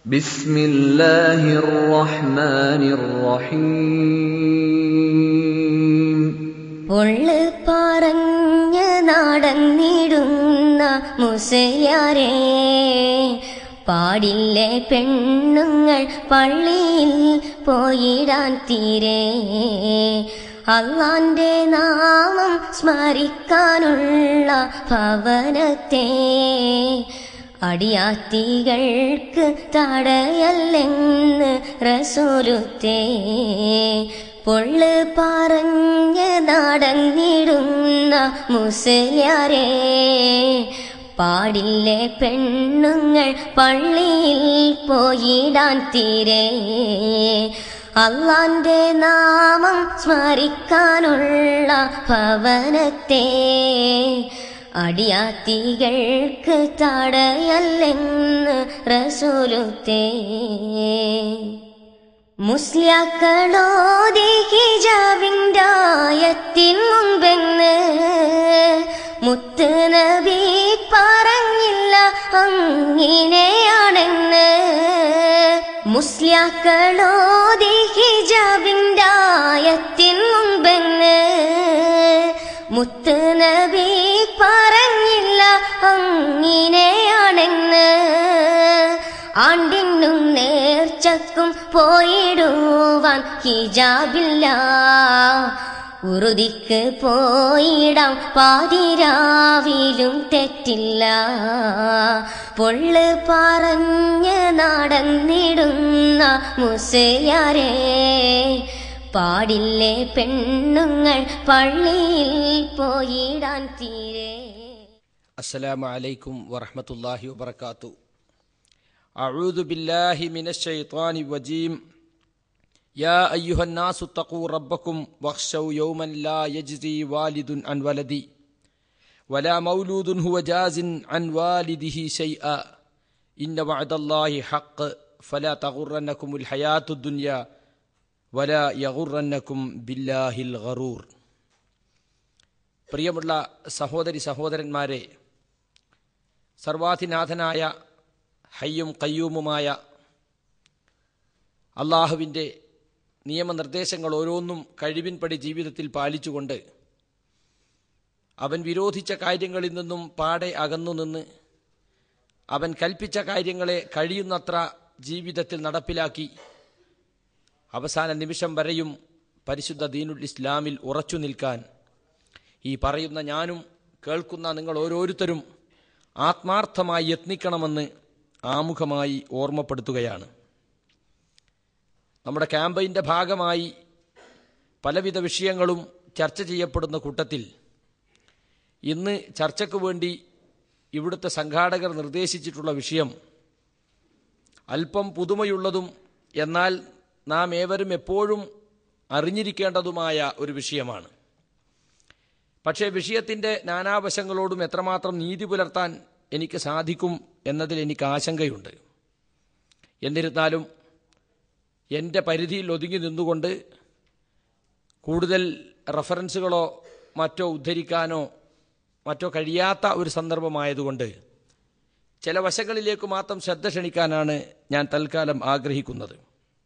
بسم الله الرحمن الرحيم പൊള്ള് പറഞ്ഞ് നടന്നിടുന്ന മുസയാരെ പാടില്ലേ പെണ്ണുങ്ങൾ പള്ളിയിൽ പോയിടാൻ തീരെ അള്ളാന്റെ നാമം സ്മരിക്കാനുള്ള ഭവനത്തെ അടിയാത്തികൾക്ക് തടയല്ലെന്ന് റസൂലുത്തേ പൊള്ള് പറഞ്ഞ് നടന്നിടുന്ന മുസ്ലിയാരെ പാടില്ലേ പെണ്ണുങ്ങൾ പള്ളിയിൽ പോയിടാൻ തീരെ അള്ളാന്റെ നാമം സ്മരിക്കാനുള്ള ഭവനത്തെ അടിയാത്തികൾക്ക് തടയല്ലെന്ന് റസൂലുത്തേ മുസ്ലിയാക്കളോതി ഹിജാബിൻ്റായത്തിൻ മുൻപെന്ന് മുത്ത് നബി പറഞ്ഞില്ല അങ്ങിനെയാണെന്ന് മുസ്ലിയാക്കളോതി ഹിജാബിൻ്റായത്തിൻ മുൻപെന്ന് മുത്ത് നബി പറഞ്ഞില്ല അങ്ങിനെയാണെന്ന് ആണ്ടിനും നേർച്ചക്കും പോയിടുവാൻ ഹിജാബില്ല ഉറുതിക്ക് പോയിടാം പാതിരാവിലും തെറ്റില്ല പൊള്ള് പറഞ്ഞ് നടന്നിടുന്ന മുസയാരെ പാടില്ലേ പെണ്ണുങ്ങൾ പള്ളിയിൽ പോയിടാൻ തീരെ السلام عليكم ورحمة الله وبركاته أعوذ بالله من الشيطان الرجيم يا أيها الناس اتقوا ربكم واخشوا يوما لا يجزي والد عن ولدي ولا مولود هو جاز عن والده شيئا إن وعد الله حق فلا تغرنكم الحياة الدنيا ولا يغرنكم بالله الغرور പ്രിയമുള്ള സഹോദരി സഹോദരന്മാരെ സർവാധിനാഥനായ ഹയ്യും കയ്യൂമുമായ അള്ളാഹുവിൻ്റെ നിയമനിർദ്ദേശങ്ങൾ ഓരോന്നും കഴിവിൻപടി ജീവിതത്തിൽ പാലിച്ചുകൊണ്ട് അവൻ വിരോധിച്ച കാര്യങ്ങളിൽ നിന്നും പാടെ അകന്നു നിന്ന് അവൻ കൽപ്പിച്ച കാര്യങ്ങളെ കഴിയുന്നത്ര ജീവിതത്തിൽ നടപ്പിലാക്കി അവസാന നിമിഷം വരെയും പരിശുദ്ധ ദീനുൽ ഇസ്ലാമിൽ ഉറച്ചു നിൽക്കാൻ ഈ പറയുന്ന ഞാനും കേൾക്കുന്ന നിങ്ങൾ ഓരോരുത്തരും ആത്മാർത്ഥമായി യത്നിക്കണമെന്ന് ആമുഖമായി ഓർമ്മപ്പെടുത്തുകയാണ് നമ്മുടെ ക്യാമ്പയിൻ്റെ ഭാഗമായി പലവിധ വിഷയങ്ങളും ചർച്ച ചെയ്യപ്പെടുന്ന കൂട്ടത്തിൽ ഇന്ന് ചർച്ചയ്ക്ക് വേണ്ടി ഇവിടുത്തെ സംഘാടകർ നിർദ്ദേശിച്ചിട്ടുള്ള വിഷയം അല്പം പുതുമയുള്ളതും എന്നാൽ നാം ഏവരും എപ്പോഴും അറിഞ്ഞിരിക്കേണ്ടതുമായ ഒരു വിഷയമാണ് പക്ഷേ വിഷയത്തിൻ്റെ നാനാവശങ്ങളോടും എത്രമാത്രം നീതി പുലർത്താൻ എനിക്ക് സാധിക്കും എന്നതിൽ എനിക്ക് ആശങ്കയുണ്ട് എന്നിരുന്നാലും എൻ്റെ പരിധിയിൽ ഒതുങ്ങി നിന്നുകൊണ്ട് കൂടുതൽ റഫറൻസുകളോ മറ്റോ ഉദ്ധരിക്കാനോ മറ്റോ കഴിയാത്ത ഒരു സന്ദർഭമായതുകൊണ്ട് ചില വശങ്ങളിലേക്ക് മാത്രം ശ്രദ്ധ ക്ഷണിക്കാനാണ് ഞാൻ തൽക്കാലം ആഗ്രഹിക്കുന്നത്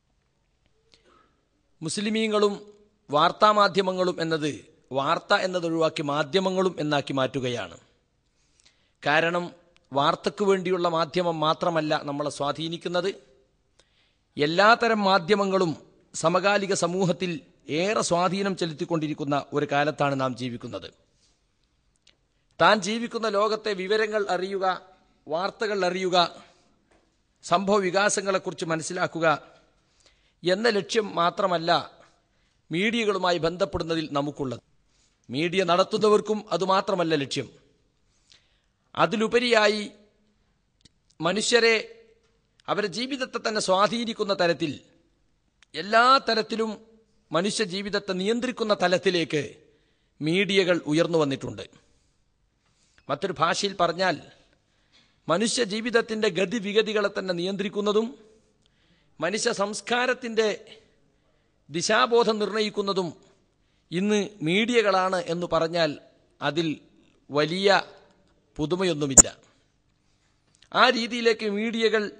മുസ്ലിമീങ്ങളും വാർത്താമാധ്യമങ്ങളും എന്നത് വാർത്ത എന്നത് ഒഴിവാക്കി മാധ്യമങ്ങളും എന്നാക്കി മാറ്റുകയാണ് കാരണം വാർത്തയ്ക്ക് വേണ്ടിയുള്ള മാധ്യമം മാത്രമല്ല നമ്മളെ സ്വാധീനിക്കുന്നത് എല്ലാത്തരം മാധ്യമങ്ങളും സമകാലിക സമൂഹത്തിൽ ഏറെ സ്വാധീനം ചെലുത്തിക്കൊണ്ടിരിക്കുന്ന ഒരു കാലത്താണ് നാം ജീവിക്കുന്നത് താൻ ജീവിക്കുന്ന ലോകത്തെ വിവരങ്ങൾ അറിയുക വാർത്തകൾ അറിയുക സംഭവ വികാസങ്ങളെക്കുറിച്ച് മനസ്സിലാക്കുക എന്ന ലക്ഷ്യം മാത്രമല്ല മീഡിയകളുമായി ബന്ധപ്പെടുന്നതിൽ നമുക്കുള്ളത് മീഡിയ നടത്തുന്നവർക്കും അതുമാത്രമല്ല ലക്ഷ്യം അതിലുപരിയായി മനുഷ്യരെ അവരുടെ ജീവിതത്തെ തന്നെ സ്വാധീനിക്കുന്ന തരത്തിൽ എല്ലാ തരത്തിലും മനുഷ്യ ജീവിതത്തെ നിയന്ത്രിക്കുന്ന തലത്തിലേക്ക് മീഡിയകൾ ഉയർന്നു വന്നിട്ടുണ്ട് മറ്റൊരു ഭാഷയിൽ പറഞ്ഞാൽ മനുഷ്യ ജീവിതത്തിൻ്റെ ഗതിവിഗതികളെ തന്നെ നിയന്ത്രിക്കുന്നതും മനുഷ്യ സംസ്കാരത്തിൻ്റെ ദിശാബോധം നിർണയിക്കുന്നതും ഇന്ന് മീഡിയകളാണ് എന്ന് പറഞ്ഞാൽ അതിൽ വലിയ പുതുമയൊന്നുമില്ല ആ രീതിയിലേക്ക് മീഡിയകൾ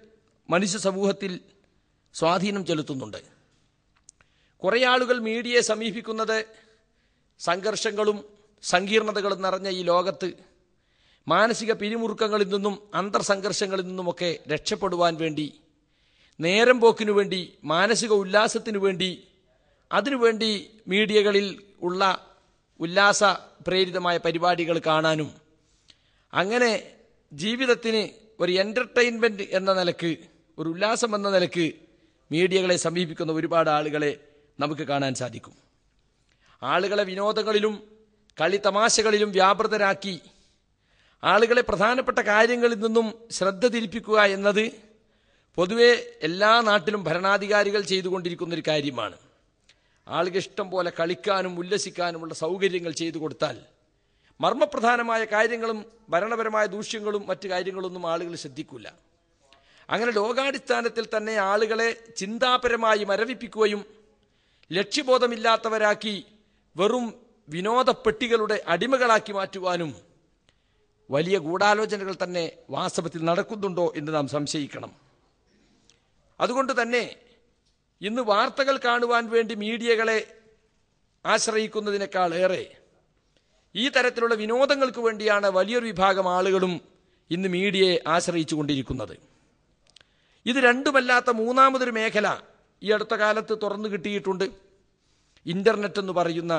മനുഷ്യ സമൂഹത്തിൽ സ്വാധീനം ചെലുത്തുന്നുണ്ട് കുറേ ആളുകൾ മീഡിയയെ സമീപിക്കുന്നത് സംഘർഷങ്ങളും സങ്കീർണതകളും നിറഞ്ഞ ഈ ലോകത്ത് മാനസിക പിരിമുറുക്കങ്ങളിൽ നിന്നും അന്തർസംഘർഷങ്ങളിൽ നിന്നുമൊക്കെ രക്ഷപ്പെടുവാൻ വേണ്ടി നേരം പോക്കിനു വേണ്ടി മാനസിക ഉല്ലാസത്തിനു വേണ്ടി അതിനുവേണ്ടി മീഡിയകളിൽ ഉള്ള ഉല്ലാസ പ്രേരിതമായ പരിപാടികൾ കാണാനും അങ്ങനെ ജീവിതത്തിന് ഒരു എൻ്റർടൈൻമെൻറ്റ് എന്ന നിലക്ക് ഒരു ഉല്ലാസം എന്ന നിലക്ക് മീഡിയകളെ സമീപിക്കുന്ന ഒരുപാട് ആളുകളെ നമുക്ക് കാണാൻ സാധിക്കും ആളുകളെ വിനോദങ്ങളിലും കളി തമാശകളിലും വ്യാപൃതരാക്കി ആളുകളെ പ്രധാനപ്പെട്ട കാര്യങ്ങളിൽ നിന്നും ശ്രദ്ധ തിരിപ്പിക്കുക എന്നത് പൊതുവെ എല്ലാ നാട്ടിലും ഭരണാധികാരികൾ ചെയ്തുകൊണ്ടിരിക്കുന്ന ഒരു കാര്യമാണ് ആളുകൾ ഇഷ്ടം പോലെ കളിക്കാനും ഉല്ലസിക്കാനുമുള്ള സൗകര്യങ്ങൾ ചെയ്തു കൊടുത്താൽ മർമ്മപ്രധാനമായ കാര്യങ്ങളും ഭരണപരമായ ദൂഷ്യങ്ങളും മറ്റു കാര്യങ്ങളൊന്നും ആളുകൾ ശ്രദ്ധിക്കില്ല അങ്ങനെ ലോകാടിസ്ഥാനത്തിൽ തന്നെ ആളുകളെ ചിന്താപരമായി മരവിപ്പിക്കുകയും ലക്ഷ്യബോധമില്ലാത്തവരാക്കി വെറും വിനോദപ്പെട്ടികളുടെ അടിമകളാക്കി മാറ്റുവാനും വലിയ ഗൂഢാലോചനകൾ തന്നെ വാസ്തവത്തിൽ നടക്കുന്നുണ്ടോ എന്ന് നാം സംശയിക്കണം അതുകൊണ്ട് തന്നെ ഇന്ന് വാർത്തകൾ കാണുവാൻ വേണ്ടി മീഡിയകളെ ആശ്രയിക്കുന്നതിനേക്കാൾ ഏറെ ഈ തരത്തിലുള്ള വിനോദങ്ങൾക്ക് വേണ്ടിയാണ് വലിയൊരു വിഭാഗം ആളുകളും ഇന്ന് മീഡിയയെ ആശ്രയിച്ചു കൊണ്ടിരിക്കുന്നത് ഇത് രണ്ടുമല്ലാത്ത മൂന്നാമതൊരു മേഖല ഈ അടുത്ത കാലത്ത് തുറന്നു കിട്ടിയിട്ടുണ്ട് ഇൻ്റർനെറ്റ് എന്ന് പറയുന്ന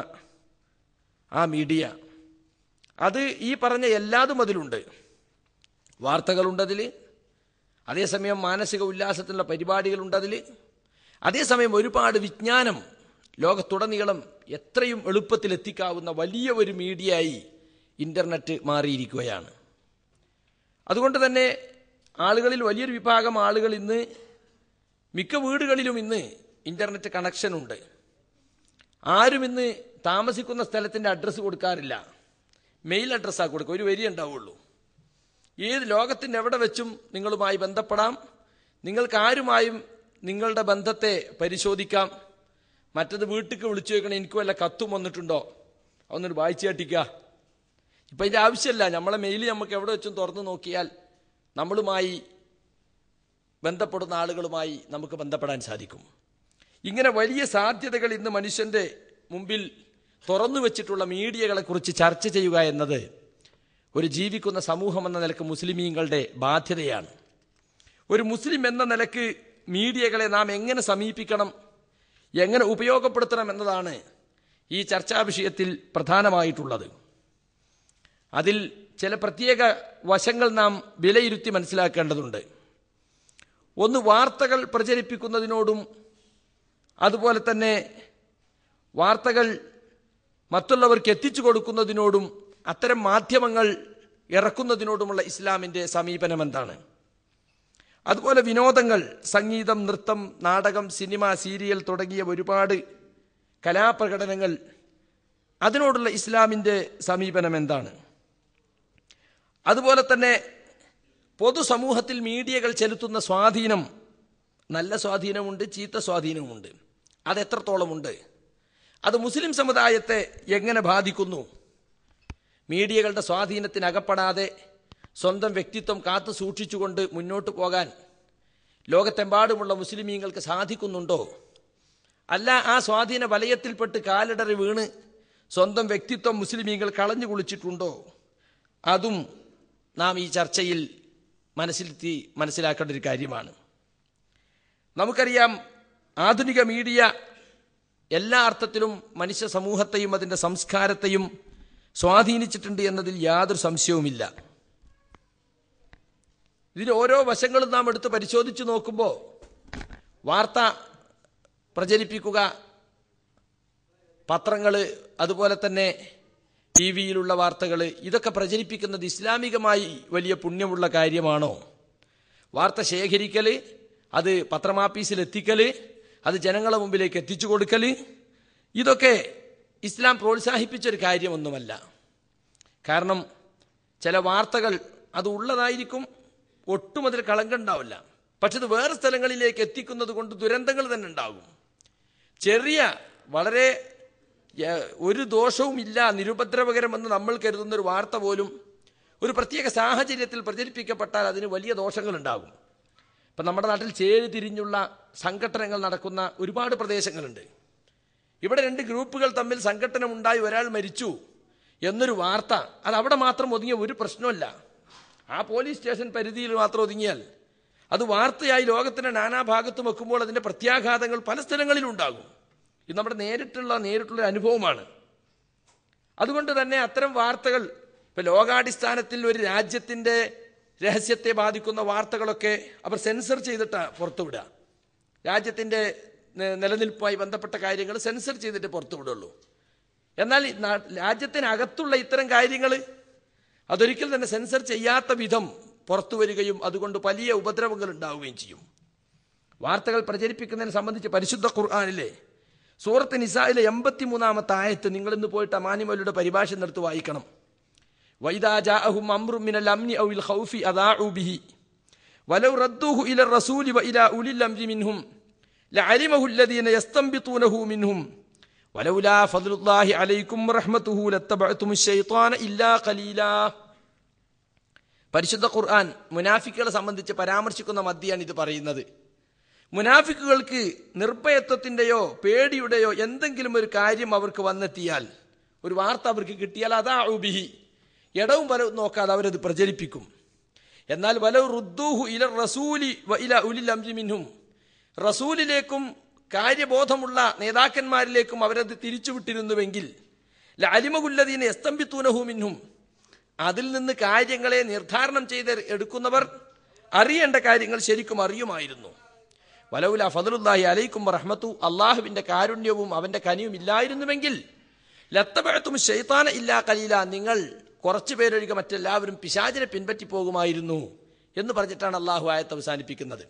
ആ മീഡിയ അത് ഈ പറഞ്ഞ എല്ലാതും അതിലുണ്ട് വാർത്തകളുണ്ടതിൽ അതേസമയം മാനസിക ഉല്ലാസത്തിനുള്ള പരിപാടികളുണ്ടതിൽ അതേസമയം ഒരുപാട് വിജ്ഞാനം ലോകത്തുടനീളം എത്രയും എളുപ്പത്തിൽ എത്തിക്കാവുന്ന വലിയ ഒരു മീഡിയയായി ഇൻ്റർനെറ്റ് മാറിയിരിക്കുകയാണ് അതുകൊണ്ട് തന്നെ ആളുകളിൽ വലിയൊരു വിഭാഗം ആളുകൾ ഇന്ന് മിക്ക വീടുകളിലും ഇന്ന് ഇൻ്റർനെറ്റ് കണക്ഷൻ ഉണ്ട് ആരും ഇന്ന് താമസിക്കുന്ന സ്ഥലത്തിൻ്റെ അഡ്രസ്സ് കൊടുക്കാറില്ല മെയിൽ അഡ്രസ്സാണ് കൊടുക്കുക ഒരു വരി ഉണ്ടാവുള്ളൂ ഏത് ലോകത്തിൻ്റെ എവിടെ വെച്ചും നിങ്ങളുമായി ബന്ധപ്പെടാം നിങ്ങൾക്ക് ആരുമായും നിങ്ങളുടെ ബന്ധത്തെ പരിശോധിക്കാം മറ്റത് വീട്ടിലേക്ക് വിളിച്ചു വെക്കണം എനിക്ക് വല്ല കത്തും വന്നിട്ടുണ്ടോ ഒന്നൊരു വായിച്ചു കാട്ടിക്കുക ഇപ്പം ഇതിൻ്റെ ആവശ്യമില്ല നമ്മളെ മെയിൽ നമുക്ക് എവിടെ വെച്ചും തുറന്നു നോക്കിയാൽ നമ്മളുമായി ബന്ധപ്പെടുന്ന ആളുകളുമായി നമുക്ക് ബന്ധപ്പെടാൻ സാധിക്കും ഇങ്ങനെ വലിയ സാധ്യതകൾ ഇന്ന് മനുഷ്യൻ്റെ മുമ്പിൽ തുറന്നു വെച്ചിട്ടുള്ള മീഡിയകളെക്കുറിച്ച് ചർച്ച ചെയ്യുക എന്നത് ഒരു ജീവിക്കുന്ന സമൂഹം എന്ന നിലക്ക് മുസ്ലിമീങ്ങളുടെ ബാധ്യതയാണ് ഒരു മുസ്ലിം എന്ന നിലക്ക് മീഡിയകളെ നാം എങ്ങനെ സമീപിക്കണം എങ്ങനെ ഉപയോഗപ്പെടുത്തണം എന്നതാണ് ഈ ചർച്ചാ വിഷയത്തിൽ പ്രധാനമായിട്ടുള്ളത് അതിൽ ചില പ്രത്യേക വശങ്ങൾ നാം വിലയിരുത്തി മനസ്സിലാക്കേണ്ടതുണ്ട് ഒന്ന് വാർത്തകൾ പ്രചരിപ്പിക്കുന്നതിനോടും അതുപോലെ തന്നെ വാർത്തകൾ മറ്റുള്ളവർക്ക് എത്തിച്ചു കൊടുക്കുന്നതിനോടും അത്തരം മാധ്യമങ്ങൾ ഇറക്കുന്നതിനോടുമുള്ള ഇസ്ലാമിൻ്റെ സമീപനം എന്താണ് അതുപോലെ വിനോദങ്ങൾ സംഗീതം നൃത്തം നാടകം സിനിമ സീരിയൽ തുടങ്ങിയ ഒരുപാട് കലാപ്രകടനങ്ങൾ അതിനോടുള്ള ഇസ്ലാമിൻ്റെ സമീപനം എന്താണ് അതുപോലെ തന്നെ പൊതുസമൂഹത്തിൽ മീഡിയകൾ ചെലുത്തുന്ന സ്വാധീനം നല്ല സ്വാധീനമുണ്ട് ചീത്ത സ്വാധീനവുമുണ്ട് അത് എത്രത്തോളമുണ്ട് അത് മുസ്ലിം സമുദായത്തെ എങ്ങനെ ബാധിക്കുന്നു മീഡിയകളുടെ സ്വാധീനത്തിനകപ്പെടാതെ സ്വന്തം വ്യക്തിത്വം കാത്തു സൂക്ഷിച്ചുകൊണ്ട് മുന്നോട്ട് പോകാൻ ലോകത്തെമ്പാടുമുള്ള മുസ്ലിമീങ്ങൾക്ക് സാധിക്കുന്നുണ്ടോ അല്ല ആ സ്വാധീന വലയത്തിൽപ്പെട്ട് കാലിടറി വീണ് സ്വന്തം വ്യക്തിത്വം മുസ്ലിമീങ്ങൾ കളഞ്ഞു കുളിച്ചിട്ടുണ്ടോ അതും നാം ഈ ചർച്ചയിൽ മനസ്സിലെത്തി മനസ്സിലാക്കേണ്ട ഒരു കാര്യമാണ് നമുക്കറിയാം ആധുനിക മീഡിയ എല്ലാ അർത്ഥത്തിലും മനുഷ്യ സമൂഹത്തെയും അതിൻ്റെ സംസ്കാരത്തെയും സ്വാധീനിച്ചിട്ടുണ്ട് എന്നതിൽ യാതൊരു സംശയവുമില്ല ഇതിന് ഓരോ വശങ്ങളും നാം എടുത്ത് പരിശോധിച്ച് നോക്കുമ്പോൾ വാർത്ത പ്രചരിപ്പിക്കുക പത്രങ്ങൾ അതുപോലെ തന്നെ ടി വിയിലുള്ള വാർത്തകൾ ഇതൊക്കെ പ്രചരിപ്പിക്കുന്നത് ഇസ്ലാമികമായി വലിയ പുണ്യമുള്ള കാര്യമാണോ വാർത്ത ശേഖരിക്കൽ അത് പത്രമാപ്പീസിൽ എത്തിക്കൽ അത് ജനങ്ങളെ മുമ്പിലേക്ക് എത്തിച്ചു കൊടുക്കൽ ഇതൊക്കെ ഇസ്ലാം പ്രോത്സാഹിപ്പിച്ചൊരു കാര്യമൊന്നുമല്ല കാരണം ചില വാർത്തകൾ അത് ഉള്ളതായിരിക്കും ഒട്ടും അതിൽ കളങ്കമുണ്ടാവില്ല പക്ഷെ ഇത് വേറെ സ്ഥലങ്ങളിലേക്ക് എത്തിക്കുന്നത് കൊണ്ട് ദുരന്തങ്ങൾ തന്നെ ഉണ്ടാകും ചെറിയ വളരെ ഏഹ്, ഒരു ദോഷവും ഇല്ല നിരുപദ്രവകരമെന്ന് നമ്മൾ കരുതുന്ന ഒരു വാർത്ത പോലും ഒരു പ്രത്യേക സാഹചര്യത്തിൽ പ്രചരിപ്പിക്കപ്പെട്ടാൽ അതിന് വലിയ ദോഷങ്ങളുണ്ടാകും ഇപ്പം നമ്മുടെ നാട്ടിൽ ചേരി തിരിഞ്ഞുള്ള സംഘടനകൾ നടക്കുന്ന ഒരുപാട് പ്രദേശങ്ങളുണ്ട് ഇവിടെ രണ്ട് ഗ്രൂപ്പുകൾ തമ്മിൽ സംഘടന ഉണ്ടായി ഒരാൾ മരിച്ചു എന്നൊരു വാർത്ത അത് അവിടെ മാത്രം ഒതുങ്ങിയ ഒരു പ്രശ്നമല്ല ആ പോലീസ് സ്റ്റേഷൻ പരിധിയിൽ മാത്രം ഒതുങ്ങിയാൽ അത് വാർത്തയായി ലോകത്തിന്റെ നാനാഭാഗത്തും വെക്കുമ്പോൾ അതിന്റെ പ്രത്യാഘാതങ്ങൾ പല സ്ഥലങ്ങളിലും ഉണ്ടാകും ഇത് നമ്മുടെ നേരിട്ടുള്ള നേരിട്ടുള്ള ഒരു അനുഭവമാണ് അതുകൊണ്ട് തന്നെ അത്തരം വാർത്തകൾ ഇപ്പൊ ലോകാടിസ്ഥാനത്തിൽ ഒരു രാജ്യത്തിന്റെ രഹസ്യത്തെ ബാധിക്കുന്ന വാർത്തകളൊക്കെ അവർ സെൻസർ ചെയ്തിട്ടാണ് പുറത്തുവിടുക രാജ്യത്തിന്റെ ന- നിലനിൽപ്പുമായി ബന്ധപ്പെട്ട കാര്യങ്ങൾ സെൻസർ ചെയ്തിട്ട് പുറത്തുവിടുള്ളൂ എന്നാൽ ഈ നാ- രാജ്യത്തിനകത്തുള്ള ഇത്തരം കാര്യങ്ങൾ അതൊരിക്കൽ തന്നെ സെൻസർ ചെയ്യാത്ത വിധം പുറത്തു വരികയും അതുകൊണ്ട് വലിയ ഉപദ്രവങ്ങൾ ഉണ്ടാവുകയും ചെയ്യും വാർത്തകൾ പ്രചരിപ്പിക്കുന്നതിനെ സംബന്ധിച്ച് പരിശുദ്ധ ഖുർആാനിലെ സൂറത്ത് നിസായിലെ എൺപത്തി മൂന്നാമത്തെ ആയത്ത് നിങ്ങൾ ഇന്ന് പോയിട്ട് അമാനിമലുടെ പരിഭാഷ എടുത്ത് വായിക്കണം വൈദാ ജാഅഹും അംറും മിനൽ അംനി ഔ ഇൽ ഖൗഫി അദാഉ ബിഹി വലൗ റദ്ദൂഹു ഇല റസൂലി വഇലാ ഉലിൽ അംരി മിൻഹും ലഅലിമഹു الذين يستنبطونه منهم ولولا فضل الله عليكم ورحمته لاتبعتم الشيطان إلا قليلا പരിശുദ്ധ ഖുർആൻ മുനാഫിക്കുകളെ സംബന്ധിച്ച് പരാമർശിക്കുന്ന മധ്യാണ് ഇത് പറയുന്നത് മുനാഫിക്കുകൾക്ക് നിർഭയത്വത്തിന്റെയോ പേടിയുടെയോ എന്തെങ്കിലും ഒരു കാര്യം അവർക്ക് വന്നെത്തിയാൽ ഒരു വാർത്ത അവർക്ക് കിട്ടിയാൽ അതാ ഉബിഹി ഇടവും വലവും നോക്കാതെ അവരത് പ്രചരിപ്പിക്കും എന്നാൽ വലവ് റുദ്ദൂഹു ഇല റസൂലി വ ഇല ഉലിൽ അംരി മിൻഹും റസൂലിലേക്കും കാര്യബോധമുള്ള നേതാക്കന്മാരിലേക്കും അവരത് തിരിച്ചുവിട്ടിരുന്നുവെങ്കിൽ അലിമകുല്ലദീനെ എസ്തംബിത്തൂനഹു മിൻഹും അതിൽ നിന്ന് കാര്യങ്ങളെ നിർദ്ധാരണം ചെയ്ത് എടുക്കുന്നവർ അറിയേണ്ട കാര്യങ്ങൾ ശരിക്കും അറിയുമായിരുന്നു വലവുല ഫതലുല്ലാഹി അലൈക്കും റഹ്മത്തു അള്ളാഹുവിന്റെ കാരുണ്യവും അവന്റെ കനിയും ഇല്ലായിരുന്നുവെങ്കിൽ ലത്തപഴത്തും ഷെയ്ത്താന ഇല്ലാ കലീല നിങ്ങൾ കുറച്ചു പേരൊഴികെ മറ്റെല്ലാവരും പിശാചിനെ പിൻപറ്റി പോകുമായിരുന്നു എന്ന് പറഞ്ഞിട്ടാണ് അള്ളാഹു ആയത്ത് അവസാനിപ്പിക്കുന്നത്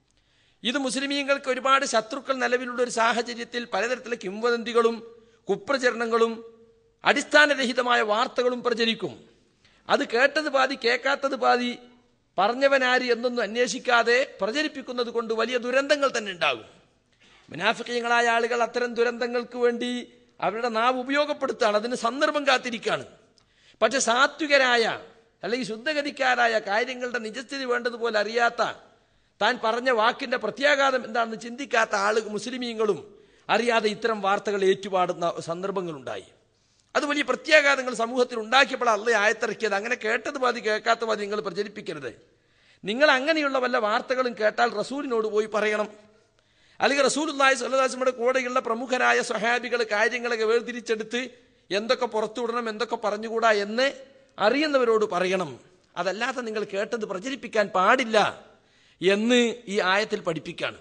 ഇത് മുസ്ലിമീങ്ങൾക്ക് ഒരുപാട് ശത്രുക്കൾ നിലവിലുള്ള ഒരു സാഹചര്യത്തിൽ പലതരത്തിലെ കിംവദന്തികളും കുപ്രചരണങ്ങളും അടിസ്ഥാനരഹിതമായ വാർത്തകളും പ്രചരിക്കും അത് കേട്ടത് പാതി കേൾക്കാത്തത് പാതി പറഞ്ഞവനാര് എന്നൊന്നും അന്വേഷിക്കാതെ പ്രചരിപ്പിക്കുന്നത് കൊണ്ട് വലിയ ദുരന്തങ്ങൾ തന്നെ ഉണ്ടാകും മുനാഫിക്കങ്ങളായ ആളുകൾ അത്തരം ദുരന്തങ്ങൾക്ക് വേണ്ടി അവരുടെ നാവ് ഉപയോഗപ്പെടുത്താണ് അതിന് സന്ദർഭം കാത്തിരിക്കുകയാണ് പക്ഷെ സാത്വികരായ അല്ലെങ്കിൽ ശുദ്ധഗതിക്കാരായ കാര്യങ്ങളുടെ നിജസ്ഥിതി വേണ്ടതുപോലെ അറിയാത്ത താൻ പറഞ്ഞ വാക്കിന്റെ പ്രത്യാഘാതം എന്താണെന്ന് ചിന്തിക്കാത്ത ആളുകൾ മുസ്ലിമീങ്ങളും അറിയാതെ ഇത്തരം വാർത്തകൾ ഏറ്റുപാടുന്ന സന്ദർഭങ്ങളുണ്ടായി അത് വലിയ പ്രത്യാഘാതങ്ങൾ സമൂഹത്തിൽ ഉണ്ടാക്കിയപ്പോൾ അല്ല ആയത്തിറക്കിയത് അങ്ങനെ കേട്ടത് പാതി കേൾക്കാത്ത പാതി നിങ്ങൾ പ്രചരിപ്പിക്കരുത് നിങ്ങൾ അങ്ങനെയുള്ള വല്ല വാർത്തകളും കേട്ടാൽ റസൂലിനോട് പോയി പറയണം അല്ലെങ്കിൽ റസൂലുല്ലാഹി സ്വല്ലല്ലാഹുവിന്റെ കൂടെയുള്ള പ്രമുഖരായ സ്വഹാബികൾ കാര്യങ്ങളൊക്കെ വേർതിരിച്ചെടുത്ത് എന്തൊക്കെ പുറത്തുവിടണം എന്തൊക്കെ പറഞ്ഞുകൂടാ എന്ന് അറിയുന്നവരോട് പറയണം അതല്ലാതെ നിങ്ങൾ കേട്ടത് പ്രചരിപ്പിക്കാൻ പാടില്ല എന്ന് ഈ ആയത്തിൽ പഠിപ്പിക്കാണ്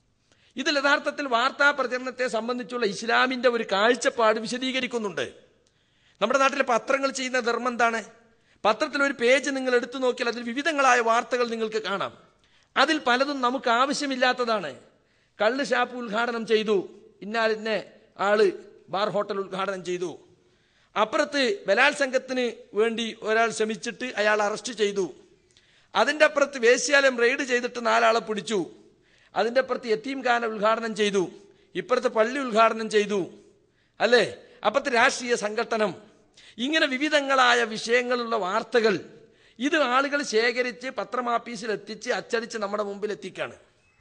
ഇതിൽ യഥാർത്ഥത്തിൽ വാർത്താ പ്രചരണത്തെ സംബന്ധിച്ചുള്ള ഇസ്ലാമിന്റെ ഒരു കാഴ്ചപ്പാട് വിശദീകരിക്കുന്നുണ്ട് നമ്മുടെ നാട്ടിലെ പത്രങ്ങൾ ചെയ്യുന്ന ധർമ്മം എന്താണ് പത്രത്തിൽ ഒരു പേജ് നിങ്ങൾ എടുത്തു നോക്കിയാൽ അതിൽ വിവിധങ്ങളായ വാർത്തകൾ നിങ്ങൾക്ക് കാണാം അതിൽ പലതും നമുക്ക് ആവശ്യമില്ലാത്തതാണ് കള്ള് ഷാപ്പ് ഉദ്ഘാടനം ചെയ്തു ഇന്നാലിന്നെ ആള് ബാർ ഹോട്ടൽ ഉദ്ഘാടനം ചെയ്തു അപ്പുറത്ത് ബലാത്സംഗത്തിന് വേണ്ടി ഒരാൾ ശ്രമിച്ചിട്ട് അയാൾ അറസ്റ്റ് ചെയ്തു അതിൻ്റെ അപ്പുറത്ത് വേശ്യാലയം റെയ്ഡ് ചെയ്തിട്ട് നാലാളെ പിടിച്ചു അതിൻ്റെ അപ്പുറത്ത് യത്തീം ഖാന ഉദ്ഘാടനം ചെയ്തു ഇപ്പുറത്ത് പള്ളി ഉദ്ഘാടനം ചെയ്തു അല്ലേ അപ്പുറത്ത് രാഷ്ട്രീയ സംഘട്ടനം ഇങ്ങനെ വിവിധങ്ങളായ വിഷയങ്ങളുള്ള വാർത്തകൾ ഇത് ആളുകൾ ശേഖരിച്ച് പത്രമാപ്പീസിൽ എത്തിച്ച് അച്ചടിച്ച് നമ്മുടെ മുമ്പിൽ എത്തിക്കാണ്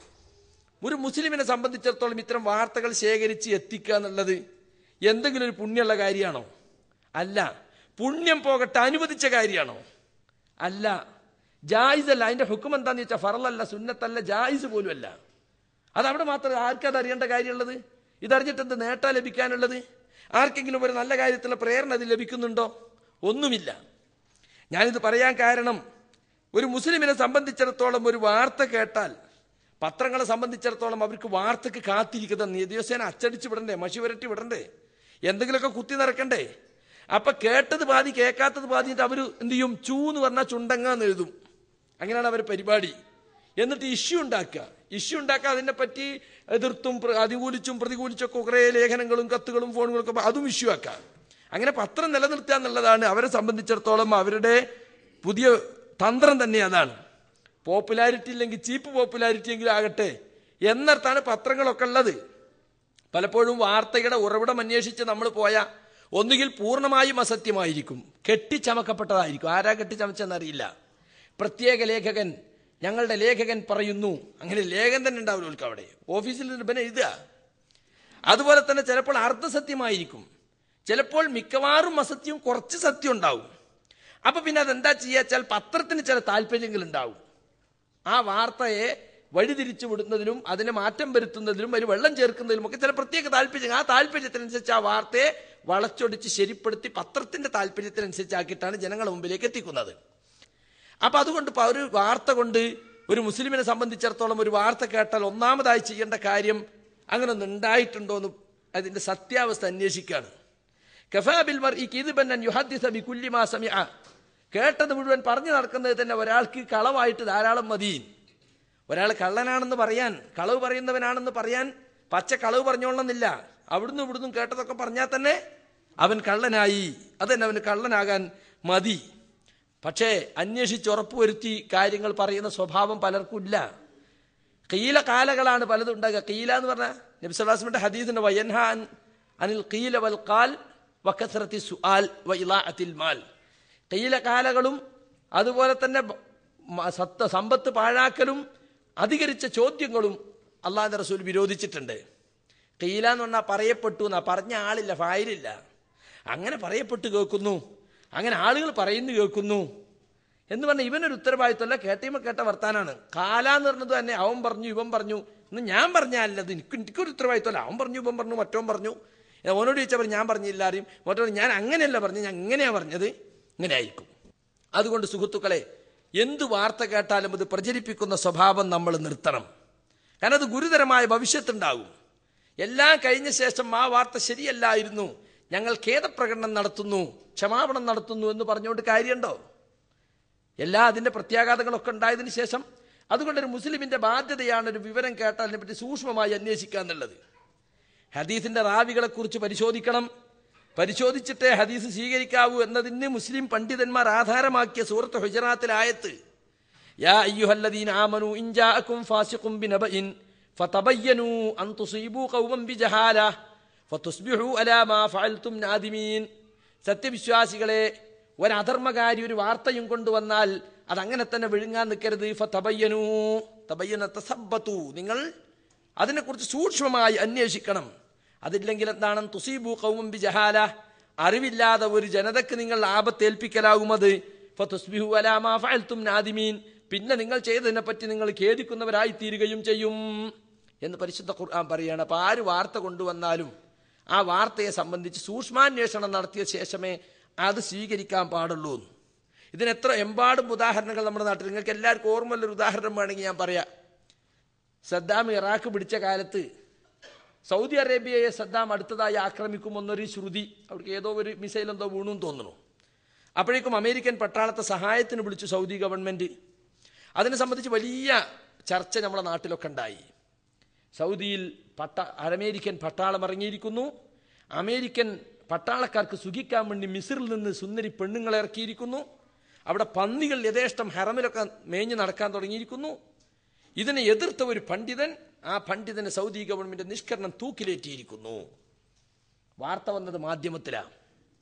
ഒരു മുസ്ലിമിനെ സംബന്ധിച്ചിടത്തോളം ഇത്തരം വാർത്തകൾ ശേഖരിച്ച് എത്തിക്കുക എന്നുള്ളത് എന്തെങ്കിലും ഒരു പുണ്യമുള്ള കാര്യമാണോ അല്ല പുണ്യം പോകട്ടെ അനുവദിച്ച കാര്യമാണോ അല്ല ജായിസ് അല്ല അതിന്റെ ഹുക്കും എന്താന്ന് വെച്ചാൽ ഫറലല്ല സുന്നത്തല്ല ജായിസ് പോലും അല്ല അത് അവിടെ മാത്രം ആർക്കത് അറിയേണ്ട കാര്യമുള്ളത് ഇതറിഞ്ഞിട്ട് എന്ത് നേട്ടം ലഭിക്കാനുള്ളത് ആർക്കെങ്കിലും ഒരു നല്ല കാര്യത്തിലുള്ള പ്രേരണ അത് ലഭിക്കുന്നുണ്ടോ ഒന്നുമില്ല ഞാനിത് പറയാൻ കാരണം ഒരു മുസ്ലിമിനെ സംബന്ധിച്ചിടത്തോളം ഒരു വാർത്ത കേട്ടാൽ പത്രങ്ങളെ സംബന്ധിച്ചിടത്തോളം അവർക്ക് വാർത്തക്ക് കാത്തിരിക്കുന്ന ദിവസേന അച്ചടിച്ച് വിടണ്ടേ മഷി വരട്ടി വിടണ്ടേ എന്തെങ്കിലുമൊക്കെ കുത്തി നിറക്കണ്ടേ അപ്പൊ കേട്ടത് പാതി കേൾക്കാത്തത് പാതിയിട്ട് അവർ എന്ത് ചെയ്യും ചൂ എന്ന് പറഞ്ഞാൽ ചുണ്ടങ്ങാന്ന് എഴുതും അങ്ങനെയാണ് അവർ പരിപാടി എന്നിട്ട് ഇഷ്യൂ ഉണ്ടാക്കുക ഇഷ്യൂ ഉണ്ടാക്കുക അതിനെപ്പറ്റി എതിർത്തും പ്ര- അനുകൂലിച്ചും പ്രതികൂലിച്ചും ഒക്കെ കുറേ ലേഖനങ്ങളും കത്തുകളും ഫോണുകളും ഒക്കെ അതും ഇഷ്യൂ ആക്കുക അങ്ങനെ പത്രം നിലനിർത്തുക എന്നുള്ളതാണ് അവരെ സംബന്ധിച്ചിടത്തോളം അവരുടെ പുതിയ തന്ത്രം തന്നെ അതാണ് പോപ്പുലാരിറ്റി ഇല്ലെങ്കിൽ ചീപ്പ് പോപ്പുലാരിറ്റി എങ്കിലും ആകട്ടെ എന്നർത്താണ് പത്രങ്ങളൊക്കെ ഉള്ളത് പലപ്പോഴും വാർത്തയുടെ ഉറവിടം അന്വേഷിച്ച് നമ്മൾ പോയ ഒന്നുകിൽ പൂർണ്ണമായും അസത്യമായിരിക്കും കെട്ടിച്ചമക്കപ്പെട്ടതായിരിക്കും ആരാ കെട്ടിച്ചമച്ചെന്നറിയില്ല പ്രത്യേക ലേഖകൻ ഞങ്ങളുടെ ലേഖകൻ പറയുന്നു അങ്ങനെ ലേഖൻ തന്നെ ഉണ്ടാവില്ല ഓൽക്ക് അവിടെ ഓഫീസിൽ നിന്ന് പിന്നെ എഴുതുക അതുപോലെ തന്നെ ചിലപ്പോൾ അർദ്ധസത്യമായിരിക്കും ചിലപ്പോൾ മിക്കവാറും അസത്യവും കുറച്ച് സത്യം ഉണ്ടാവും അപ്പൊ പിന്നെ അതെന്താ ചെയ്യുക വെച്ചാൽ പത്രത്തിന് ചില താല്പര്യങ്ങൾ ഉണ്ടാവും ആ വാർത്തയെ വഴിതിരിച്ചു വിടുന്നതിനും അതിനെ മാറ്റം വരുത്തുന്നതിനും അതിൽ വെള്ളം ചേർക്കുന്നതിലും ഒക്കെ ചില പ്രത്യേക താല്പര്യം ആ താല്പര്യത്തിനനുസരിച്ച് ആ വാർത്തയെ വളച്ചൊടിച്ച് ശരിപ്പെടുത്തി പത്രത്തിന്റെ താല്പര്യത്തിനനുസരിച്ചാക്കിയിട്ടാണ് ജനങ്ങളുടെ മുമ്പിലേക്ക് എത്തിക്കുന്നത് അപ്പൊ അതുകൊണ്ട് ഇപ്പൊ ഒരു വാർത്ത കൊണ്ട് ഒരു മുസ്ലിമിനെ സംബന്ധിച്ചിടത്തോളം ഒരു വാർത്ത കേട്ടാൽ ഒന്നാമതായി ചെയ്യേണ്ട കാര്യം അങ്ങനെ ഒന്ന് ഉണ്ടായിട്ടുണ്ടോ എന്ന് അതിന്റെ സത്യാവസ്ഥ അന്വേഷിക്കുകയാണ് കഫാബിൽ ഈ കിതുബന്നൻ യുഹദ്ദിസ ബികുല്ലി മാ സമിഅ കേട്ടത് മുഴുവൻ പറഞ്ഞു നടക്കുന്നത് തന്നെ ഒരാൾക്ക് കളവായിട്ട് ധാരാളം മതി ഒരാൾ കള്ളനാണെന്ന് പറയാൻ കളവ് പറയുന്നവനാണെന്ന് പറയാൻ പച്ച കളവ് പറഞ്ഞോളണമെന്നില്ല അവിടുന്ന് ഇവിടുന്ന് കേട്ടതൊക്കെ പറഞ്ഞാൽ തന്നെ അവൻ കള്ളനായി അതന്നെ അവന് കള്ളനാകാൻ മതി പക്ഷേ അന്വേഷിച്ച് ഉറപ്പുവരുത്തി കാര്യങ്ങൾ പറയുന്ന സ്വഭാവം പലർക്കും ഇല്ല കീല കാലകളാണ് പലതും ഉണ്ടാകുക കീല എന്ന് പറഞ്ഞാൽ നബിസ്വലാസ്മിന്റെ ഹദീസിന്റെ വയൻഹാൻ അനിൽ കീല വൽ കാൽ വക്കസറത്തി സുആൽ വ ഇളാഅത്തിൽ മാൽ കീല കാലകളും അതുപോലെ തന്നെ മ- സത്ത സമ്പത്ത് പാഴാക്കലും അധികരിച്ച ചോദ്യങ്ങളും അള്ളാഹിന്റെ റസൂൽ വിരോധിച്ചിട്ടുണ്ട് കീല എന്ന് പറഞ്ഞാൽ പറയപ്പെട്ടു എന്നാ പറഞ്ഞ ആളില്ല ഫായിലില്ല അങ്ങനെ പറയപ്പെട്ട് കേൾക്കുന്നു അങ്ങനെ ആളുകൾ പറയുന്നു കേൾക്കുന്നു എന്ന് പറഞ്ഞാൽ ഇവനൊരു ഉത്തരവാദിത്വമല്ല കേട്ടീമ കേട്ട വർത്താനാണ് കാല എന്ന് പറഞ്ഞത് തന്നെ അവൻ പറഞ്ഞു ഇവൻ പറഞ്ഞു ഇന്ന് ഞാൻ പറഞ്ഞല്ല അത് എനിക്ക് എനിക്കൊരു ഉത്തരവാദിത്വമല്ല അവൻ പറഞ്ഞു ഇവൻ പറഞ്ഞു മറ്റോൻ പറഞ്ഞു ഓനോട് ചോദിച്ചപ്പോൾ ഞാൻ പറഞ്ഞില്ല അറിയും മറ്റോ ഞാൻ അങ്ങനെയല്ല പറഞ്ഞു ഞാൻ എങ്ങനെയാ പറഞ്ഞത് ഇങ്ങനെ ആയിരിക്കും അതുകൊണ്ട് സുഹൃത്തുക്കളെ എന്ത് വാർത്ത കേട്ടാലും അത് പ്രചരിപ്പിക്കുന്ന സ്വഭാവം നമ്മൾ നിർത്തണം കാരണം അത് ഗുരുതരമായ ഭവിഷ്യത്തുണ്ടാകും എല്ലാം കഴിഞ്ഞ ശേഷം ആ വാർത്ത ശരിയല്ലായിരുന്നു ഞങ്ങൾ ഖേദപ്രകടനം നടത്തുന്നു ക്ഷമാപണം നടത്തുന്നു എന്ന് പറഞ്ഞുകൊണ്ട് കാര്യമുണ്ടോ എല്ലാ അതിന്റെ പ്രത്യാഘാതങ്ങളൊക്കെ ഉണ്ടായതിനു ശേഷം അതുകൊണ്ട് ഒരു മുസ്ലിമിന്റെ ബാധ്യതയാണ് ഒരു വിവരം കേട്ടാൽ അതിനെപ്പറ്റി സൂക്ഷ്മമായി അന്വേഷിക്കുക എന്നുള്ളത് ഹദീസിന്റെ റാവികളെ കുറിച്ച് പരിശോധിക്കണം പരിശോധിച്ചിട്ടേ ഹദീസ് സ്വീകരിക്കാവൂ എന്നതിന് മുസ്ലിം പണ്ഡിതന്മാർ ആധാരമാക്കിയ സൂറത്ത് ഹുജറാത്തിലെ ആയത്ത് യാ അയ്യുഹല്ലദീന ആമനു ഇൻ ജാഅക്കും ഫാസിഖും ബിനബഇൻ ഫതബയ്യനു അൻ തുസീബു ഖൗമൻ ബിജഹാല ഫതുസ്ബിഹു അലാ മാ ഫഅൽതും നാദിമീൻ സത്യവിശ്വാസികളെ ഒരധർമ്മകാരി ഒരു വാർത്തയും കൊണ്ടുവന്നാൽ അതങ്ങനെ തന്നെ വിഴുങ്ങാൻ നിൽക്കരുത് ഫതബയ്യനു തബയ്യന തസബ്ബതു നിങ്ങൾ അതിനെക്കുറിച്ച് സൂക്ഷ്മമായി അന്വേഷിക്കണം അതില്ലെങ്കിൽ എന്താണ് തുസീബു കൗമും ബിജഹാല അറിവില്ലാതെ ഒരു ജനതയ്ക്ക് നിങ്ങൾ ആപത്തേൽപ്പിക്കലാകുമത് ഫതുസ്ബിഹു അലാ മാ ഫഅൽതും നാദിമീൻ പിന്നെ നിങ്ങൾ ചെയ്തതിനെ പറ്റി നിങ്ങൾ ഖേദിക്കുന്നവരായി തീരുകയും ചെയ്യും എന്ന് പരിശുദ്ധ ഖുർആൻ പറയുകയാണ് അപ്പൊ ആര് വാർത്ത കൊണ്ടുവന്നാലും ആ വാർത്തയെ സംബന്ധിച്ച് സൂക്ഷ്മാന്വേഷണം നടത്തിയ ശേഷമേ അത് സ്വീകരിക്കാൻ പാടുള്ളൂ എന്ന്. ഇതിന് എത്ര എമ്പാടും ഉദാഹരണങ്ങൾ നമ്മുടെ നാട്ടിൽ നിങ്ങൾക്ക് എല്ലാവർക്കും ഓർമ്മയുള്ളൊരു ഉദാഹരണം വേണമെങ്കിൽ ഞാൻ പറയാം സദ്ദാം ഇറാഖ് പിടിച്ച കാലത്ത് സൗദി അറേബ്യയെ സദ്ദാം അടുത്തതായി ആക്രമിക്കുമെന്നൊരു ശ്രുതി അവർക്ക് ഏതോ ഒരു മിസൈൽ എന്തോ വീണു എന്ന് തോന്നുന്നു അപ്പോഴേക്കും അമേരിക്കൻ പട്ടാളത്തെ സഹായത്തിന് വിളിച്ചു സൗദി ഗവൺമെന്റ് അതിനെ സംബന്ധിച്ച് വലിയ ചർച്ച നമ്മുടെ നാട്ടിലൊക്കെ ഉണ്ടായി സൗദിയിൽ പട്ട അമേരിക്കൻ പട്ടാളം ഇറങ്ങിയിരിക്കുന്നു അമേരിക്കൻ പട്ടാളക്കാർക്ക് സുഖിക്കാൻ വേണ്ടി മിസിറിൽ നിന്ന് സുന്ദരി പെണ്ണുങ്ങളെ ഇറക്കിയിരിക്കുന്നു അവിടെ പന്നികൾ യഥേഷ്ടം ഹറമിലൊക്കെ മേഞ്ഞു നടക്കാൻ തുടങ്ങിയിരിക്കുന്നു ഇതിനെ എതിർത്ത ഒരു പണ്ഡിതൻ ആ പണ്ഡിതനെ സൗദി ഗവൺമെന്റ് നിഷ്കരണം തൂക്കിലേറ്റിയിരിക്കുന്നു വാർത്ത വന്നത് മാധ്യമത്തിലാണ്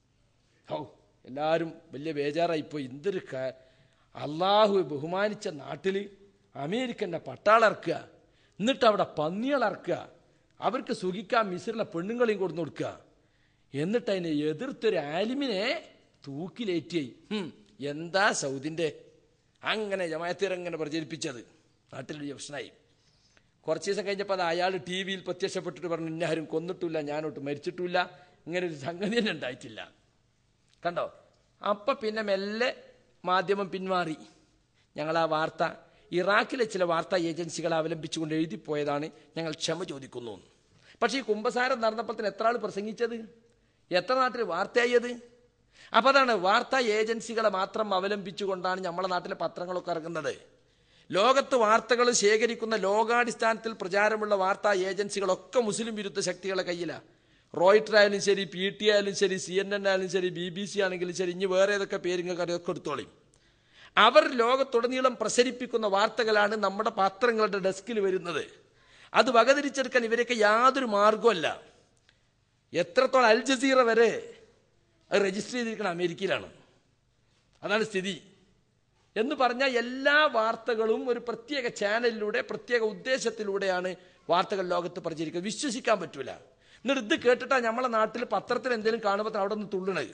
ഹൗ എല്ലാവരും വലിയ ബേജാറായിപ്പോയി എന്തൊരു ക- അള്ളാഹു ബഹുമാനിച്ച നാട്ടിൽ അമേരിക്കൻ്റെ പട്ടാളിറക്കുക എന്നിട്ട് അവിടെ പന്നികളിറക്കുക അവർക്ക് സുഖിക്കാൻ മിസിറിലെ പെണ്ണുങ്ങളെയും കൊടുന്നു കൊടുക്കുക എന്നിട്ട് അതിനെ എതിർത്തൊരു ആലിമിനെ തൂക്കിലേറ്റി ഹും, എന്താ സൗദിൻ്റെ അങ്ങനെ ജമായത്തിരങ്ങനെ പ്രചരിപ്പിച്ചത് നാട്ടിൽ വലിയ പ്രശ്നമായി കുറച്ച് ദിവസം കഴിഞ്ഞപ്പോൾ അത് അയാൾ ടി വിയിൽ പ്രത്യക്ഷപ്പെട്ടിട്ട് പറഞ്ഞു ഇന്നാരും കൊന്നിട്ടില്ല ഞാനൊട്ട് മരിച്ചിട്ടില്ല ഇങ്ങനെ ഒരു സംഗതി തന്നെ ഉണ്ടായിട്ടില്ല കണ്ടോ അപ്പം പിന്നെ മെല്ലെ മാധ്യമം പിന്മാറി ഞങ്ങൾ ആ വാർത്ത ഇറാഖിലെ ചില വാർത്താ ഏജൻസികളെ അവലംബിച്ചുകൊണ്ട് എഴുതിപ്പോയതാണ് ഞങ്ങൾ ക്ഷമ ചോദിക്കുന്നു എന്ന്. പക്ഷേ ഈ കുംഭസാരം നടന്നപ്പോൾ തന്നെ എത്ര ആൾ പ്രസംഗിച്ചത് എത്ര നാട്ടിൽ വാർത്തയായത് അപ്പം അതാണ് വാർത്താ ഏജൻസികളെ മാത്രം അവലംബിച്ചുകൊണ്ടാണ് നമ്മുടെ നാട്ടിലെ പത്രങ്ങളൊക്കെ ഇറങ്ങുന്നത് ലോകത്ത് വാർത്തകൾ ശേഖരിക്കുന്ന ലോകാടിസ്ഥാനത്തിൽ പ്രചാരമുള്ള വാർത്താ ഏജൻസികളൊക്കെ മുസ്ലിം വിരുദ്ധ ശക്തികളെ കയ്യിലാണ് റോയിട്ടർ ആയാലും ശരി പി ടി ആയാലും ശരി സി എൻ എൻ ആയാലും ശരി ബി ബി സി ആണെങ്കിലും ശരി ഇനി വേറെ ഏതൊക്കെ പേരുങ്ങൾക്ക് അതൊക്കെ എടുത്തോളിയും അവർ ലോകത്തുടനീളം പ്രസരിപ്പിക്കുന്ന വാർത്തകളാണ് നമ്മുടെ പത്രങ്ങളുടെ ഡെസ്കിൽ വരുന്നത് അത് വകതിരിച്ചെടുക്കാൻ ഇവരൊക്കെ യാതൊരു മാർഗമല്ല എത്രത്തോളം അൽ ജസീറ വരെ അത് രജിസ്റ്റർ ചെയ്തിരിക്കണം അമേരിക്കയിലാണ് അതാണ് സ്ഥിതി എന്ന് പറഞ്ഞാൽ എല്ലാ വാർത്തകളും ഒരു പ്രത്യേക ചാനലിലൂടെ പ്രത്യേക ഉദ്ദേശത്തിലൂടെയാണ് വാർത്തകൾ ലോകത്ത് പ്രചരിക്കുന്നത് വിശ്വസിക്കാൻ പറ്റൂല എന്നിട്ട് ഇത് കേട്ടിട്ടാ നമ്മളെ നാട്ടിൽ പത്രത്തിൽ എന്തെങ്കിലും കാണുമ്പോൾ അവിടെ നിന്ന് തുള്ളണത്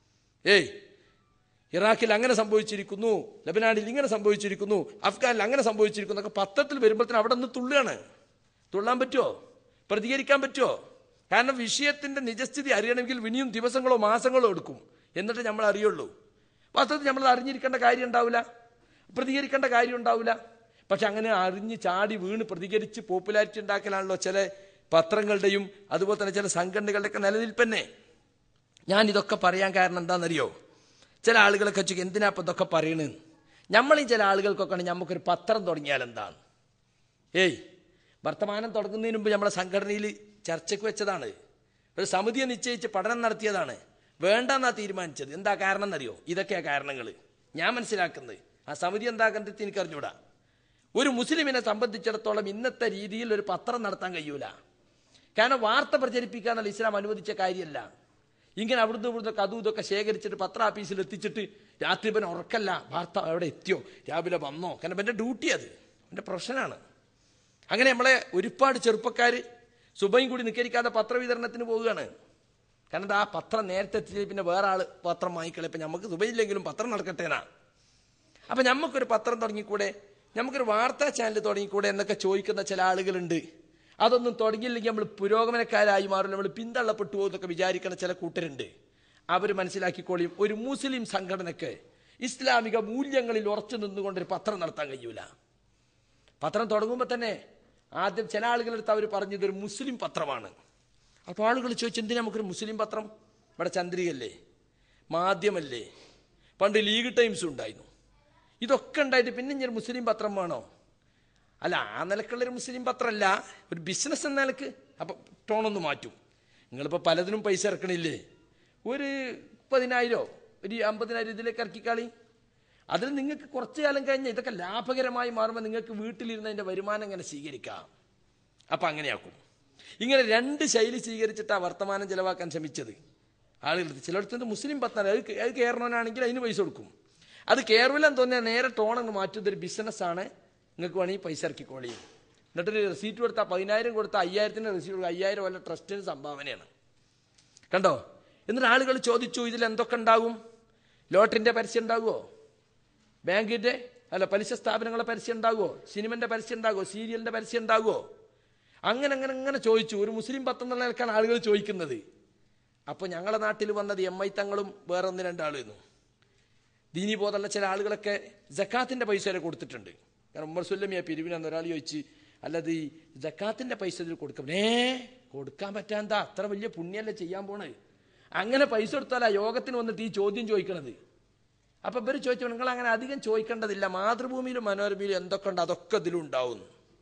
ഏയ് ഇറാഖിൽ അങ്ങനെ സംഭവിച്ചിരിക്കുന്നു ലബനാനിൽ ഇങ്ങനെ സംഭവിച്ചിരിക്കുന്നു അഫ്ഗാനിൽ അങ്ങനെ സംഭവിച്ചിരിക്കുന്നു എന്നൊക്കെ പത്രത്തിൽ വരുമ്പോഴത്തേന് അവിടെ നിന്ന് തുള്ളുകയാണ് തുള്ളാൻ പറ്റുമോ പ്രതികരിക്കാൻ പറ്റുമോ കാരണം വിഷയത്തിന്റെ നിജസ്ഥിതി അറിയണമെങ്കിൽ ഇനിയും ദിവസങ്ങളോ മാസങ്ങളോ എടുക്കും എന്നിട്ട് നമ്മൾ അറിയുള്ളൂ വാസ്തവത്തിൽ നമ്മൾ അറിഞ്ഞിരിക്കേണ്ട കാര്യം ഉണ്ടാവില്ല പ്രതികരിക്കേണ്ട കാര്യം ഉണ്ടാവില്ല പക്ഷെ അങ്ങനെ അറിഞ്ഞ് ചാടി വീണ് പ്രതികരിച്ച് പോപ്പുലാരിറ്റി ഉണ്ടാക്കലാണല്ലോ ചില പത്രങ്ങളുടെയും അതുപോലെ തന്നെ ചില സംഘടനകളുടെയൊക്കെ നിലനിൽപ്പന്നെ ഞാൻ ഇതൊക്കെ പറയാൻ കാരണം എന്താണെന്നറിയോ ചില ആളുകളൊക്കെ ചോദിക്കും എന്തിനാ ഇപ്പം ഇതൊക്കെ പറയണെന്ന് നമ്മളീ ചില ആളുകൾക്കൊക്കെ ആണെങ്കിൽ നമുക്കൊരു പത്രം തുടങ്ങിയാൽ എന്താണ് ഏയ് വർത്തമാനം തുടങ്ങുന്നതിന് മുമ്പ് നമ്മളെ സംഘടനയിൽ ചർച്ചയ്ക്ക് വെച്ചതാണ് ഒരു സമിതിയെ നിശ്ചയിച്ച് പഠനം നടത്തിയതാണ് വേണ്ടെന്നാ തീരുമാനിച്ചത് എന്താ കാരണം എന്നറിയോ ഇതൊക്കെയാ കാരണങ്ങൾ ഞാൻ മനസ്സിലാക്കുന്നത് ആ സമിതി എന്താ കണ്ടെത്തി എനിക്കറിഞ്ഞൂടാ ഒരു മുസ്ലിമിനെ സംബന്ധിച്ചിടത്തോളം ഇന്നത്തെ രീതിയിൽ ഒരു പത്രം നടത്താൻ കഴിയൂല കാരണം വാർത്ത പ്രചരിപ്പിക്കാന്നുള്ള ഇസ്ലാം അനുവദിച്ച കാര്യമല്ല ഇങ്ങനെ അവിടുന്ന് ഇവിടുന്ന് അതും ഇതൊക്കെ ശേഖരിച്ചിട്ട് പത്ര ഓഫീസിൽ എത്തിച്ചിട്ട് രാത്രി പിന്നെ ഉറക്കല്ല വാർത്ത അവിടെ എത്തിയോ രാവിലെ വന്നോ കാരണം എൻ്റെ ഡ്യൂട്ടി അത് എൻ്റെ പ്രൊഫഷനാണ് അങ്ങനെ നമ്മളെ ഒരുപാട് ചെറുപ്പക്കാർ സുബയും കൂടി നിക്കരിക്കാതെ പത്രവിതരണത്തിന് പോവുകയാണ് കാരണം ആ പത്രം നേരത്തെ എത്തിച്ച് പിന്നെ വേറെ ആൾ പത്രം വാങ്ങിക്കളെ ഇപ്പം നമുക്ക് സുബയില്ലെങ്കിലും പത്രം നടക്കട്ടേനാ അപ്പം നമുക്കൊരു പത്രം തുടങ്ങിക്കൂടെ നമുക്കൊരു വാർത്താ ചാനൽ തുടങ്ങിക്കൂടെ എന്നൊക്കെ ചോദിക്കുന്ന ചില ആളുകളുണ്ട് അതൊന്നും തുടങ്ങിയില്ലെങ്കിൽ നമ്മൾ പുരോഗമനക്കാരായി മാറും നമ്മൾ പിന്തള്ളപ്പെട്ടു പോകും എന്നൊക്കെ വിചാരിക്കുന്ന ചില കൂട്ടരുണ്ട് അവർ മനസ്സിലാക്കിക്കോളിയും ഒരു മുസ്ലിം സംഘടനയ്ക്ക് ഇസ്ലാമിക മൂല്യങ്ങളിൽ ഉറച്ചു നിന്നുകൊണ്ടൊരു പത്രം നടത്താൻ കഴിയൂല പത്രം തുടങ്ങുമ്പോൾ തന്നെ ആദ്യം ചില ആളുകളെടുത്ത് അവർ പറഞ്ഞു ഇതൊരു മുസ്ലിം പത്രമാണ് അപ്പോൾ ആളുകൾ ചോദിച്ചു എന്തിനാ നമുക്കൊരു മുസ്ലിം പത്രം ഇവിടെ ചന്ദ്രികല്ലേ മാധ്യമല്ലേ പണ്ട് ലീഗ് ടൈംസ് ഉണ്ടായിരുന്നു ഇതൊക്കെ ഉണ്ടായിട്ട് പിന്നെ ഇനി ഒരു മുസ്ലിം പത്രം വേണോ അല്ല ആ നിലക്കുള്ളൊരു മുസ്ലിം പത്രമല്ല ഒരു ബിസിനസ് എന്ന നിലക്ക് അപ്പം ടോണൊന്ന് മാറ്റും നിങ്ങളിപ്പോൾ പലതിനും പൈസ ഇറക്കണില്ലേ ഒരു പതിനായിരോ ഒരു അമ്പതിനായിരം ഇതിലേക്ക് ഇറക്കിക്കാളി അതിൽ നിങ്ങൾക്ക് കുറച്ചു കാലം കഴിഞ്ഞ് ഇതൊക്കെ ലാഭകരമായി മാറുമ്പോൾ നിങ്ങൾക്ക് വീട്ടിലിരുന്ന് അതിൻ്റെ വരുമാനം ഇങ്ങനെ സ്വീകരിക്കാം അപ്പം അങ്ങനെയാക്കും ഇങ്ങനെ രണ്ട് ശൈലി സ്വീകരിച്ചിട്ട് ആ വർത്തമാനം ചെലവാക്കാൻ ശ്രമിച്ചത് ആളുകൾ ചിലയിടത്തുനിന്ന് മുസ്ലിം പത്രം അത് കേ- അത് കയറണവനാണെങ്കിൽ അതിന് പൈസ കൊടുക്കും അത് കയറില്ലെന്ന് തോന്നിയാൽ നേരെ ടോണങ്ങ് മാറ്റുന്ന ഒരു ബിസിനസ്സാണ് നിങ്ങൾക്ക് വേണമെങ്കിൽ പൈസ ഇറക്കിക്കോളി എന്നിട്ടൊരു റെസീറ്റ് കൊടുത്താൽ പതിനായിരം കൊടുത്താൽ അയ്യായിരത്തിന് റെസീറ്റ് കൊടുക്കുക അയ്യായിരം വല്ല ട്രസ്റ്റിന് സംഭാവനയാണ് കണ്ടോ എന്നിട്ട് ആളുകൾ ചോദിച്ചു ഇതിൽ എന്തൊക്കെ ഉണ്ടാകും ലോട്ടറിന്റെ പരസ്യം ഉണ്ടാകുമോ ബാങ്കിന്റെ അല്ല പലിശ സ്ഥാപനങ്ങളെ പരസ്യം ഉണ്ടാകുമോ സിനിമന്റെ പരസ്യം ഉണ്ടാകുമോ സീരിയലിന്റെ പരസ്യം ഉണ്ടാകുമോ അങ്ങനെ അങ്ങനെ അങ്ങനെ ചോദിച്ചു ഒരു മുസ്ലിം പത്രം എന്നുള്ള നിലക്കാണ് ആളുകൾ ചോദിക്കുന്നത് അപ്പോൾ ഞങ്ങളുടെ നാട്ടിൽ വന്നത് എം ഐ തങ്ങളും വേറെ ഒന്ന് രണ്ടാളുന്നു ദീനി ബോധമുള്ള ചില ആളുകളൊക്കെ ജക്കാത്തിന്റെ പൈസ വരെ കൊടുത്തിട്ടുണ്ട് കാരണം ഉമ്മർ സുല്ലമിയ പിരിവിനെന്ന് ഒരാൾ ചോദിച്ച് അല്ലത് ഈ ജക്കാത്തിന്റെ പൈസ ഇതിൽ കൊടുക്കും ഏ കൊടുക്കാൻ പറ്റാന്താ അത്ര വലിയ പുണ്യല്ലേ ചെയ്യാൻ പോണത് അങ്ങനെ പൈസ കൊടുത്താലാ യോഗത്തിന് വന്നിട്ട് ഈ ചോദ്യം ചോദിക്കണത് അപ്പൊ ഇവർ ചോദിച്ചു നിങ്ങൾ അങ്ങനെ അധികം ചോദിക്കേണ്ടതില്ല മാതൃഭൂമിയിലും മനോരമയിലും എന്തൊക്കെ ഉണ്ട് അതൊക്കെ ഇതിലും ഉണ്ടാവും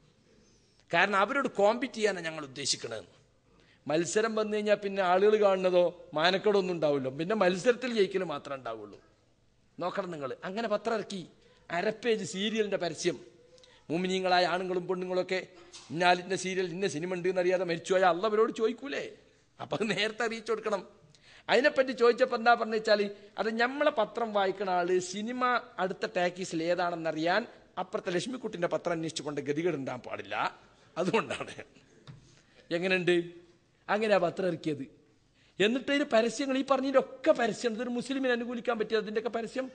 കാരണം അവരോട് കോമ്പീറ്റ് ചെയ്യാനാണ് ഞങ്ങൾ ഉദ്ദേശിക്കുന്നത് മത്സരം വന്നു കഴിഞ്ഞാൽ പിന്നെ ആളുകൾ കാണുന്നതോ മാനക്കേടൊന്നും ഉണ്ടാവില്ല പിന്നെ മത്സരത്തിൽ ജയിക്കൽ മാത്രമേ ഉണ്ടാവുള്ളൂ നോക്കണം നിങ്ങൾ അങ്ങനെ പത്രം ഇറക്കി അരപ്പേജ് സീരിയലിന്റെ പരസ്യം മുമിനീങ്ങളായ ആണുങ്ങളും പെണ്ണുങ്ങളൊക്കെ ഇന്നാലിന്റെ സീരിയൽ ഇന്ന സിനിമ ഉണ്ട് എന്നറിയാതെ മരിച്ചുപോയ അല്ല അവരോട് ചോദിക്കൂലേ അപ്പൊ അത് നേരത്തെ അറിയിച്ചു കൊടുക്കണം അതിനെപ്പറ്റി ചോദിച്ചപ്പോൾ എന്താ പറഞ്ഞു വെച്ചാൽ അത് നമ്മളെ പത്രം വായിക്കുന്ന ആള് സിനിമ അടുത്ത ടാക്കീസിൽ ഏതാണെന്നറിയാൻ അപ്പുറത്തെ ലക്ഷ്മിക്കുട്ടിന്റെ പത്രം അന്വേഷിച്ചുകൊണ്ട് ഗതികേട് ഉണ്ടാകാൻ പാടില്ല അതുകൊണ്ടാണ് എങ്ങനെയുണ്ട് അങ്ങനെ ആ പത്രം ഇറക്കിയത് എന്നിട്ട് ഇതിന് പരസ്യങ്ങൾ ഈ പറഞ്ഞതിന്റെ ഒക്കെ പരസ്യം ഇതൊരു മുസ്ലിമിനെ അനുകൂലിക്കാൻ പറ്റിയത് അതിൻ്റെയൊക്കെ പരസ്യം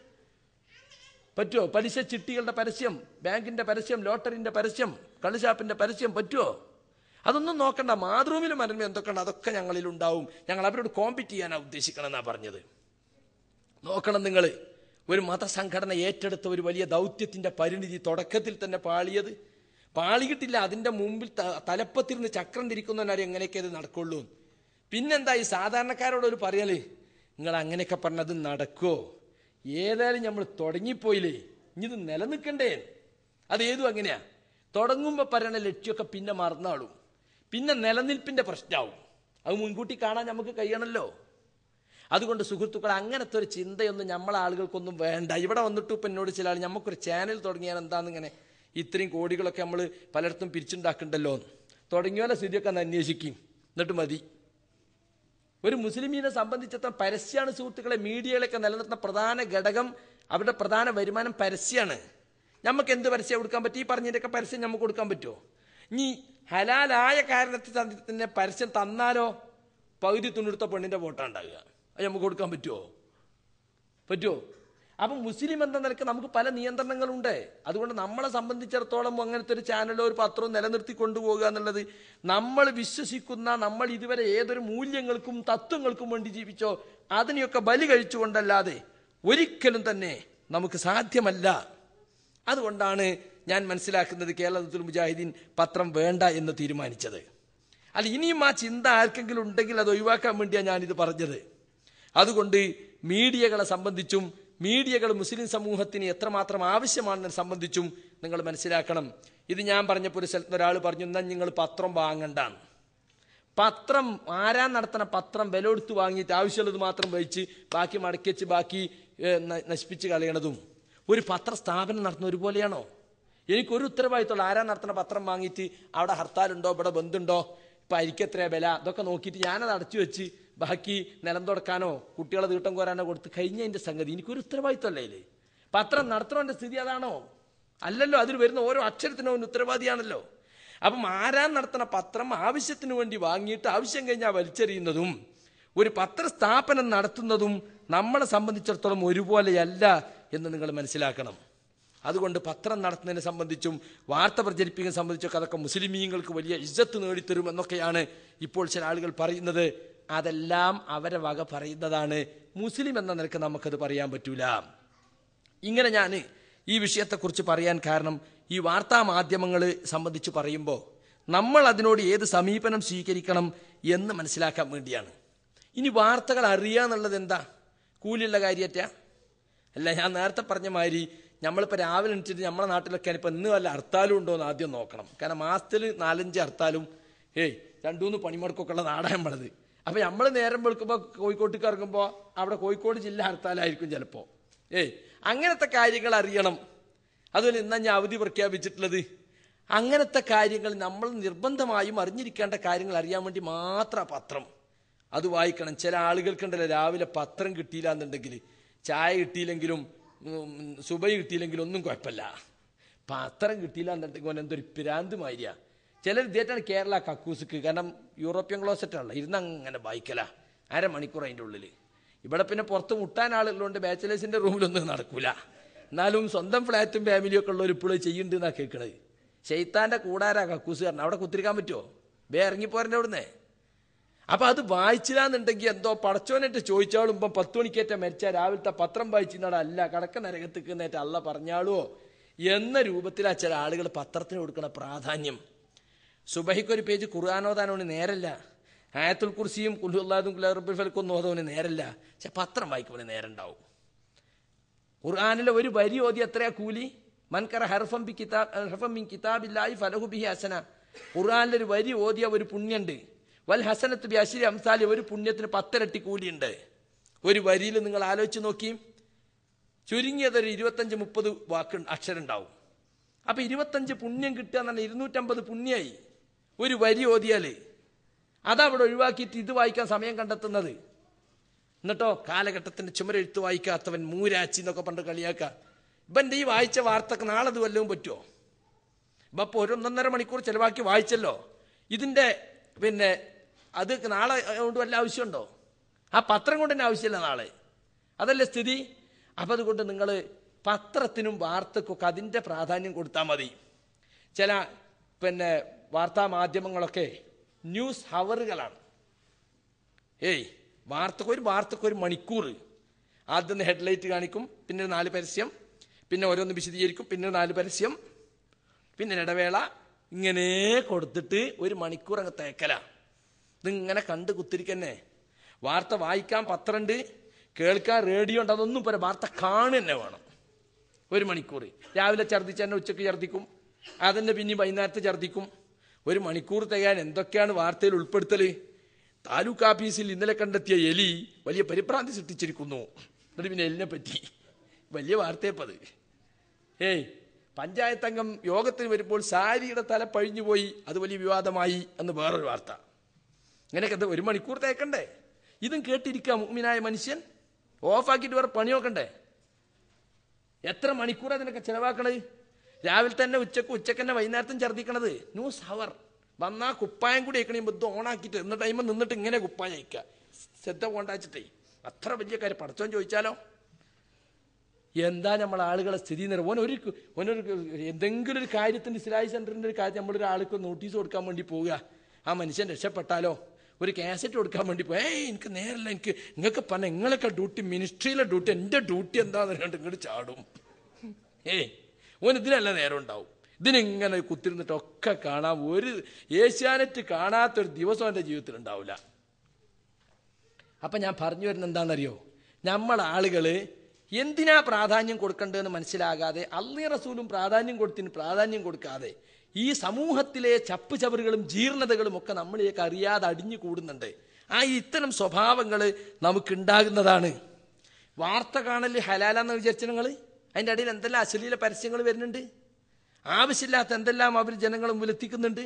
പറ്റുമോ പലിശ ചിട്ടികളുടെ പരസ്യം ബാങ്കിന്റെ പരസ്യം ലോട്ടറിന്റെ പരസ്യം കളിഷാപ്പിന്റെ പരസ്യം പറ്റുമോ അതൊന്നും നോക്കണ്ട മാതൃഭൂമിയിലും മനന്മ എന്തൊക്കെ ഉണ്ട് അതൊക്കെ ഞങ്ങളിൽ ഉണ്ടാവും ഞങ്ങൾ അവരോട് കോമ്പീറ്റ് ചെയ്യാനാണ് ഉദ്ദേശിക്കണമെന്നാണ് പറഞ്ഞത് നോക്കണം നിങ്ങൾ ഒരു മതസംഘടന ഏറ്റെടുത്ത ഒരു വലിയ ദൗത്യത്തിന്റെ പരിണിതി തുടക്കത്തിൽ തന്നെ പാളിയത് പാളിയിട്ടില്ല അതിന്റെ മുമ്പിൽ ത- തലപ്പത്തിരുന്ന് ചക്രം തിരിക്കുന്നവനാരും എങ്ങനെയൊക്കെ ഇത് നടക്കുള്ളൂ പിന്നെന്താ ഈ സാധാരണക്കാരോട് ഒരു പറയല് നിങ്ങൾ അങ്ങനെയൊക്കെ പറഞ്ഞത് നടക്കുമോ ഏതായാലും നമ്മൾ തുടങ്ങിപ്പോയില്ലേ ഇനി ഇത് നിലനിൽക്കണ്ടേ അത് ഏതും അങ്ങനെയാ തുടങ്ങുമ്പോൾ പറയണ ലക്ഷ്യമൊക്കെ പിന്നെ മറന്നാളും പിന്നെ നിലനിൽപ്പിന്റെ പ്രശ്നമാവും അത് മുൻകൂട്ടി കാണാൻ നമുക്ക് കഴിയണമല്ലോ അതുകൊണ്ട് സുഹൃത്തുക്കൾ അങ്ങനത്തെ ഒരു ചിന്തയൊന്നും നമ്മളെ ആളുകൾക്കൊന്നും വേണ്ട ഇവിടെ വന്നിട്ട് ഇപ്പം എന്നോട് ചില ആൾ നമുക്കൊരു ചാനൽ തുടങ്ങിയാൽ എന്താന്നിങ്ങനെ ഇത്രയും കോടികളൊക്കെ നമ്മൾ പലയിടത്തും പിരിച്ചുണ്ടാക്കണ്ടല്ലോ തുടങ്ങിയോലെ സ്ഥിതിയൊക്കെ ഒന്ന് അന്വേഷിക്കും എന്നിട്ട് മതി ഒരു മുസ്ലിമീനെ സംബന്ധിച്ചിടത്തോളം പരസ്യമാണ് സുഹൃത്തുക്കളെ മീഡിയയിലൊക്കെ നിലനിർത്തുന്ന പ്രധാന ഘടകം അവരുടെ പ്രധാന വരുമാനം പരസ്യമാണ് നമുക്ക് എന്ത് പരസ്യം കൊടുക്കാൻ പറ്റും ഈ പറഞ്ഞതിൻ്റെയൊക്കെ പരസ്യം നമുക്ക് കൊടുക്കാൻ പറ്റുമോ ഇനി ഹലാലായ കാരണത്തിൽ തന്നെ പരസ്യം തന്നാലോ പകുതി തുണിയെടുത്ത പെണ്ണിൻ്റെ ഫോട്ടോ ഉണ്ടാകുക അത് നമുക്ക് കൊടുക്കാൻ പറ്റുമോ പറ്റുമോ അപ്പം മുസ്ലിം എന്ന നിലക്ക് നമുക്ക് പല നിയന്ത്രണങ്ങളുണ്ട് അതുകൊണ്ട് നമ്മളെ സംബന്ധിച്ചിടത്തോളം അങ്ങനത്തെ ഒരു ചാനലോ ഒരു പത്രവും നിലനിർത്തി കൊണ്ടുപോകുക എന്നുള്ളത് നമ്മൾ വിശ്വസിക്കുന്ന നമ്മൾ ഇതുവരെ ഏതൊരു മൂല്യങ്ങൾക്കും തത്വങ്ങൾക്കും വേണ്ടി ജീവിച്ചോ അതിനെയൊക്കെ ബലി കഴിച്ചുകൊണ്ടല്ലാതെ ഒരിക്കലും തന്നെ നമുക്ക് സാധ്യമല്ല അതുകൊണ്ടാണ് ഞാൻ മനസ്സിലാക്കുന്നത് കേരളത്തിൽ മുജാഹിദീൻ പത്രം വേണ്ട എന്ന് തീരുമാനിച്ചത് അല്ല ഇനിയും ആ ചിന്ത ആർക്കെങ്കിലും ഉണ്ടെങ്കിൽ അത് ഒഴിവാക്കാൻ വേണ്ടിയാണ് ഞാനിത് പറഞ്ഞത് അതുകൊണ്ട് മീഡിയകളെ സംബന്ധിച്ചും മീഡിയകൾ മുസ്ലിം സമൂഹത്തിന് എത്രമാത്രം ആവശ്യമാണെന്ന് സംബന്ധിച്ചും നിങ്ങൾ മനസ്സിലാക്കണം ഇത് ഞാൻ പറഞ്ഞപ്പോൾ ഒരു സ്ഥലത്ത് ഒരാൾ പറഞ്ഞു എന്നാൽ നിങ്ങൾ പത്രം വാങ്ങണ്ടാന്ന് പത്രം ആരാ നടത്തണ പത്രം വില കൊടുത്ത് വാങ്ങിയിട്ട് ആവശ്യമുള്ളത് മാത്രം വഹിച്ച് ബാക്കി മടക്കി വെച്ച് ബാക്കി ഏ, ന- നശിപ്പിച്ച് കളയണതും ഒരു പത്രസ്ഥാപനം നടത്തുന്ന ഒരുപോലെയാണോ എനിക്കൊരു ഉത്തരവാദിത്തമുള്ള ആരാ നടത്തുന്ന പത്രം വാങ്ങിയിട്ട് അവിടെ ഹർത്താലുണ്ടോ ഇവിടെ ബന്ധുണ്ടോ ഇപ്പം അരിക്കെത്ര വില ഇതൊക്കെ നോക്കിയിട്ട് ഞാനത് അടച്ചു വെച്ച് ബാക്കി നിലം തുടക്കാനോ കുട്ടികളെ തീട്ടം കോരാനോ കൊടുത്ത് കഴിഞ്ഞതിൻ്റെ സംഗതി എനിക്കൊരു ഉത്തരവാദിത്തമല്ലേ ഇതിൽ പത്രം നടത്തണവൻ്റെ സ്ഥിതി അതാണോ അല്ലല്ലോ അതിൽ വരുന്ന ഓരോ അക്ഷരത്തിനും അവൻ ഉത്തരവാദിയാണല്ലോ അപ്പം ആരാൻ നടത്തുന്ന പത്രം ആവശ്യത്തിന് വേണ്ടി വാങ്ങിയിട്ട് ആവശ്യം കഴിഞ്ഞാൽ വലിച്ചെറിയുന്നതും ഒരു പത്രസ്ഥാപനം നടത്തുന്നതും നമ്മളെ സംബന്ധിച്ചിടത്തോളം ഒരുപോലെയല്ല എന്ന് നിങ്ങൾ മനസ്സിലാക്കണം അതുകൊണ്ട് പത്രം നടത്തുന്നതിനെ സംബന്ധിച്ചും വാർത്ത പ്രചരിപ്പിക്കുന്നതിനെ സംബന്ധിച്ചൊക്കെ അതൊക്കെ മുസ്ലിമീങ്ങൾക്ക് വലിയ ഇജ്ജത്ത് നേടിത്തരും എന്നൊക്കെയാണ് ഇപ്പോൾ ചില ആളുകൾ പറയുന്നത് അതെല്ലാം അവരെ വക പറയുന്നതാണ് മുസ്ലിം എന്ന നിലക്ക് നമുക്കത് പറയാൻ പറ്റൂല ഇങ്ങനെ ഞാൻ ഈ വിഷയത്തെക്കുറിച്ച് പറയാൻ കാരണം ഈ വാർത്താ മാധ്യമങ്ങൾ സംബന്ധിച്ച് പറയുമ്പോൾ നമ്മൾ അതിനോട് ഏത് സമീപനം സ്വീകരിക്കണം എന്ന് മനസ്സിലാക്കാൻ വേണ്ടിയാണ് ഇനി വാർത്തകൾ അറിയുക എന്നുള്ളത് എന്താ കൂലിയുള്ള കാര്യറ്റ അല്ല ഞാൻ നേരത്തെ പറഞ്ഞ മാതിരി നമ്മളിപ്പോൾ രാവിലെ എണീച്ചിട്ട് നമ്മളെ നാട്ടിലൊക്കെ ഇപ്പോൾ ഇന്ന് വല്ല ഹർത്താലും ഉണ്ടോ എന്ന് ആദ്യം നോക്കണം കാരണം മാസത്തിൽ നാലഞ്ച് ഹർത്താലും ഏയ് രണ്ടൂന്ന് പണിമുടക്കൊക്കെ ഉള്ള നാടാണ് നമ്മളത് അപ്പോൾ നമ്മൾ നേരം വെളുക്കുമ്പോൾ കോഴിക്കോട്ടേക്ക് ഇറങ്ങുമ്പോൾ അവിടെ കോഴിക്കോട് ജില്ല ഹർത്താലായിരിക്കും ചിലപ്പോൾ ഏയ് അങ്ങനത്തെ കാര്യങ്ങൾ അറിയണം അതുപോലെ ഇന്നാ ഞാൻ അവധി പ്രഖ്യാപിച്ചിട്ടുള്ളത് അങ്ങനത്തെ കാര്യങ്ങൾ നമ്മൾ നിർബന്ധമായും അറിഞ്ഞിരിക്കേണ്ട കാര്യങ്ങൾ അറിയാൻ വേണ്ടി മാത്രം പത്രം അത് വായിക്കണം ചില ആളുകൾക്കുണ്ടല്ലോ രാവിലെ പത്രം കിട്ടിയില്ല എന്നുണ്ടെങ്കിൽ ചായ കിട്ടിയില്ലെങ്കിലും ഉം, സുബൈ കിട്ടിയില്ലെങ്കിലും ഒന്നും കുഴപ്പമില്ല പത്രം കിട്ടിയില്ല എന്നുണ്ടെങ്കിൽ ഓൻ എന്തൊരു പിരാന്ത് മാതിരിയാ ചിലർ ഇതേറ്റാണ് കേരള കക്കൂസിക്ക് കാരണം യൂറോപ്യൻ ക്ലോസറ്റാണല്ലോ ഇരുന്ന് അങ്ങനെ വായിക്കല അരമണിക്കൂർ അതിൻ്റെ ഉള്ളിൽ ഇവിടെ പിന്നെ പുറത്ത് മുട്ടാൻ ആളുള്ളതുകൊണ്ട് ബാച്ചിലേഴ്സിൻ്റെ റൂമിലൊന്നും നടക്കൂല എന്നാലും സ്വന്തം ഫ്ലാറ്റും ഫാമിലിയും ഒക്കെ ഉള്ളവർ ഇപ്പോഴും ചെയ്യുന്നുണ്ട് എന്നാണ് കേൾക്കണത് ഷെയ്ത്താൻ്റെ കൂടാരാ കക്കൂസ് കാരണം അവിടെ കുത്തിരിക്കാൻ പറ്റുമോ ബേ ഇറങ്ങിപ്പോരൻ്റെ അവിടുന്ന് അപ്പൊ അത് വായിച്ചില്ലാന്നുണ്ടെങ്കിൽ എന്തോ പടച്ചോനായിട്ട് ചോദിച്ചാളും ഇപ്പം പത്ത് മണിക്കേറ്റ മരിച്ച രാവിലത്തെ പത്രം വായിച്ചിരുന്നാടാ അല്ല കടക്ക നരകത്തിക്കുന്നേറ്റ അല്ല പറഞ്ഞാളോ എന്ന രൂപത്തിലാ ചില ആളുകൾ പത്രത്തിന് കൊടുക്കുന്ന പ്രാധാന്യം സുബഹിക്കൊരു പേജ് ഖുർആാനോദാനോന് നേരല്ല ആയത്തുൽ കുർസിയും കുല്ലുല്ലാദും കുലറബിൽ ഫലക്കൊന്നും ഓതോന് നേരല്ല പക്ഷെ പത്രം വായിക്കുമ്പോൾ നേരണ്ടാവും ഖുർആാനിലെ ഒരു വരി ഓതി എത്രയാ കൂലി മൻകറ ഹർഫം ബി കിതാബ് ഹർഫം മിൻ കിതാബില്ലായി ഫലഹു ബിഹി ഹസന ഖുർആാനിലെ ഒരു വരി ഓതിയ ഒരു പുണ്യുണ്ട് വൽ ഹസനത്ത് ബി അശ്രി അംസാലി ഒരു പുണ്യത്തിന് പത്തിരട്ടി കൂലിയുണ്ട് ഒരു വരിയിൽ നിങ്ങൾ ആലോചിച്ച് നോക്കി ചുരുങ്ങിയതൊരു ഇരുപത്തഞ്ച് മുപ്പത് വാക്ക് അക്ഷരം ഉണ്ടാവും അപ്പൊ ഇരുപത്തഞ്ച് പുണ്യം കിട്ടുക എന്ന് പറഞ്ഞാൽ ഇരുന്നൂറ്റമ്പത് പുണ്യായി ഒരു വരി ഓതിയാല് അതവിടെ ഒഴിവാക്കിയിട്ട് ഇത് വായിക്കാൻ സമയം കണ്ടെത്തുന്നത് എന്നിട്ടോ കാലഘട്ടത്തിന്റെ ചുമരെഴുത്ത് വായിക്കാത്തവൻ മൂരാച്ചി എന്നൊക്കെ പണ്ട് കളിയാക്ക ഇവന്റെ ഈ വായിച്ച വാർത്തക്ക് നാളെ അത് വല്ലതും പറ്റുമോ ഇപ്പൊ ഇപ്പൊ ഒരു ഒന്നൊന്നര മണിക്കൂർ ചെലവാക്കി വായിച്ചല്ലോ ഇതിന്റെ പിന്നെ അത് നാളെ കൊണ്ട് വല്ല ആവശ്യമുണ്ടോ ആ പത്രം കൊണ്ട് തന്നെ ആവശ്യമില്ല നാളെ അതല്ലേ സ്ഥിതി അപ്പം അതുകൊണ്ട് നിങ്ങൾ പത്രത്തിനും വാർത്തക്കൊക്കെ അതിൻ്റെ പ്രാധാന്യം കൊടുത്താൽ മതി ചില പിന്നെ വാർത്താ മാധ്യമങ്ങളൊക്കെ ന്യൂസ് ഹവറുകളാണ് ഏയ് വാർത്തക്ക് ഒരു വാർത്തക്ക് ഒരു മണിക്കൂർ ആദ്യം ഹെഡ്ലൈറ്റ് കാണിക്കും പിന്നെ ഒരു നാല് പരസ്യം പിന്നെ ഓരോന്ന് വിശദീകരിക്കും പിന്നെ ഒരു നാല് പരസ്യം പിന്നെ ഒരു ഇടവേള ഇങ്ങനെ കൊടുത്തിട്ട് ഒരു മണിക്കൂർ അങ്ങ് തേക്കല ഇതിങ്ങനെ കണ്ട് കുത്തിരിക്കന്നെ വാർത്ത വായിക്കാൻ പത്രമുണ്ട് കേൾക്കാൻ റേഡിയോ ഉണ്ട് അതൊന്നും പോരാ വാർത്ത കാണുക തന്നെ വേണം ഒരു മണിക്കൂർ രാവിലെ ഛർദ്ദിച്ച് തന്നെ ഉച്ചയ്ക്ക് ഛർദ്ദിക്കും അതന്നെ പിന്നെ വൈകുന്നേരത്തെ ഛർദ്ദിക്കും ഒരു മണിക്കൂർ തികയാൻ എന്തൊക്കെയാണ് വാർത്തയിൽ ഉൾപ്പെടുത്തൽ താലൂക്ക് ഓഫീസിൽ ഇന്നലെ കണ്ടെത്തിയ എലി വലിയ പരിഭ്രാന്തി സൃഷ്ടിച്ചിരിക്കുന്നു എന്നിട്ട് പിന്നെ എലിനെ പറ്റി വലിയ വാർത്തയപ്പത് ഏയ് പഞ്ചായത്ത് അംഗം യോഗത്തിന് വരുമ്പോൾ സാരിയുടെ തല പഴിഞ്ഞുപോയി അത് വലിയ വിവാദമായി എന്ന് വേറൊരു വാർത്ത ഇങ്ങനെയൊക്കെ ഇത് ഒരു മണിക്കൂർ തേക്കണ്ടേ ഇതും കേട്ടിരിക്കാം മുഗ്മിനായ മനുഷ്യൻ ഓഫാക്കിയിട്ട് വേറെ പണി നോക്കണ്ടേ എത്ര മണിക്കൂറാ അതിനൊക്കെ ചെലവാക്കണത് രാവിലെ തന്നെ ഉച്ചക്ക് ഉച്ചക്ക് തന്നെ വൈകുന്നേരത്തും ഛർദ്ദിക്കണത് ന്യൂസ് ഹവർ വന്നാ കുപ്പായം കൂടി അയക്കണേ ഇത് ഓണാക്കിയിട്ട് എന്ന ടൈമിൽ നിന്നിട്ട് ഇങ്ങനെ കുപ്പായം അയക്കുക ശ്രദ്ധ കൊണ്ടാച്ചിട്ടേ അത്ര വലിയ കാര്യം പഠിച്ചോൻ ചോദിച്ചാലോ എന്താ നമ്മൾ ആളുകളെ സ്ഥിതി നിറ ഓനൊരു ഓനൊരു എന്തെങ്കിലും ഒരു കാര്യത്തിന് ഇസ്ലായി സെന്ററിന്റെ ഒരു കാര്യം നമ്മളൊരു ആൾക്ക് നോട്ടീസ് കൊടുക്കാൻ വേണ്ടി പോവുക ആ മനുഷ്യൻ രക്ഷപ്പെട്ടാലോ ഒരു കാസറ്റ് കൊടുക്കാൻ വേണ്ടി പോയി ഏയ് എനിക്ക് നേരല്ല എനിക്ക് നിങ്ങൾക്ക് പറഞ്ഞ നിങ്ങളൊക്കെ ഡ്യൂട്ടി മിനിസ്ട്രിയിലെ ഡ്യൂട്ടി എൻ്റെ ഡ്യൂട്ടി എന്താന്ന് പറഞ്ഞിട്ട് ഇങ്ങോട്ട് ചാടും ഏയ് ഓൻ ഇതിനല്ല നേരം ഉണ്ടാവും ഇതിനിങ്ങനെ കുത്തിരുന്നിട്ട് ഒക്കെ കാണാൻ ഒരു ഏഷ്യാനെറ്റ് കാണാത്തൊരു ദിവസം എൻ്റെ ജീവിതത്തിൽ ഉണ്ടാവില്ല അപ്പം ഞാൻ പറഞ്ഞു വരുന്നത് എന്താണെന്നറിയോ നമ്മളെ ആളുകൾ എന്തിനാ പ്രാധാന്യം കൊടുക്കേണ്ടതെന്ന് മനസ്സിലാകാതെ അള്ളി റസൂലും പ്രാധാന്യം കൊടുത്തിന് പ്രാധാന്യം കൊടുക്കാതെ ഈ സമൂഹത്തിലെ ചപ്പ് ചവറുകളും ജീർണതകളും ഒക്കെ നമ്മളിലേക്ക് അറിയാതെ അടിഞ്ഞു കൂടുന്നുണ്ട് ആ ഇത്തരം സ്വഭാവങ്ങൾ നമുക്കുണ്ടാകുന്നതാണ് വാർത്ത കാണൽ ഹലാലാന്ന് വിചാരിച്ച നിങ്ങൾ അതിൻ്റെ ഇടയിൽ എന്തെല്ലാം അശ്ലീല പരസ്യങ്ങൾ വരുന്നുണ്ട് ആവശ്യമില്ലാത്ത എന്തെല്ലാം അവർ ജനങ്ങളെ മുമ്പിൽ എത്തിക്കുന്നുണ്ട്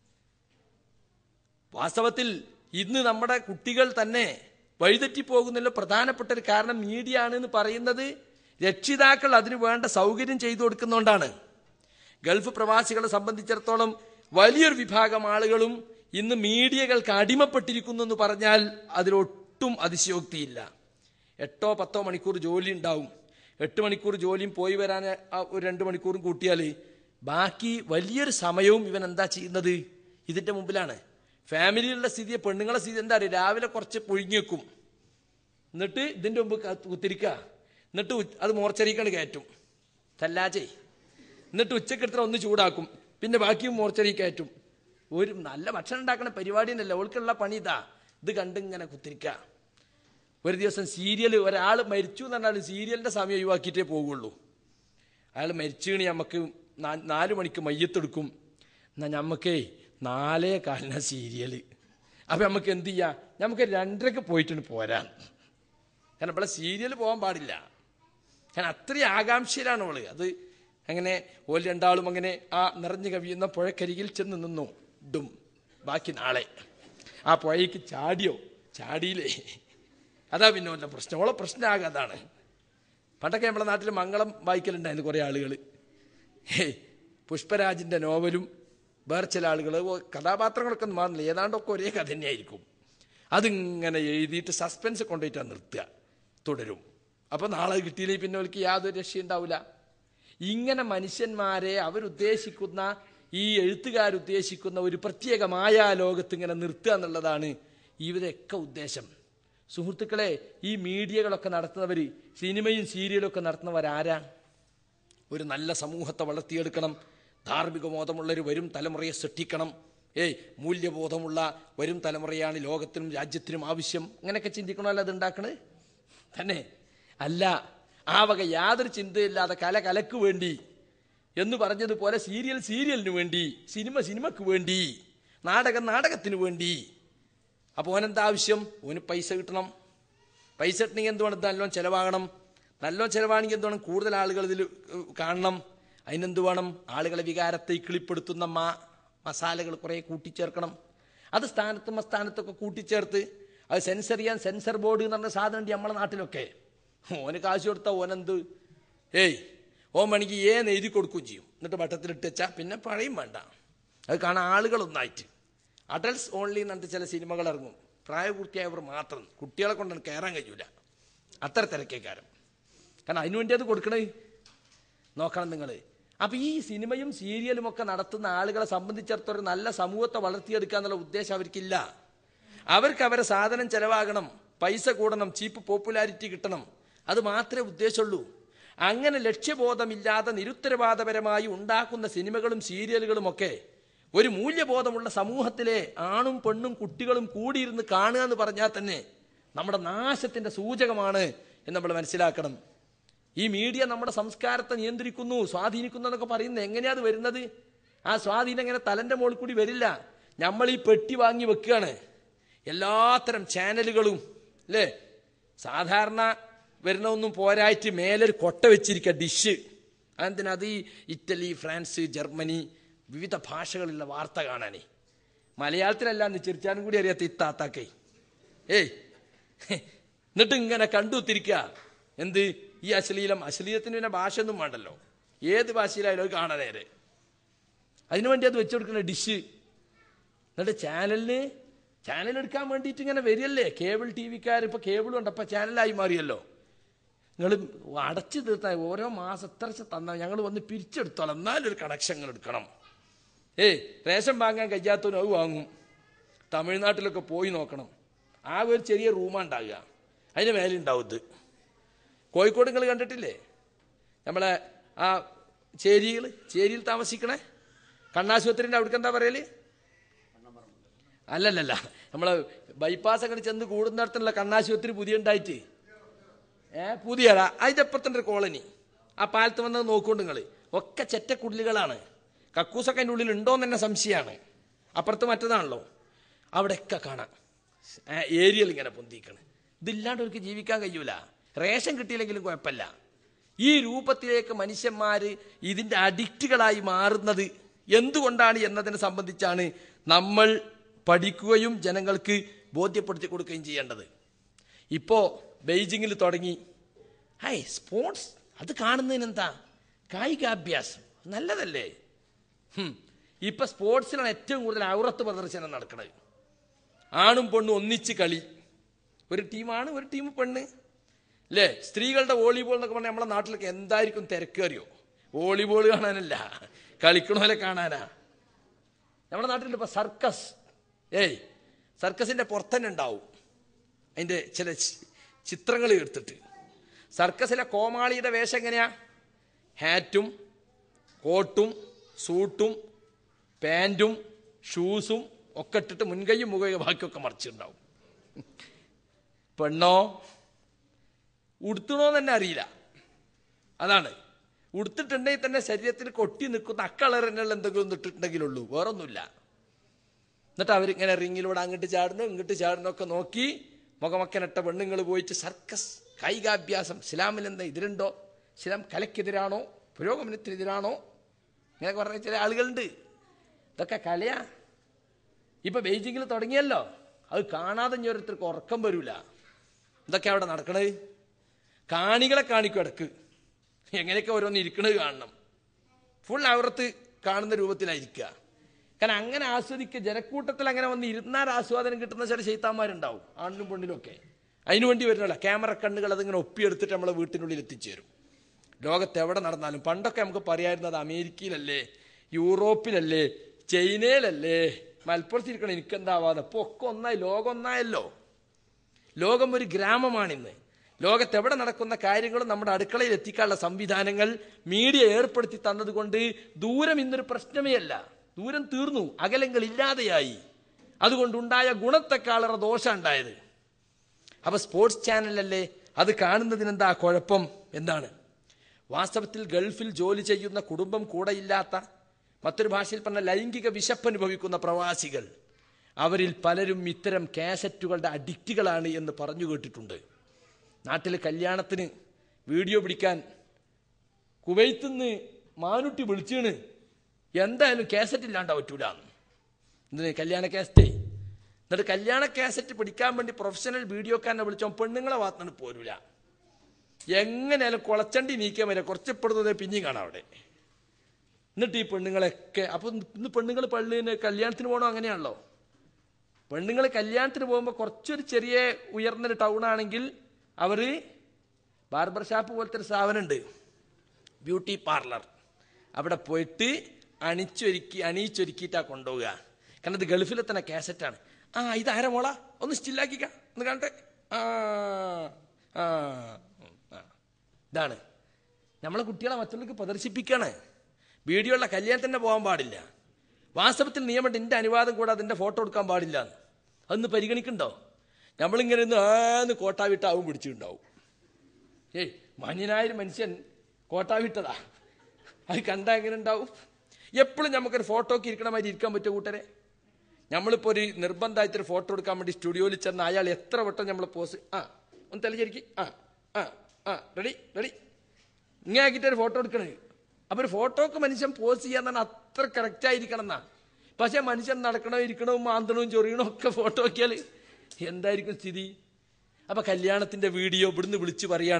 വാസ്തവത്തിൽ ഇന്ന് നമ്മുടെ കുട്ടികൾ തന്നെ വഴിതെറ്റി പോകുന്നതിൽ പ്രധാനപ്പെട്ട ഒരു കാരണം മീഡിയ ആണ് എന്ന് പറയുന്നത് രക്ഷിതാക്കൾ അതിനു വേണ്ട സൗകര്യം ചെയ്തു കൊടുക്കുന്നതുകൊണ്ടാണ് ഗൾഫ് പ്രവാസികളെ സംബന്ധിച്ചിടത്തോളം വലിയൊരു വിഭാഗം ആളുകളും ഇന്ന് മീഡിയകൾക്ക് അടിമപ്പെട്ടിരിക്കുന്നു എന്ന് പറഞ്ഞാൽ അതിലൊട്ടും അതിശയോക്തിയില്ല എട്ടോ പത്തോ മണിക്കൂർ ജോലി ഉണ്ടാവും എട്ട് മണിക്കൂർ ജോലിയും പോയി വരാൻ ആ ഒരു രണ്ട് മണിക്കൂറും കൂട്ടിയാൽ ബാക്കി വലിയൊരു സമയവും ഇവൻ എന്താ ചെയ്യുന്നത് ഇതിന്റെ മുമ്പിലാണ് ഫാമിലിയിലുള്ള സ്ഥിതി പെണ്ണുങ്ങളെ സ്ഥിതി എന്താ അറിയുക രാവിലെ കുറച്ച് പുഴുങ്ങി വെക്കും എന്നിട്ട് ഇതിന്റെ മുമ്പ് ക- കുത്തിരിക്കുക എന്നിട്ട് ഉച്ച- അത് മോർച്ചറിക്കാണ് കയറ്റും തല്ലാച്ചേ എന്നിട്ട് ഉച്ചക്കെടുത്ത ഒന്ന് ചൂടാക്കും പിന്നെ ബാക്കിയും മോർച്ചറി കയറ്റും ഒരു നല്ല ഭക്ഷണം ഉണ്ടാക്കണ പരിപാടി ഉണ്ടല്ലോ ഓൾക്കുള്ള പണി ഇതാ ഇത് കണ്ടിങ്ങനെ കുത്തിരിക്കുക ഒരു ദിവസം സീരിയൽ ഒരാൾ മരിച്ചു എന്ന് പറഞ്ഞാൽ സീരിയലിന്റെ സമയം ഒഴിവാക്കിയിട്ടേ പോകുള്ളൂ അയാൾ മരിച്ചുകണി നമുക്ക് നാ- നാല് മണിക്ക് മയ്യത്തെടുക്കും എന്നാൽ ഞമ്മക്കേ നാലേ കാലിന സീരിയൽ അപ്പം നമുക്ക് എന്ത് ചെയ്യാം നമുക്ക് രണ്ടരക്ക് പോയിട്ടുണ്ട് പോരാൻ കാരണം ഇവിടെ സീരിയൽ പോകാൻ പാടില്ല കാരണം അത്രയും ആകാംക്ഷയിലാണ് അവള് അത് അങ്ങനെ ഓൽ രണ്ടാളും അങ്ങനെ ആ നിറഞ്ഞു കവിയുന്ന പുഴക്കരികിൽ ചെന്ന് നിന്നു ഡും ബാക്കി നാളെ ആ പുഴയ്ക്ക് ചാടിയോ ചാടിയില്ലേ അതാ പിന്നെ വല്ല പ്രശ്നം ഓളെ പ്രശ്നമാകുക അതാണ് പണ്ടൊക്കെ നമ്മുടെ നാട്ടിൽ മംഗളം വായിക്കലുണ്ടായിരുന്നു കുറേ ആളുകൾ ഹേയ് പുഷ്പരാജിൻ്റെ നോവലും വേറെ ചില ആളുകൾ കഥാപാത്രങ്ങളൊക്കെ ഒന്നും മാറില്ല ഏതാണ്ടൊക്കെ ഒരേ കഥ തന്നെയായിരിക്കും അതിങ്ങനെ എഴുതിയിട്ട് സസ്പെൻസ് കൊണ്ടുപോയിട്ടാണ് നിർത്തുക തുടരും അപ്പോൾ നാളെ കിട്ടിയില്ലെങ്കിൽ പിന്നെ അവർക്ക് യാതൊരു രക്ഷയുണ്ടാവില്ല ഇങ്ങനെ മനുഷ്യന്മാരെ അവരുദ്ദേശിക്കുന്ന ഈ എഴുത്തുകാരുദ്ദേശിക്കുന്ന ഒരു പ്രത്യേകമായ ലോകത്ത് ഇങ്ങനെ നിർത്തുക എന്നുള്ളതാണ് ഇവരൊക്കെ ഉദ്ദേശം സുഹൃത്തുക്കളെ ഈ മീഡിയകളൊക്കെ നടത്തുന്നവർ സിനിമയും സീരിയലും ഒക്കെ നടത്തുന്നവരാരാ ഒരു നല്ല സമൂഹത്തെ വളർത്തിയെടുക്കണം ധാർമ്മിക ബോധമുള്ളൊരു വരും തലമുറയെ സൃഷ്ടിക്കണം ഏയ് മൂല്യബോധമുള്ള വരും തലമുറയാണ് ലോകത്തിനും രാജ്യത്തിനും ആവശ്യം അങ്ങനെയൊക്കെ ചിന്തിക്കണമല്ലോ അത് ഉണ്ടാക്കണത് തന്നെ അല്ല ആ വക യാതൊരു ചിന്തയില്ലാതെ കല കലക്ക് വേണ്ടി എന്ന് പറഞ്ഞതുപോലെ സീരിയൽ സീരിയലിന് വേണ്ടി സിനിമ സിനിമക്ക് വേണ്ടി നാടകം നാടകത്തിന് വേണ്ടി അപ്പോൾ ഓനെന്താ ആവശ്യം ഓന് പൈസ കിട്ടണം പൈസ കിട്ടണമെങ്കിൽ എന്ത് വേണം ഇത് നല്ലോണം ചിലവാകണം നല്ലോണം ചിലവാണെങ്കിൽ എന്ത് വേണം കൂടുതൽ ആളുകൾ ഇതിൽ ഏഹ്, കാണണം അതിനെന്ത് വേണം ആളുകളെ വികാരത്തെ കിളിപ്പെടുത്തുന്ന മാ മസാലകൾ കുറേ കൂട്ടിച്ചേർക്കണം അത് സ്ഥാനത്തും അസ്ഥാനത്തൊക്കെ കൂട്ടിച്ചേർത്ത് അത് സെൻസർ ചെയ്യാൻ സെൻസർ ബോർഡ് എന്ന് പറഞ്ഞ സാധനം ഉണ്ട് നമ്മളെ നാട്ടിലൊക്കെ ഓന് കാശ് കൊടുത്താൽ ഓനെന്ത് ഏയ് ഓൻ വേണമെങ്കിൽ ഏന്ന് എഴുതി കൊടുക്കുകയും ചെയ്യും എന്നിട്ട് വട്ടത്തിലിട്ട് വെച്ചാൽ പിന്നെ പഴയും വേണ്ട അത് കാണാൻ ആളുകളൊന്നായിട്ട് അഡൽട്സ് ഓൺലി എന്നിട്ട് ചില സിനിമകൾ ഇറങ്ങും പ്രായപൂർത്തിയായവർ മാത്രം കുട്ടികളെ കൊണ്ടൊന്നും കയറാൻ കഴിയൂല അത്ര തിരക്കേക്കാരം കാരണം അതിനുവേണ്ടി അത് കൊടുക്കണേ നോക്കണം നിങ്ങൾ അപ്പൊ ഈ സിനിമയും സീരിയലും ഒക്കെ നടത്തുന്ന ആളുകളെ സംബന്ധിച്ചിടത്തോളം നല്ല സമൂഹത്തെ വളർത്തിയെടുക്കുക എന്നുള്ള ഉദ്ദേശം അവർക്കില്ല അവർക്ക് അവരെ സാധനം ചെലവാകണം പൈസ കൂടണം ചീപ്പ് പോപ്പുലാരിറ്റി കിട്ടണം അത് മാത്രമേ ഉദ്ദേശമുള്ളൂ അങ്ങനെ ലക്ഷ്യബോധമില്ലാതെ നിരുത്തരവാദപരമായി ഉണ്ടാക്കുന്ന സിനിമകളും സീരിയലുകളും ഒക്കെ ഒരു മൂല്യബോധമുള്ള സമൂഹത്തിലെ ആണും പെണ്ണും കുട്ടികളും കൂടിയിരുന്ന് കാണുക എന്ന് പറഞ്ഞാൽ തന്നെ നമ്മുടെ നാശത്തിന്റെ സൂചകമാണ് എന്ന് നമ്മൾ മനസ്സിലാക്കണം ഈ മീഡിയ നമ്മുടെ സംസ്കാരത്തെ നിയന്ത്രിക്കുന്നു സ്വാധീനിക്കുന്നു എന്നൊക്കെ പറയുന്നത് എങ്ങനെയാ അത് വരുന്നത് ആ സ്വാധീനം ഇങ്ങനെ തലന്റെ മുകളിൽ കൂടി വരില്ല നമ്മൾ ഈ പെട്ടി വാങ്ങി വെക്കുകയാണ് എല്ലാത്തരം ചാനലുകളും അല്ലേ സാധാരണ വരുന്നൊന്നും പോരായിട്ട് മേലൊരു കൊട്ട വെച്ചിരിക്കുക ഡിഷ് അതെന്തിനാ അത് ഈ ഇറ്റലി ഫ്രാൻസ് ജർമ്മനി വിവിധ ഭാഷകളിലുള്ള വാർത്ത കാണാനേ മലയാളത്തിലല്ല എന്ന് ചിരിച്ചാനും കൂടി അറിയാത്ത ഇത്താത്താക്കേ ഏയ് എന്നിട്ട് ഇങ്ങനെ കണ്ടു തിരിക്കുക എന്ത് ഈ അശ്ലീലം അശ്ലീലത്തിന് പിന്നെ ഭാഷ ഒന്നും വേണ്ടല്ലോ ഏത് ഭാഷയിലായാലും അത് കാണാൻ നേരെ അതിനു വേണ്ടി അത് വെച്ചുകൊടുക്കുന്ന ഡിഷ് എന്നിട്ട് ചാനലിന് ചാനൽ എടുക്കാൻ വേണ്ടിയിട്ട് ഇങ്ങനെ വരികയല്ലേ കേബിൾ ടി വിക്കാർ ഇപ്പോൾ കേബിളും ഉണ്ട് അപ്പം ചാനലായി മാറിയല്ലോ നിങ്ങൾ അടച്ചു തീർത്താൽ ഓരോ മാസം എത്ര തന്നാൽ ഞങ്ങൾ വന്ന് പിരിച്ചെടുത്തോളാം എന്നാലും ഒരു കണക്ഷൻ എടുക്കണം ഏയ് റേഷൻ വാങ്ങാൻ കഴിയാത്തവനും അത് വാങ്ങും തമിഴ്നാട്ടിലൊക്കെ പോയി നോക്കണം ആ ഒരു ചെറിയ റൂമാണ് ഉണ്ടാകുക അതിന് മേലെ ഉണ്ടാവും ഇത് കോഴിക്കോട് നിങ്ങൾ കണ്ടിട്ടില്ലേ നമ്മളെ ആ ചേരിയിൽ ചേരിയിൽ താമസിക്കണേ കണ്ണാശുപത്രിൻ്റെ അവിടേക്ക് എന്താ പറയല് അല്ലല്ലല്ല നമ്മളെ ബൈപ്പാസ് അങ്ങനെ ചെന്ന് കൂടുന്നിടത്തുള്ള കണ്ണാശുപത്രി പുതിയ ഉണ്ടായിട്ട് ഏ പുതിയട അതിൻ്റെ അപ്പുറത്തുണ്ട് ഒരു കോളനി ആ പാലത്ത് വന്നത് നോക്കുകൊണ്ട് നിങ്ങൾ ഒക്കെ ചെറ്റക്കുടലുകളാണ് കക്കൂസൊക്കെ അതിൻ്റെ ഉള്ളിൽ ഉണ്ടോന്ന് തന്നെ സംശയമാണ് അപ്പുറത്ത് മറ്റതാണല്ലോ അവിടെയൊക്കെ കാണാം ഏ, ഏരിയയിൽ ഇങ്ങനെ പൊന്തിക്കണ് ഇതില്ലാണ്ട് അവർക്ക് ജീവിക്കാൻ കഴിയൂല റേഷൻ കിട്ടിയില്ലെങ്കിലും കുഴപ്പമില്ല ഈ രൂപത്തിലേക്ക് മനുഷ്യന്മാർ ഇതിൻ്റെ അഡിക്റ്റുകളായി മാറുന്നത് എന്തുകൊണ്ടാണ് എന്നതിനെ സംബന്ധിച്ചാണ് നമ്മൾ പഠിക്കുകയും ജനങ്ങൾക്ക് ബോധ്യപ്പെടുത്തി കൊടുക്കുകയും ചെയ്യേണ്ടത് ഇപ്പോൾ ബെയ്ജിങ്ങിൽ തുടങ്ങി ഹൈ സ്പോർട്സ് അത് കാണുന്നതിന് എന്താ കായികാഭ്യാസം നല്ലതല്ലേ ഹും. ഇപ്പൊ സ്പോർട്സിലാണ് ഏറ്റവും കൂടുതൽ ഔറത്ത് പ്രദർശനം നടക്കുന്നത് ആണും പെണ്ണും ഒന്നിച്ച് കളി ഒരു ടീമാണ് ഒരു ടീം പെണ്ണ് അല്ലേ സ്ത്രീകളുടെ വോളിബോൾ എന്നൊക്കെ പറഞ്ഞാൽ നമ്മുടെ നാട്ടിലൊക്കെ എന്തായിരിക്കും തിരക്ക് അറിയോ വോളിബോൾ കാണാനല്ല കളിക്കണോലെ കാണാനാ നമ്മുടെ നാട്ടിൽ ഇപ്പൊ സർക്കസ് ഏയ് സർക്കസിന്റെ പുറത്തന്നെ ഉണ്ടാവും അതിന്റെ ചില ചിത്രങ്ങൾ എടുത്തിട്ട് സർക്കസിലെ കോമാളിയുടെ വേഷം എങ്ങനെയാ ഹാറ്റും കോട്ടും സൂട്ടും പാൻറ്റും ഷൂസും ഒക്കെ ഇട്ടിട്ട് മുൻകൈയും മുഖയും ബാക്കിയൊക്കെ മറിച്ചിട്ടുണ്ടാവും പെണ്ണോ ഉടുത്തണോന്ന് തന്നെ അറിയില്ല അതാണ് ഉടുത്തിട്ടുണ്ടെങ്കിൽ തന്നെ ശരീരത്തിൽ കൊട്ടി നിൽക്കുന്ന അക്കളറിനുള്ള എന്തെങ്കിലും ഒന്ന് ഇട്ടിട്ടുണ്ടെങ്കിലുള്ളൂ വേറൊന്നുമില്ല എന്നിട്ട് അവരിങ്ങനെ റിങ്ങിലൂടെ അങ്ങോട്ട് ചാടുന്നു ഇങ്ങോട്ട് ചാടുന്നു ഒക്കെ നോക്കി മുഖമക്കനിട്ട പെണ്ണുങ്ങൾ പോയിട്ട് സർക്കസ് കായികാഭ്യാസം ഇസ്ലാമിൽ എന്താ ഇതിലുണ്ടോ ഇസ്ലാം കലയ്ക്കെതിരാണോ പുരോഗമനത്തിനെതിരാണോ ഇങ്ങനെ പറഞ്ഞ ചില ആളുകളുണ്ട് ഇതൊക്കെ കലയാ ഇപ്പൊ ബെയ്ജിങ്ങിൽ തുടങ്ങിയല്ലോ അത് കാണാതെ ഇനി ഓരോരുത്തർക്ക് ഉറക്കം വരൂല ഇതൊക്കെ അവിടെ നടക്കണത് കാണികളെ കാണിക്കും ഇടക്ക് എങ്ങനെയൊക്കെ ഓരോന്ന് ഇരിക്കണത് കാണണം ഫുൾ അവറത്ത് കാണുന്ന രൂപത്തിലായിരിക്കുക കാരണം അങ്ങനെ ആസ്വദിക്കുക ജനക്കൂട്ടത്തിൽ അങ്ങനെ വന്ന് ഇരുന്നാൽ ആസ്വാദനം കിട്ടുന്ന ചില ചെയ്ത്താന്മാരുണ്ടാവും ആണിലും പെണ്ണിലും ഒക്കെ അതിനു വേണ്ടി വരുന്നല്ല ക്യാമറ കണ്ണുകൾ അതിങ്ങനെ ഒപ്പിയെടുത്തിട്ട് നമ്മളെ വീട്ടിനുള്ളിൽ എത്തിച്ചേരും ലോകത്ത് എവിടെ നടന്നാലും പണ്ടൊക്കെ നമുക്ക് പറയായിരുന്നത് അമേരിക്കയിലല്ലേ യൂറോപ്പിലല്ലേ ചൈനയിലല്ലേ മലപ്പുറത്തിരിക്കണം എനിക്കെന്താവാതെ ഇപ്പോൾ ഒക്കെ ഒന്നായി ലോകം ഒന്നായല്ലോ ലോകം ഒരു ഗ്രാമമാണിന്ന് ലോകത്ത് എവിടെ നടക്കുന്ന കാര്യങ്ങളും നമ്മുടെ അടുക്കളയിൽ എത്തിക്കാനുള്ള സംവിധാനങ്ങൾ മീഡിയ ഏർപ്പെടുത്തി തന്നതുകൊണ്ട് ദൂരം ഇന്നൊരു പ്രശ്നമേ അല്ല ദൂരം തീർന്നു അകലങ്ങൾ ഇല്ലാതെയായി അതുകൊണ്ടുണ്ടായ ഗുണത്തെക്കാളേറെ ദോഷം ഉണ്ടായത് അപ്പൊ സ്പോർട്സ് ചാനലല്ലേ അത് കാണുന്നതിനെന്താ കുഴപ്പം എന്താണ് വാസ്തവത്തിൽ ഗൾഫിൽ ജോലി ചെയ്യുന്ന കുടുംബം കൂടെയില്ലാത്ത മറ്റൊരു ഭാഷയിൽ പറഞ്ഞ ലൈംഗിക വിശപ്പ് അനുഭവിക്കുന്ന പ്രവാസികൾ അവരിൽ പലരും ഇത്തരം കാസറ്റുകളുടെ അഡിക്റ്റുകളാണ് എന്ന് പറഞ്ഞു കേട്ടിട്ടുണ്ട് നാട്ടിൽ കല്യാണത്തിന് വീഡിയോ പിടിക്കാൻ കുവൈത്തിൽ നിന്ന് മാനുട്ടി വിളിച്ചാണ് എന്തായാലും കാസറ്റ് ഇല്ലാണ്ട് പറ്റൂല എന്തിന് കല്യാണ കാസറ്റേ എന്നിട്ട് കല്യാണ കാസറ്റ് പിടിക്കാൻ വേണ്ടി പ്രൊഫഷണൽ വീഡിയോക്കാരനെ വിളിച്ചോ പെണ്ണുങ്ങളെ ഭാഗത്തുനിന്ന് പോരൂല എങ്ങനെയാലും കുളച്ചണ്ടി നീക്കാൻ വരെ കുറച്ചപ്പെടുന്നത് പിന്നെയും കാണാം അവിടെ എന്നിട്ട് ഈ പെണ്ണുങ്ങളൊക്കെ അപ്പൊ ഇന്ന് പെണ്ണുങ്ങൾ പള്ളിന് കല്യാണത്തിന് പോകണോ അങ്ങനെയാണല്ലോ പെണ്ണുങ്ങൾ കല്യാണത്തിന് പോകുമ്പോൾ കുറച്ചൊരു ചെറിയ ഉയർന്നൊരു ടൗൺ ആണെങ്കിൽ അവര് ബാർബർ ഷാപ്പ് പോലത്തെ ഒരു സ്ഥാപനമുണ്ട് ബ്യൂട്ടി പാർലർ അവിടെ പോയിട്ട് അണിച്ചൊരുക്കി അണിയിച്ചൊരുക്കിയിട്ടാ കൊണ്ടുപോവുക കാരണം ഇത് ഗൾഫിലെ തന്നെ കാസറ്റാണ് ആ ഇത് ആരാ മോള ഒന്ന് സ്റ്റില്ലാക്കിക്ക ഒന്ന് കാണട്ടെ ആ ആ ആ. ഇതാണ് നമ്മളെ കുട്ടികളെ മറ്റുള്ളവർക്ക് പ്രദർശിപ്പിക്കാണ് വീഡിയോ ഉള്ള കല്യാണത്തിന് പോകാൻ പാടില്ല വാസ്തവത്തിൽ നിയമം എൻ്റെ അനുവാദം കൂടാതെ അതിൻ്റെ ഫോട്ടോ എടുക്കാൻ പാടില്ല അതൊന്ന് പരിഗണിക്കണ്ടോ നമ്മളിങ്ങനെ ഒന്ന് ആന്ന് കോട്ടാവിട്ടാവും പിടിച്ചിട്ടുണ്ടാവും ഏയ് മാന്യനായൊരു മനുഷ്യൻ കോട്ടാവിട്ടതാ അത് കണ്ടാ എങ്ങനെ ഉണ്ടാവും എപ്പോഴും നമുക്കൊരു ഫോട്ടോക്ക് ഇരിക്കണ മാതിരി ഇരിക്കാൻ പറ്റുമോ കൂട്ടരെ നമ്മളിപ്പോൾ ഒരു നിർബന്ധമായിട്ടൊരു ഫോട്ടോ എടുക്കാൻ വേണ്ടി സ്റ്റുഡിയോയിൽ ചെന്ന് അയാൾ എത്ര വട്ടം നമ്മൾ പോസ് ആ ഒന്ന് തെളിഞ്ഞിരിക്കി ആ ആ ആ റെഡി റെഡി ഇങ്ങനെ ആക്കിയിട്ട് ഒരു ഫോട്ടോ എടുക്കണേ അപ്പൊ ഒരു ഫോട്ടോക്ക് മനുഷ്യൻ പോസ് ചെയ്യാൻ തന്നെ അത്ര കറക്റ്റ് ആയിരിക്കണം എന്നാ പക്ഷെ മനുഷ്യൻ നടക്കണോ ഇരിക്കണോ മാന്തണവും ചൊറിയണോ ഒക്കെ ഫോട്ടോ നോക്കിയാൽ എന്തായിരിക്കും സ്ഥിതി അപ്പൊ കല്യാണത്തിന്റെ വീഡിയോ ഇവിടുന്ന് വിളിച്ച് പറയാണ്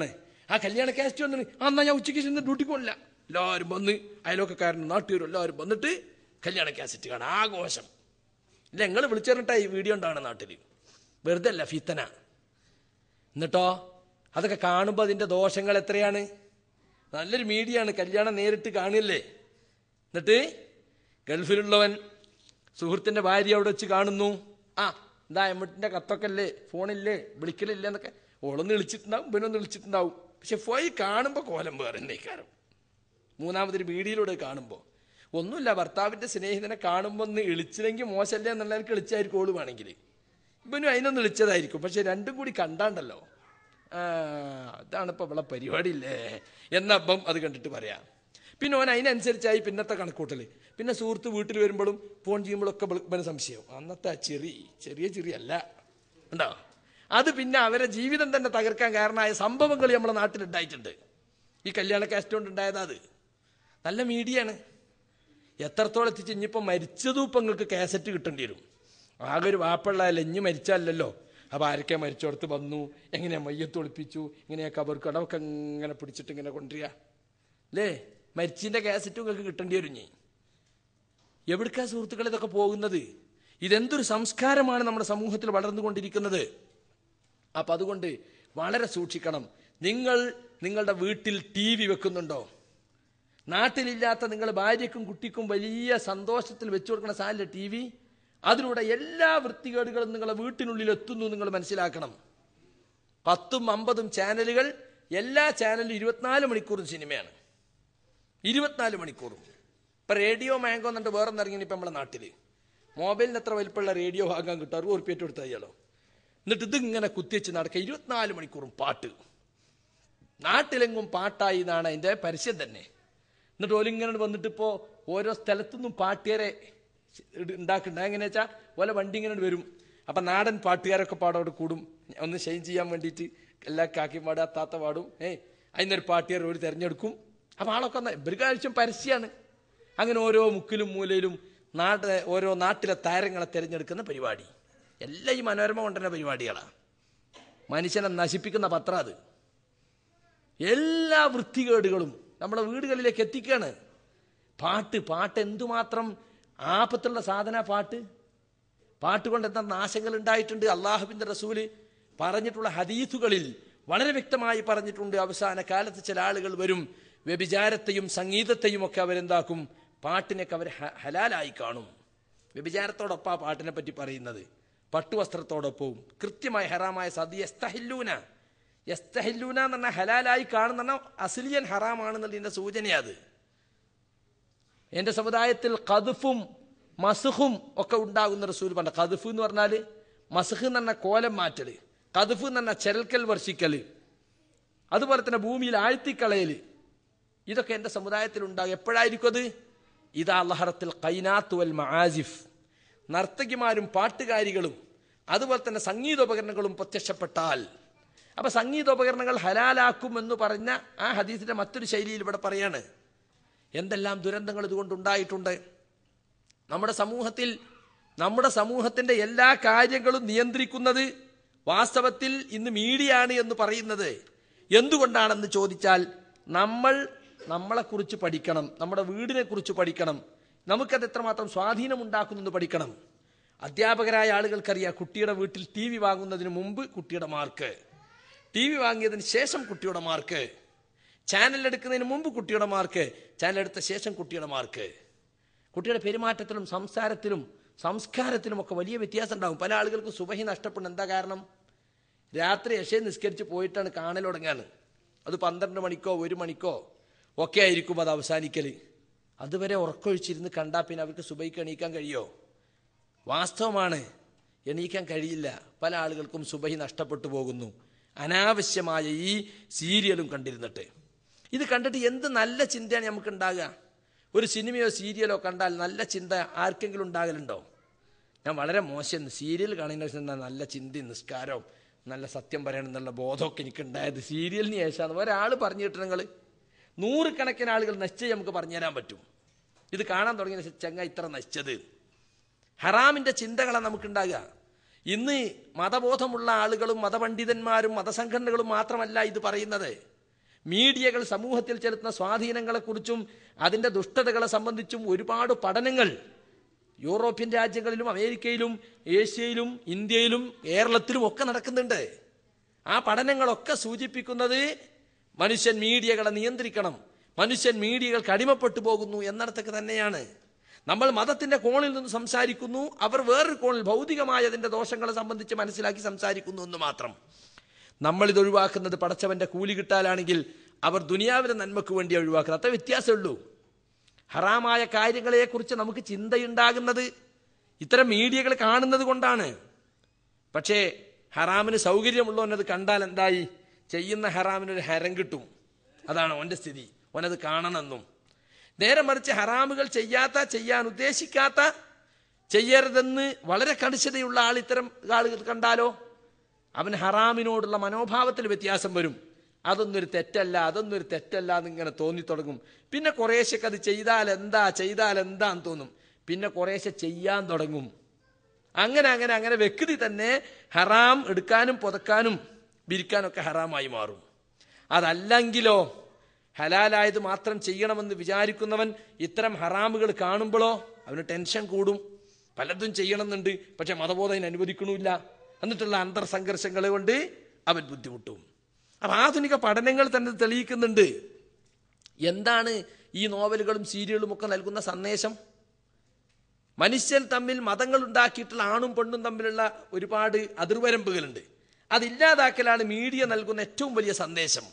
ആ കല്യാണ കാസ്റ്റ് വന്നിട്ട് ആ എന്നാ ഞാൻ ഉച്ചയ്ക്ക് ചെന്ന് ഡ്യൂട്ടിക്ക് പോകില്ല എല്ലാവരും വന്ന് അയലോക്കക്കാരനും നാട്ടുകാരും എല്ലാവരും വന്നിട്ട് കല്യാണ കാസറ്റ് കാണാം ആഘോഷം ഇല്ല നിങ്ങൾ വിളിച്ചറിഞ്ഞിട്ടാ ഈ വീഡിയോ ഉണ്ടാവണം നാട്ടിൽ വെറുതെ അല്ല ഫീത്തന എന്നിട്ടോ അതൊക്കെ കാണുമ്പോൾ അതിൻ്റെ ദോഷങ്ങൾ എത്രയാണ് നല്ലൊരു മീഡിയ ആണ് കല്യാണം നേരിട്ട് കാണില്ലേ എന്നിട്ട് ഗൾഫിലുള്ളവൻ സുഹൃത്തിൻ്റെ ഭാര്യ അവിടെ വെച്ച് കാണുന്നു ആ എന്താ എമ്മട്ടിൻ്റെ കത്തൊക്കെ അല്ലേ ഫോണില്ലേ വിളിക്കലില്ലേ എന്നൊക്കെ ഓളൊന്ന് വിളിച്ചിട്ടുണ്ടാവും ഇവനൊന്ന് വിളിച്ചിട്ടുണ്ടാവും പക്ഷെ പോയി കാണുമ്പോൾ കോലം വേറെ എന്നേക്കാരം മൂന്നാമതൊരു വീഡിയോയിലൂടെ കാണുമ്പോൾ ഒന്നുമില്ല ഭർത്താവിൻ്റെ സ്നേഹിതനെ കാണുമ്പോൾ ഒന്ന് ഇളിച്ചില്ലെങ്കിൽ മോശമല്ലേ എന്നുള്ളവർക്ക് ഇളിച്ചായിരിക്കും ഓള് വേണമെങ്കിൽ ഇവനും അതിനൊന്ന് ഇളിച്ചതായിരിക്കും പക്ഷെ രണ്ടും കൂടി കണ്ടാണ്ടല്ലോ ആ അതാണ് ഇപ്പോൾ ഇവിടെ പരിപാടിയില്ലേ എന്നപ്പം അത് കണ്ടിട്ട് പറയാം പിന്നെ ഓൻ അതിനനുസരിച്ചായി പിന്നത്തെ കണക്കൂട്ടൽ പിന്നെ സുഹൃത്ത് വീട്ടിൽ വരുമ്പോഴും ഫോൺ ചെയ്യുമ്പോഴൊക്കെ ഇവന് സംശയം അന്നത്തെ ആ ചെറി ചെറിയ ചെറി അല്ല ഉണ്ടോ അത് പിന്നെ അവരെ ജീവിതം തന്നെ തകർക്കാൻ കാരണമായ സംഭവങ്ങൾ നമ്മുടെ നാട്ടിലുണ്ടായിട്ടുണ്ട് ഈ കല്യാണ കാസ്റ്റ് കൊണ്ട് ഉണ്ടായതാ അത് നല്ല മീഡിയയാണ് എത്രത്തോളം എത്തിച്ച് ഇനിയിപ്പോൾ മരിച്ചതും ഇപ്പം നിങ്ങൾക്ക് കാസറ്റ് കിട്ടേണ്ടി വരും ആകെ ഒരു വാപ്പുള്ളതല്ല ഇനി മരിച്ചല്ലോ അപ്പോൾ ആരൊക്കെ മരിച്ചോടത്ത് വന്നു എങ്ങനെയാ മയ്യത്ത് ഒളിപ്പിച്ചു ഇങ്ങനെയാ കബർ കടമൊക്കെ ഇങ്ങനെ പിടിച്ചിട്ട് ഇങ്ങനെ കൊണ്ടുവരിക അല്ലേ മരിച്ചിൻ്റെ കാസറ്റും നിങ്ങൾക്ക് കിട്ടേണ്ടി വരും ഇനി എവിടേക്കാ സുഹൃത്തുക്കൾ ഇതൊക്കെ പോകുന്നത് ഇതെന്തൊരു സംസ്കാരമാണ് നമ്മുടെ സമൂഹത്തിൽ വളർന്നുകൊണ്ടിരിക്കുന്നത് അപ്പം അതുകൊണ്ട് വളരെ സൂക്ഷിക്കണം നിങ്ങൾ നിങ്ങളുടെ വീട്ടിൽ ടി വി വെക്കുന്നുണ്ടോ നാട്ടിലില്ലാത്ത നിങ്ങൾ ഭാര്യയ്ക്കും കുട്ടിക്കും വലിയ സന്തോഷത്തിൽ വെച്ചു കൊടുക്കുന്ന സാധനം ടി വി അതിലൂടെ എല്ലാ വൃത്തികേടുകളും നിങ്ങളെ വീട്ടിനുള്ളിൽ എത്തുന്നു നിങ്ങൾ മനസ്സിലാക്കണം പത്തും അമ്പതും ചാനലുകൾ എല്ലാ ചാനലും ഇരുപത്തിനാല് മണിക്കൂറും സിനിമയാണ് ഇരുപത്തിനാല് മണിക്കൂറും ഇപ്പം റേഡിയോ മാംഗോ എന്നിട്ട് വേറെ ഇറങ്ങി ഇപ്പം നമ്മുടെ നാട്ടിൽ മൊബൈലിന് എത്ര വലിപ്പമുള്ള റേഡിയോ വാങ്ങാൻ കിട്ടും അറുപത് ഉറുപ്പിയേറ്റ് കൊടുത്താൽ അയ്യാലോ എന്നിട്ട് ഇതിങ്ങനെ കുത്തിവെച്ച് നടക്കുക ഇരുപത്തിനാല് മണിക്കൂറും പാട്ട് നാട്ടിലെങ്ങും പാട്ടായി എന്നാണ് അതിൻ്റെ പരസ്യം തന്നെ എന്നിട്ട് ഓലിങ്ങനെ വന്നിട്ട് ഇപ്പോൾ ഓരോ സ്ഥലത്തുനിന്നും പാട്ടുകാരെ ഉണ്ടാക്കുന്നുണ്ട് എങ്ങനെയാ വെച്ചാൽ ഓല വണ്ടി ഇങ്ങനെ വരും അപ്പം നാടൻ പാട്ടുകാരൊക്കെ പാടോട് കൂടും ഒന്ന് ഷൈൻ ചെയ്യാൻ വേണ്ടിയിട്ട് എല്ലാ കാക്കിയും പാടും അത്താത്ത പാടും ഏയ് അതിനൊരു പാട്ടുകാർ ഒരു തിരഞ്ഞെടുക്കും അപ്പം ആളൊക്കെ ഒന്ന് ഇവർക്ക് ആവശ്യം പരസ്യമാണ് അങ്ങനെ ഓരോ മുക്കിലും മൂലയിലും നാട് ഓരോ നാട്ടിലെ താരങ്ങളെ തിരഞ്ഞെടുക്കുന്ന പരിപാടി എല്ലാം ഈ മനോരമ കൊണ്ടുവരുന്ന പരിപാടികളാണ് മനുഷ്യനെ നശിപ്പിക്കുന്ന പത്രം അത് എല്ലാ വൃത്തികേടുകളും നമ്മുടെ വീടുകളിലേക്ക് എത്തിക്കുകയാണ് പാട്ട് പാട്ട് എന്തുമാത്രം ആപത്തുള്ള സാധന പാട്ട് പാട്ട് കൊണ്ട് എന്താ നാശങ്ങൾ ഉണ്ടായിട്ടുണ്ട് അള്ളാഹുബിന്റെ റസൂല് പറഞ്ഞിട്ടുള്ള ഹദീസുകളിൽ വളരെ വ്യക്തമായി പറഞ്ഞിട്ടുണ്ട് അവസാന കാലത്ത് ചില ആളുകൾ വരും വ്യഭിചാരത്തെയും സംഗീതത്തെയും ഒക്കെ അവരെന്താക്കും പാട്ടിനൊക്കെ അവർ ഹ- ഹലാലായി കാണും വ്യഭിചാരത്തോടൊപ്പം ആ പാട്ടിനെ പറ്റി പറയുന്നത് പട്ടുവസ്ത്രത്തോടൊപ്പവും കൃത്യമായി ഹറാമായ സതി എസ്തഹില്ലൂന എസ്തഹില്ലൂന എന്ന് പറഞ്ഞാൽ ഹലാലായി കാണുന്ന അസിലിയൻ ഹറാമാണെന്നുള്ളതിൻ്റെ സൂചനയത് എൻ്റെ സമുദായത്തിൽ കതുഫും മസുഹും ഒക്കെ ഉണ്ടാകുന്ന റസൂൽ പറഞ്ഞ കതുഫ് എന്ന് പറഞ്ഞാൽ മസുഹ് എന്ന് പറഞ്ഞ കോലം മാറ്റൽ കതുഫ് എന്ന് പറഞ്ഞ ചെരൽക്കൽ വർഷിക്കൽ അതുപോലെ തന്നെ ഭൂമിയിൽ ആഴ്ത്തിക്കളയൽ ഇതൊക്കെ എൻ്റെ സമുദായത്തിൽ ഉണ്ടാകും എപ്പോഴായിരിക്കും അത് ഇതാ ലഹറത്തിൽ കൈനാത്ത് വൽ മആസിഫ് നർത്തകിമാരും പാട്ടുകാരികളും അതുപോലെ തന്നെ സംഗീതോപകരണങ്ങളും പ്രത്യക്ഷപ്പെട്ടാൽ അപ്പൊ സംഗീതോപകരണങ്ങൾ ഹലാലാക്കും എന്ന് പറഞ്ഞ ആ ഹദീസിന്റെ മറ്റൊരു ശൈലിയിൽ ഇവിടെ പറയാണ് എന്തെല്ലാം ദുരന്തങ്ങൾ ഇതുകൊണ്ടുണ്ടായിട്ടുണ്ട് നമ്മുടെ സമൂഹത്തിൽ നമ്മുടെ സമൂഹത്തിന്റെ എല്ലാ കാര്യങ്ങളും നിയന്ത്രിക്കുന്നത് വാസ്തവത്തിൽ ഇന്ന് മീഡിയ ആണ് എന്ന് പറയുന്നത് എന്തുകൊണ്ടാണെന്ന് ചോദിച്ചാൽ നമ്മൾ നമ്മളെക്കുറിച്ച് പഠിക്കണം നമ്മുടെ വീടിനെ കുറിച്ച് പഠിക്കണം നമുക്കത് എത്രമാത്രം സ്വാധീനം ഉണ്ടാക്കുന്നെന്ന് പഠിക്കണം അധ്യാപകരായ ആളുകൾക്കറിയാം കുട്ടിയുടെ വീട്ടിൽ ടി വി വാങ്ങുന്നതിന് മുമ്പ് കുട്ടിയുടെ മാർക്ക് ടി വി വാങ്ങിയതിന് ശേഷം കുട്ടിയുടെ മാർക്ക് ചാനൽ എടുക്കുന്നതിന് മുമ്പ് കുട്ടിയുടെ മാർക്ക് ചാനൽ എടുത്ത ശേഷം കുട്ടിയുടെ മാർക്ക് കുട്ടിയുടെ പെരുമാറ്റത്തിലും സംസാരത്തിലും സംസ്കാരത്തിലും ഒക്കെ വലിയ വ്യത്യാസം ഉണ്ടാകും പല ആളുകൾക്ക് സുബഹി നഷ്ടപ്പെടുന്ന എന്താ കാരണം രാത്രി യശയെ നിസ്കരിച്ച് പോയിട്ടാണ് കാണൽ തുടങ്ങാണ് അത് പന്ത്രണ്ട് മണിക്കോ ഒരു മണിക്കോ ഒക്കെ ആയിരിക്കും അത് അവസാനിക്കൽ അതുവരെ ഉറക്കൊഴിച്ചിരുന്ന് കണ്ടാൽ പിന്നെ അവർക്ക് സുബൈക്ക് എണീക്കാൻ കഴിയോ വാസ്തവമാണ് എണീക്കാൻ കഴിയില്ല പല ആളുകൾക്കും സുബഹി നഷ്ടപ്പെട്ടു പോകുന്നു അനാവശ്യമായ ഈ സീരിയലും കണ്ടിരുന്നിട്ട് ഇത് കണ്ടിട്ട് എന്ത് നല്ല ചിന്തയാണ് നമുക്ക് ഉണ്ടാകുക ഒരു സിനിമയോ സീരിയലോ കണ്ടാൽ നല്ല ചിന്ത ആർക്കെങ്കിലും ഉണ്ടാകലുണ്ടോ ഞാൻ വളരെ മോശം സീരിയൽ കാണുന്ന ദിവസം എന്താ നല്ല ചിന്തയും നിസ്കാരവും നല്ല സത്യം പറയണം എന്നുള്ള ബോധമൊക്കെ എനിക്ക് ഉണ്ടായത് സീരിയലിന് ശേഷമാണ് ഒരാൾ പറഞ്ഞു കിട്ടണങ്ങൾ നൂറുകണക്കിന് ആളുകൾ നശിച്ചത് നമുക്ക് പറഞ്ഞു തരാൻ പറ്റും ഇത് കാണാൻ തുടങ്ങിയ ശേഷം ചെങ്ങ ഇത്ര നശിച്ചത് ഹറാമിന്റെ ചിന്തകളാണ് നമുക്കുണ്ടാകുക ഇന്ന് മതബോധമുള്ള ആളുകളും മതപണ്ഡിതന്മാരും മതസംഘടനകളും മാത്രമല്ല ഇത് പറയുന്നത് മീഡിയകൾ സമൂഹത്തിൽ ചെലുത്തുന്ന സ്വാധീനങ്ങളെക്കുറിച്ചും അതിൻ്റെ ദുഷ്ടതകളെ സംബന്ധിച്ചും ഒരുപാട് പഠനങ്ങൾ യൂറോപ്യൻ രാജ്യങ്ങളിലും അമേരിക്കയിലും ഏഷ്യയിലും ഇന്ത്യയിലും കേരളത്തിലും ഒക്കെ നടക്കുന്നുണ്ട് ആ പഠനങ്ങളൊക്കെ സൂചിപ്പിക്കുന്നത് മനുഷ്യൻ മീഡിയകളെ നിയന്ത്രിക്കണം മനുഷ്യൻ മീഡിയകൾക്ക് അടിമപ്പെട്ടു പോകുന്നു എന്നിടത്തൊക്കെ തന്നെയാണ് നമ്മൾ മതത്തിന്റെ കോണിൽ നിന്ന് സംസാരിക്കുന്നു അവർ വേറൊരു കോണിൽ ഭൗതികമായ അതിന്റെ ദോഷങ്ങളെ സംബന്ധിച്ച് മനസ്സിലാക്കി സംസാരിക്കുന്നു എന്ന് മാത്രം നമ്മൾ ഇത് ഒഴിവാക്കുന്നത് പടച്ചവന്റെ കൂലി കിട്ടാലാണെങ്കിൽ അവർ ദുനിയാവിലെ നന്മക്ക് വേണ്ടി ഒഴിവാക്കുന്നത് അത്ര വ്യത്യാസമുള്ളൂ ഹറാമായ കാര്യങ്ങളെക്കുറിച്ച് നമുക്ക് ചിന്തയുണ്ടാകുന്നത് ഇത്തരം മീഡിയകൾ കാണുന്നത് കൊണ്ടാണ് പക്ഷേ ഹറാമിന് സൗകര്യമുള്ളവനത് കണ്ടാൽ എന്തായി ചെയ്യുന്ന ഹറാമിനൊരു ഹരം കിട്ടും അതാണ് അവൻ്റെ സ്ഥിതി അവനത് കാണണമെന്നും നേരെ മറിച്ച് ഹറാമുകൾ ചെയ്യാത്ത ചെയ്യാൻ ഉദ്ദേശിക്കാത്ത ചെയ്യരുതെന്ന് വളരെ കണിശതയുള്ള ആൾ ഇത്തരം ആളുകൾ കണ്ടാലോ അവൻ ഹറാമിനോടുള്ള മനോഭാവത്തിൽ വ്യത്യാസം വരും അതൊന്നൊരു തെറ്റല്ല അതൊന്നൊരു തെറ്റല്ല എന്നിങ്ങനെ തോന്നിത്തുടങ്ങും പിന്നെ കുറേശ്ശൊക്കെ അത് ചെയ്താൽ എന്താ ചെയ്താൽ എന്താന്ന് തോന്നും പിന്നെ കുറേശ്ശെ ചെയ്യാൻ തുടങ്ങും അങ്ങനെ അങ്ങനെ അങ്ങനെ വ്യക്തി തന്നെ ഹറാം എടുക്കാനും പുതക്കാനും വിരിക്കാനൊക്കെ ഹറാമായി മാറും അതല്ലെങ്കിലോ ഹലാലായത് മാത്രം ചെയ്യണമെന്ന് വിചാരിക്കുന്നവൻ ഇത്തരം ഹറാമുകൾ കാണുമ്പോഴോ അവന് ടെൻഷൻ കൂടും പലതും ചെയ്യണമെന്നുണ്ട് പക്ഷെ മതബോധം അതിന് അനുവദിക്കണമില്ല എന്നിട്ടുള്ള അന്തർസംഘർഷങ്ങൾ കൊണ്ട് അവൻ ബുദ്ധിമുട്ടും അപ്പം ആധുനിക പഠനങ്ങൾ തന്നെ തെളിയിക്കുന്നുണ്ട് എന്താണ് ഈ നോവലുകളും സീരിയലും ഒക്കെ നൽകുന്ന സന്ദേശം മനുഷ്യൻ തമ്മിൽ മതങ്ങൾ ഉണ്ടാക്കിയിട്ടുള്ള ആണും പെണ്ണും തമ്മിലുള്ള ഒരുപാട് അതിർവരമ്പുകളുണ്ട് അതില്ലാതാക്കലാണ് മീഡിയ നൽകുന്ന ഏറ്റവും വലിയ സന്ദേശം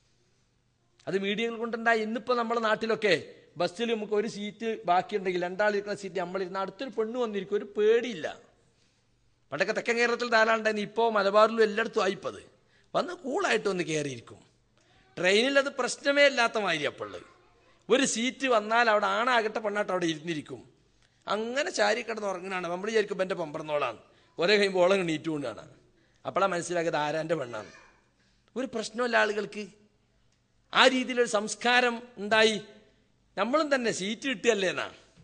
അത് മീഡിയകൾ കൊണ്ടുണ്ടായി ഇന്നിപ്പോൾ നമ്മുടെ നാട്ടിലൊക്കെ ബസ്സിൽ നമുക്ക് ഒരു സീറ്റ് ബാക്കിയുണ്ടെങ്കിൽ രണ്ടാളിരിക്കുന്ന സീറ്റ് നമ്മളിരുന്ന അടുത്തൊരു പെണ്ണ് വന്നിരിക്കും ഒരു പേടിയില്ല പണ്ടൊക്കെ തെക്കൻ കേരളത്തിൽ ധാരാളം ഉണ്ടായിരുന്നു ഇപ്പോൾ മലബാറിലും എല്ലായിടത്തും ആയിപ്പത് വന്ന് കൂളായിട്ട് ഒന്ന് കയറിയിരിക്കും ട്രെയിനിൽ അത് പ്രശ്നമേ ഇല്ലാത്ത മാതിരി അപ്പോൾ ഒരു സീറ്റ് വന്നാൽ അവിടെ ആണാകട്ടെ പെണ്ണാട്ട് അവിടെ ഇരുന്നിരിക്കും അങ്ങനെ ചാരി കിടന്ന് ഉറങ്ങുന്നതാണ് നമ്മൾ വിചാരിക്കും എൻ്റെ പമ്പറന്നോളാണ് ഒരേ കഴിയുമ്പോൾ ഓളം നീറ്റുകൊണ്ടാണ് അപ്പോഴാണ് മനസ്സിലാക്കിയത് ആരാൻ്റെ പെണ്ണാണ് ഒരു പ്രശ്നമല്ല ആളുകൾക്ക് ആ രീതിയിലൊരു സംസ്കാരം ഉണ്ടായി നമ്മളും തന്നെ സീറ്റ് കിട്ടുകയല്ലേ എന്നാ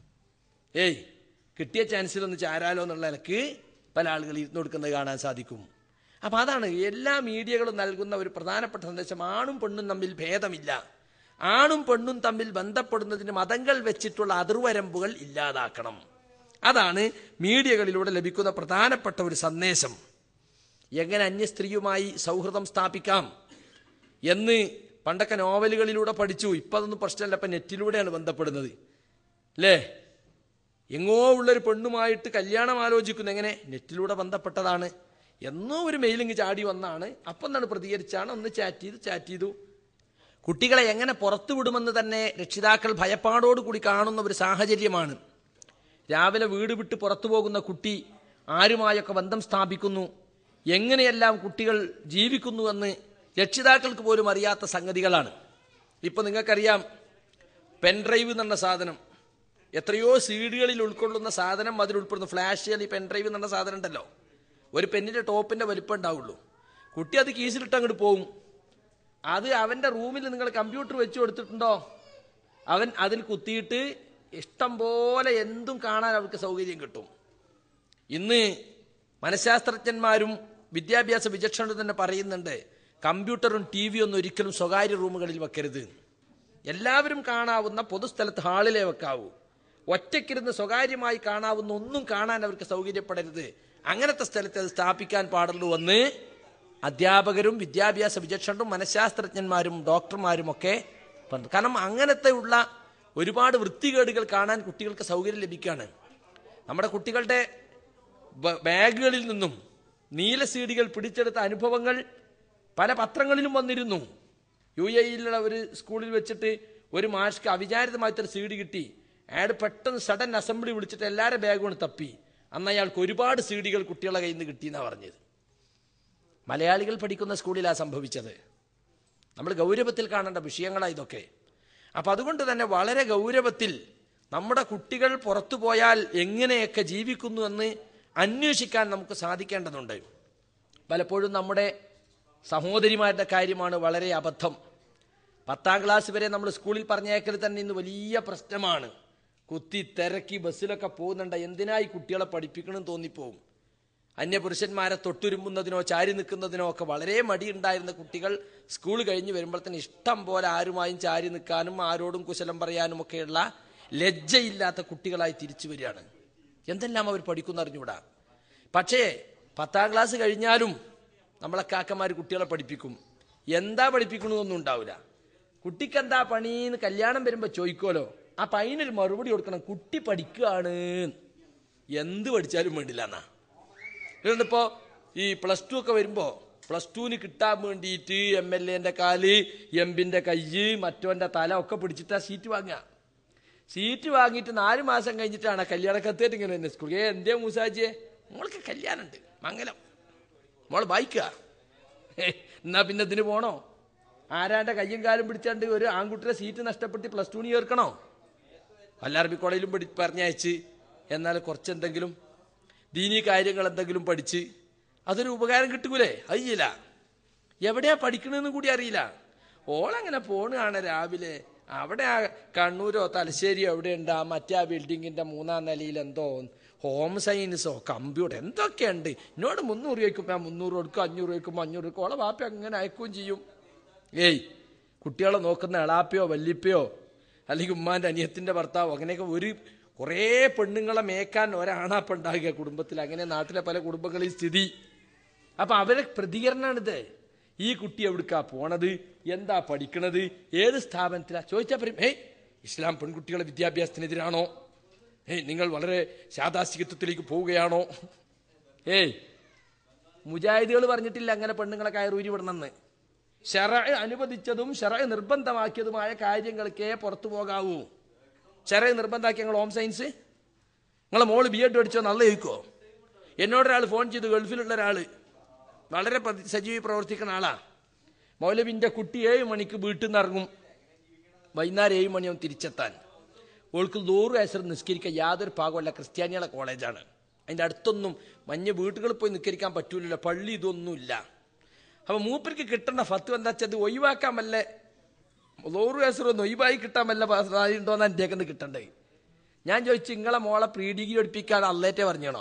ഏയ് കിട്ടിയ ചാൻസിൽ ഒന്ന് ചാരാലോ എന്നുള്ള നിലക്ക് പല ആളുകൾ ഇരുന്ന് കൊടുക്കുന്നത് കാണാൻ സാധിക്കും അപ്പം അതാണ് എല്ലാ മീഡിയകളും നൽകുന്ന ഒരു പ്രധാനപ്പെട്ട സന്ദേശം ആണും പെണ്ണും തമ്മിൽ ഭേദമില്ല ആണും പെണ്ണും തമ്മിൽ ബന്ധപ്പെടുന്നതിന് മതങ്ങൾ വെച്ചിട്ടുള്ള അതിർവരമ്പുകൾ ഇല്ലാതാക്കണം അതാണ് മീഡിയകളിലൂടെ ലഭിക്കുന്ന പ്രധാനപ്പെട്ട ഒരു സന്ദേശം എങ്ങനെ അന്യ സ്ത്രീയുമായി സൗഹൃദം സ്ഥാപിക്കാം എന്ന് പണ്ടൊക്കെ നോവലുകളിലൂടെ പഠിച്ചു ഇപ്പം അതൊന്നും പ്രശ്നമല്ല ഇപ്പം നെറ്റിലൂടെയാണ് ബന്ധപ്പെടുന്നത് അല്ലേ എങ്ങോ ഉള്ളൊരു പെണ്ണുമായിട്ട് കല്യാണം ആലോചിക്കുന്നു എങ്ങനെ നെറ്റിലൂടെ ബന്ധപ്പെട്ടതാണ് എന്നോ ഒരു മെയിലിങ് ചാടി വന്നാണ് അപ്പം എന്താണ് പ്രതികരിച്ചാണ് ഒന്ന് ചാറ്റ് ചെയ്തു ചാറ്റ് ചെയ്തു കുട്ടികളെ എങ്ങനെ പുറത്തു വിടുമെന്ന് തന്നെ രക്ഷിതാക്കൾ ഭയപ്പാടോടുകൂടി കാണുന്ന ഒരു സാഹചര്യമാണ് രാവിലെ വീട് വിട്ട് പുറത്തു പോകുന്ന കുട്ടി ആരുമായൊക്കെ ബന്ധം സ്ഥാപിക്കുന്നു എങ്ങനെയെല്ലാം കുട്ടികൾ ജീവിക്കുന്നുവെന്ന് രക്ഷിതാക്കൾക്ക് പോലും അറിയാത്ത സംഗതികളാണ് ഇപ്പൊ നിങ്ങൾക്കറിയാം പെൻഡ്രൈവ് എന്നുള്ള സാധനം എത്രയോ സീഡുകളിൽ ഉൾക്കൊള്ളുന്ന സാധനം അതിൽ ഉൾപ്പെടുന്നു ഫ്ലാഷ് ഈ പെൻഡ്രൈവ് എന്നുള്ള സാധനം ഉണ്ടല്ലോ ഒരു പെന്നിന്റെ ടോപ്പിന്റെ വലിപ്പം ഉണ്ടാവുള്ളൂ കുട്ടി അത് കീസിലിട്ട് അങ്ങോട്ട് പോകും അത് അവന്റെ റൂമിൽ നിങ്ങൾ കമ്പ്യൂട്ടർ വെച്ച് കൊടുത്തിട്ടുണ്ടോ അവൻ അതിൽ കുത്തിയിട്ട് ഇഷ്ടം പോലെ എന്തും കാണാൻ അവർക്ക് സൗകര്യം കിട്ടും ഇന്ന് മനഃശാസ്ത്രജ്ഞന്മാരും വിദ്യാഭ്യാസ വിചക്ഷണരും തന്നെ പറയുന്നുണ്ട് കമ്പ്യൂട്ടറും ടി വി ഒന്നും ഒരിക്കലും സ്വകാര്യ റൂമുകളിൽ വെക്കരുത് എല്ലാവരും കാണാവുന്ന പൊതുസ്ഥലത്ത് ഹാളിലേ വെക്കാവൂ ഒറ്റയ്ക്കിരുന്ന് സ്വകാര്യമായി കാണാവുന്ന ഒന്നും കാണാൻ അവർക്ക് സൗകര്യപ്പെടരുത് അങ്ങനത്തെ സ്ഥലത്ത് അത് സ്ഥാപിക്കാൻ പാടുള്ളൂ എന്ന് അധ്യാപകരും വിദ്യാഭ്യാസ വിചക്ഷണരും മനഃശാസ്ത്രജ്ഞന്മാരും ഡോക്ടർമാരും ഒക്കെ പറഞ്ഞു കാരണം അങ്ങനത്തെ ഉള്ള ഒരുപാട് വൃത്തികേടുകൾ കാണാൻ കുട്ടികൾക്ക് സൗകര്യം ലഭിക്കുകയാണ് നമ്മുടെ കുട്ടികളുടെ ബ- ബാഗുകളിൽ നിന്നും നീല സീഡികൾ പിടിച്ചെടുത്ത അനുഭവങ്ങൾ പല പത്രങ്ങളിലും വന്നിരുന്നു യു എ ഇയിലുള്ള ഒരു സ്കൂളിൽ വെച്ചിട്ട് ഒരു മാഷ്ക്ക് അവിചാരിതമായിട്ടൊരു സീഡി കിട്ടി അയാൾ പെട്ടെന്ന് സഡൻ അസംബ്ലി വിളിച്ചിട്ട് എല്ലാവരുടെ ബാഗും തപ്പി അന്ന് അയാൾക്ക് ഒരുപാട് സീഡികൾ കുട്ടികളുടെ കയ്യിൽ നിന്ന് കിട്ടിയെന്നാണ് പറഞ്ഞത് മലയാളികൾ പഠിക്കുന്ന സ്കൂളിലാണ് സംഭവിച്ചത് നമ്മൾ ഗൗരവത്തിൽ കാണേണ്ട വിഷയങ്ങളാണ് ഇതൊക്കെ അപ്പം അതുകൊണ്ട് തന്നെ വളരെ ഗൗരവത്തിൽ നമ്മുടെ കുട്ടികൾ പുറത്തു പോയാൽ എങ്ങനെയൊക്കെ ജീവിക്കുന്നു എന്ന് അന്വേഷിക്കാൻ നമുക്ക് സാധിക്കേണ്ടതുണ്ട് പലപ്പോഴും നമ്മുടെ സഹോദരിമാരുടെ കാര്യമാണ് വളരെ അബദ്ധം പത്താം ക്ലാസ് വരെ നമ്മൾ സ്കൂളിൽ പറഞ്ഞേക്കൽ തന്നെ ഇന്ന് വലിയ പ്രശ്നമാണ് കുത്തി തിരക്കി ബസ്സിലൊക്കെ പോകുന്നുണ്ട് എന്തിനായി കുട്ടികളെ പഠിപ്പിക്കണമെന്ന് തോന്നിപ്പോവും അന്യപുരുഷന്മാരെ തൊട്ടുരുമ്പുന്നതിനോ ചാരി നിൽക്കുന്നതിനോ ഒക്കെ വളരെ മടിയുണ്ടായിരുന്ന കുട്ടികൾ സ്കൂൾ കഴിഞ്ഞ് വരുമ്പോഴത്തേന് ഇഷ്ടം പോലെ ആരുമായും ചാരി നിൽക്കാനും ആരോടും കുശലം പറയാനും ഒക്കെയുള്ള ലജ്ജയില്ലാത്ത കുട്ടികളായി തിരിച്ചു വരികയാണ് എന്തെല്ലാം അവർ പഠിക്കുന്ന അറിഞ്ഞൂടാ പക്ഷേ പത്താം ക്ലാസ് കഴിഞ്ഞാലും നമ്മളെ കാക്കമാർ കുട്ടികളെ പഠിപ്പിക്കും എന്താ പഠിപ്പിക്കണമെന്നൊന്നും ഉണ്ടാവില്ല കുട്ടിക്ക് എന്താ പണിന്ന് കല്യാണം വരുമ്പോൾ ചോദിക്കുമല്ലോ അപ്പൊ അതിനൊരു മറുപടി കൊടുക്കണം കുട്ടി പഠിക്കുകയാണ് എന്ത് പഠിച്ചാലും വേണ്ടില്ല എന്നാ ഇപ്പോ ഈ പ്ലസ് ടു ഒക്കെ വരുമ്പോ പ്ലസ് ടുവിന് കിട്ടാൻ വേണ്ടിയിട്ട് എം എൽ എന്റെ കാല് എംപിന്റെ കയ്യ് മറ്റോന്റെ തല ഒക്കെ പിടിച്ചിട്ടാ സീറ്റ് വാങ്ങുക സീറ്റ് വാങ്ങിയിട്ട് നാല് മാസം കഴിഞ്ഞിട്ടാണ് കല്യാണ കത്തേറ്റ് ഇങ്ങനെ തന്നെ സ്കൂൾ ഏ എന്തേ മൂസാജിയെ മോൾക്ക് കല്യാണമുണ്ട് മംഗലം മോള് ബൈക്കാ എന്നാ പിന്നെ ഇതിന് പോണോ ആരാന്റെ കയ്യും കാലും പിടിച്ചാണ്ട് ഒരു ആൺകുട്ടിയുടെ സീറ്റ് നഷ്ടപ്പെട്ട് പ്ലസ് ടുവിന് ചേർക്കണോ അല്ലാറബി കോളേജിലും പഠി പറഞ്ഞയച്ച് എന്നാൽ കുറച്ചെന്തെങ്കിലും ദീനീ കാര്യങ്ങൾ എന്തെങ്കിലും പഠിച്ച് അതൊരു ഉപകാരം കിട്ടൂലേ അയ്യില്ല എവിടെയാ പഠിക്കണമെന്നും കൂടി അറിയില്ല ഓളങ്ങനെ പോണാണ് രാവിലെ അവിടെ ആ കണ്ണൂരോ തലശ്ശേരിയോ എവിടെ ഉണ്ട് ആ മറ്റേ ആ ബിൽഡിങ്ങിന്റെ മൂന്നാം നിലയിൽ എന്തോ ഹോം സയൻസോ കമ്പ്യൂട്ടർ എന്തൊക്കെയുണ്ട് എന്നോട് മുന്നൂറ് ചോദിക്കും ഞാൻ മുന്നൂറ് കൊടുക്കും അഞ്ഞൂറ് ചോദിക്കും അഞ്ഞൂറ് കൊടുക്കും ഓളെ വാപ്പ അങ്ങനെ അയക്കുകയും ചെയ്യും ഏയ് കുട്ടികളെ നോക്കുന്ന എളാപ്പയോ വല്ലിപ്പയോ അല്ലെങ്കിൽ ഉമ്മാന്റെ അനിയത്തിന്റെ ഭർത്താവോ അങ്ങനെയൊക്കെ ഒരു കുറേ പെണ്ണുങ്ങളെ മേക്കാൻ ഒരാണാപ്പം ഉണ്ടാകുക കുടുംബത്തിൽ അങ്ങനെ നാട്ടിലെ പല കുടുംബങ്ങളിൽ സ്ഥിതി അപ്പൊ അവരെ പ്രതികരണമാണിത് ഈ കുട്ടി എവിടുക്കാ പോണത് എന്താ പഠിക്കണത് ഏത് സ്ഥാപനത്തിലാ ചോദിച്ചാൽ പറയും ഏയ് ഇസ്ലാം പെൺകുട്ടികളെ വിദ്യാഭ്യാസത്തിനെതിരാണോ ഏയ് നിങ്ങൾ വളരെ ശാദാസികത്വത്തിലേക്ക് പോവുകയാണോ ഏയ് മുജാഹിദുകൾ പറഞ്ഞിട്ടില്ല അങ്ങനെ പെണ്ണുങ്ങളെ കയറൂരി വിടണമെന്ന് ഷറ അനുവദിച്ചതും ഷറ നിർബന്ധമാക്കിയതുമായ കാര്യങ്ങൾക്കേ പുറത്തു പോകാവൂ ഷറ നിർബന്ധമാക്കിയ നിങ്ങൾ ഹോം സയൻസ് നിങ്ങളെ മോള് ബി എഡ് പഠിച്ചോ നല്ല ചോദിക്കോ എന്നോടൊരാൾ ഫോൺ ചെയ്തു ഗൾഫിലുള്ള ഒരാൾ വളരെ പ്രതി- സജീവി പ്രവർത്തിക്കുന്ന ആളാ മൗലവിന്റെ കുട്ടി ഏഴ് മണിക്ക് വീട്ടിൽ നിന്ന് ഇറങ്ങും വൈകുന്നേരം ഏഴ് മണിയാവും തിരിച്ചെത്താൻ ഓൾക്ക് നൂറ് വയസ്സിൽ നിസ്കരിക്കാൻ യാതൊരു പാകമല്ല ക്രിസ്ത്യാനികളെ കോളേജാണ് അതിൻ്റെ അടുത്തൊന്നും മഞ്ഞ വീട്ടുകളിൽ പോയി നിസ്കരിക്കാൻ പറ്റൂലല്ലോ പള്ളി ഇതൊന്നുമില്ല അപ്പൊ മൂപ്പർക്ക് കിട്ടുന്ന ഫത്ത് എന്താ വെച്ചാൽ അത് ഒഴിവാക്കാൻ വല്ല നൂറ് വയസ്സൊന്ന് ഒഴിവായി കിട്ടാൻ വല്ല ഉണ്ടോന്ന് എൻ്റെ ഒക്കെ കിട്ടണ്ടേ ഞാൻ ചോദിച്ചു നിങ്ങളെ മോളെ പ്രീ ഡിഗ്രി പഠിപ്പിക്കാൻ അല്ലേറ്റേ പറഞ്ഞണോ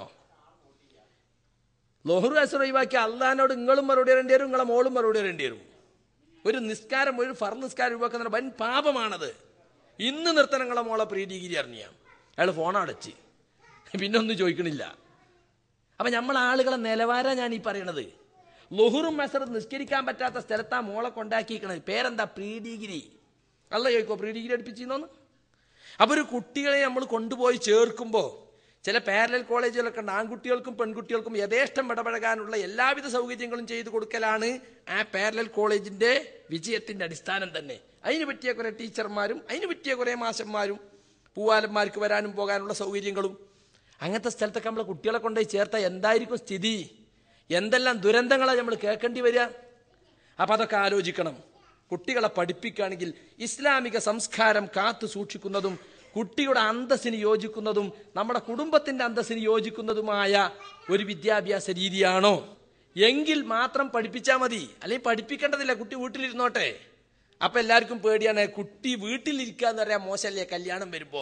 ലോഹർ വയസ്സ് ഒഴിവാക്കി അള്ളഹാനോട് നിങ്ങളും മറുപടി വരേണ്ടി വരും നിങ്ങളെ മോളും മറുപടി വരേണ്ടി വരും ഒരു നിസ്കാരം ഒരു ഫർ നിസ്കാരം ഒഴിവാക്കുന്ന വൻ പാപമാണത് ഇന്ന് നിർത്തണം നിങ്ങളെ മോളെ പ്രീ ഡിഗ്രി അറിഞ്ഞ അയാൾ ഫോൺ അടച്ച് പിന്നെ ഒന്നും ചോദിക്കണില്ല അപ്പൊ നമ്മൾ ആളുകളെ നിലവാരം ഞാൻ ഈ പറയണത് ലൊഹുറും മെസറും നിസ്കരിക്കാൻ പറ്റാത്ത സ്ഥലത്താ മോളെ കൊണ്ടാക്കിയിരിക്കണത് പേരെന്താ പ്രീ ഡിഗ്രി അല്ല ചോദിക്കോ പ്രീ ഡിഗ്രി അടുപ്പിച്ചിരുന്നോന്ന് അപ്പൊ ഒരു കുട്ടികളെ നമ്മൾ കൊണ്ടുപോയി ചേർക്കുമ്പോൾ ചില പാരലൽ കോളേജുകളൊക്കെ ഉണ്ട് ആൺകുട്ടികൾക്കും പെൺകുട്ടികൾക്കും യഥേഷ്ടം ഇടപഴകാനുള്ള എല്ലാവിധ സൗകര്യങ്ങളും ചെയ്തു കൊടുക്കലാണ് ആ പാരലൽ കോളേജിന്റെ വിജയത്തിന്റെ അടിസ്ഥാനം തന്നെ അതിന് പറ്റിയ കുറെ ടീച്ചർമാരും അതിന് പറ്റിയ കുറെ മാഷന്മാരും പൂവാലന്മാർക്ക് വരാനും പോകാനുള്ള സൗകര്യങ്ങളും അങ്ങനത്തെ സ്ഥലത്തൊക്കെ നമ്മളെ കുട്ടികളെ കൊണ്ടുപോയി ചേർത്താൽ എന്തായിരിക്കും സ്ഥിതി എന്തെല്ലാം ദുരന്തങ്ങളാണ് നമ്മൾ കേൾക്കേണ്ടി വരിക അപ്പൊ അതൊക്കെ ആലോചിക്കണം കുട്ടികളെ പഠിപ്പിക്കുകയാണെങ്കിൽ ഇസ്ലാമിക സംസ്കാരം കാത്തു സൂക്ഷിക്കുന്നതും കുട്ടിയുടെ അന്തസ്സിന് യോജിക്കുന്നതും നമ്മുടെ കുടുംബത്തിന്റെ അന്തസ്സിന് യോജിക്കുന്നതുമായ ഒരു വിദ്യാഭ്യാസ രീതിയാണോ എങ്കിൽ മാത്രം പഠിപ്പിച്ചാൽ മതി അല്ലെങ്കിൽ പഠിപ്പിക്കേണ്ടതില്ല കുട്ടി വീട്ടിലിരുന്നോട്ടെ അപ്പൊ എല്ലാവർക്കും പേടിയാണ് കുട്ടി വീട്ടിലിരിക്കുക എന്ന് പറയാൻ മോശമല്ലേ കല്യാണം വരുമ്പോ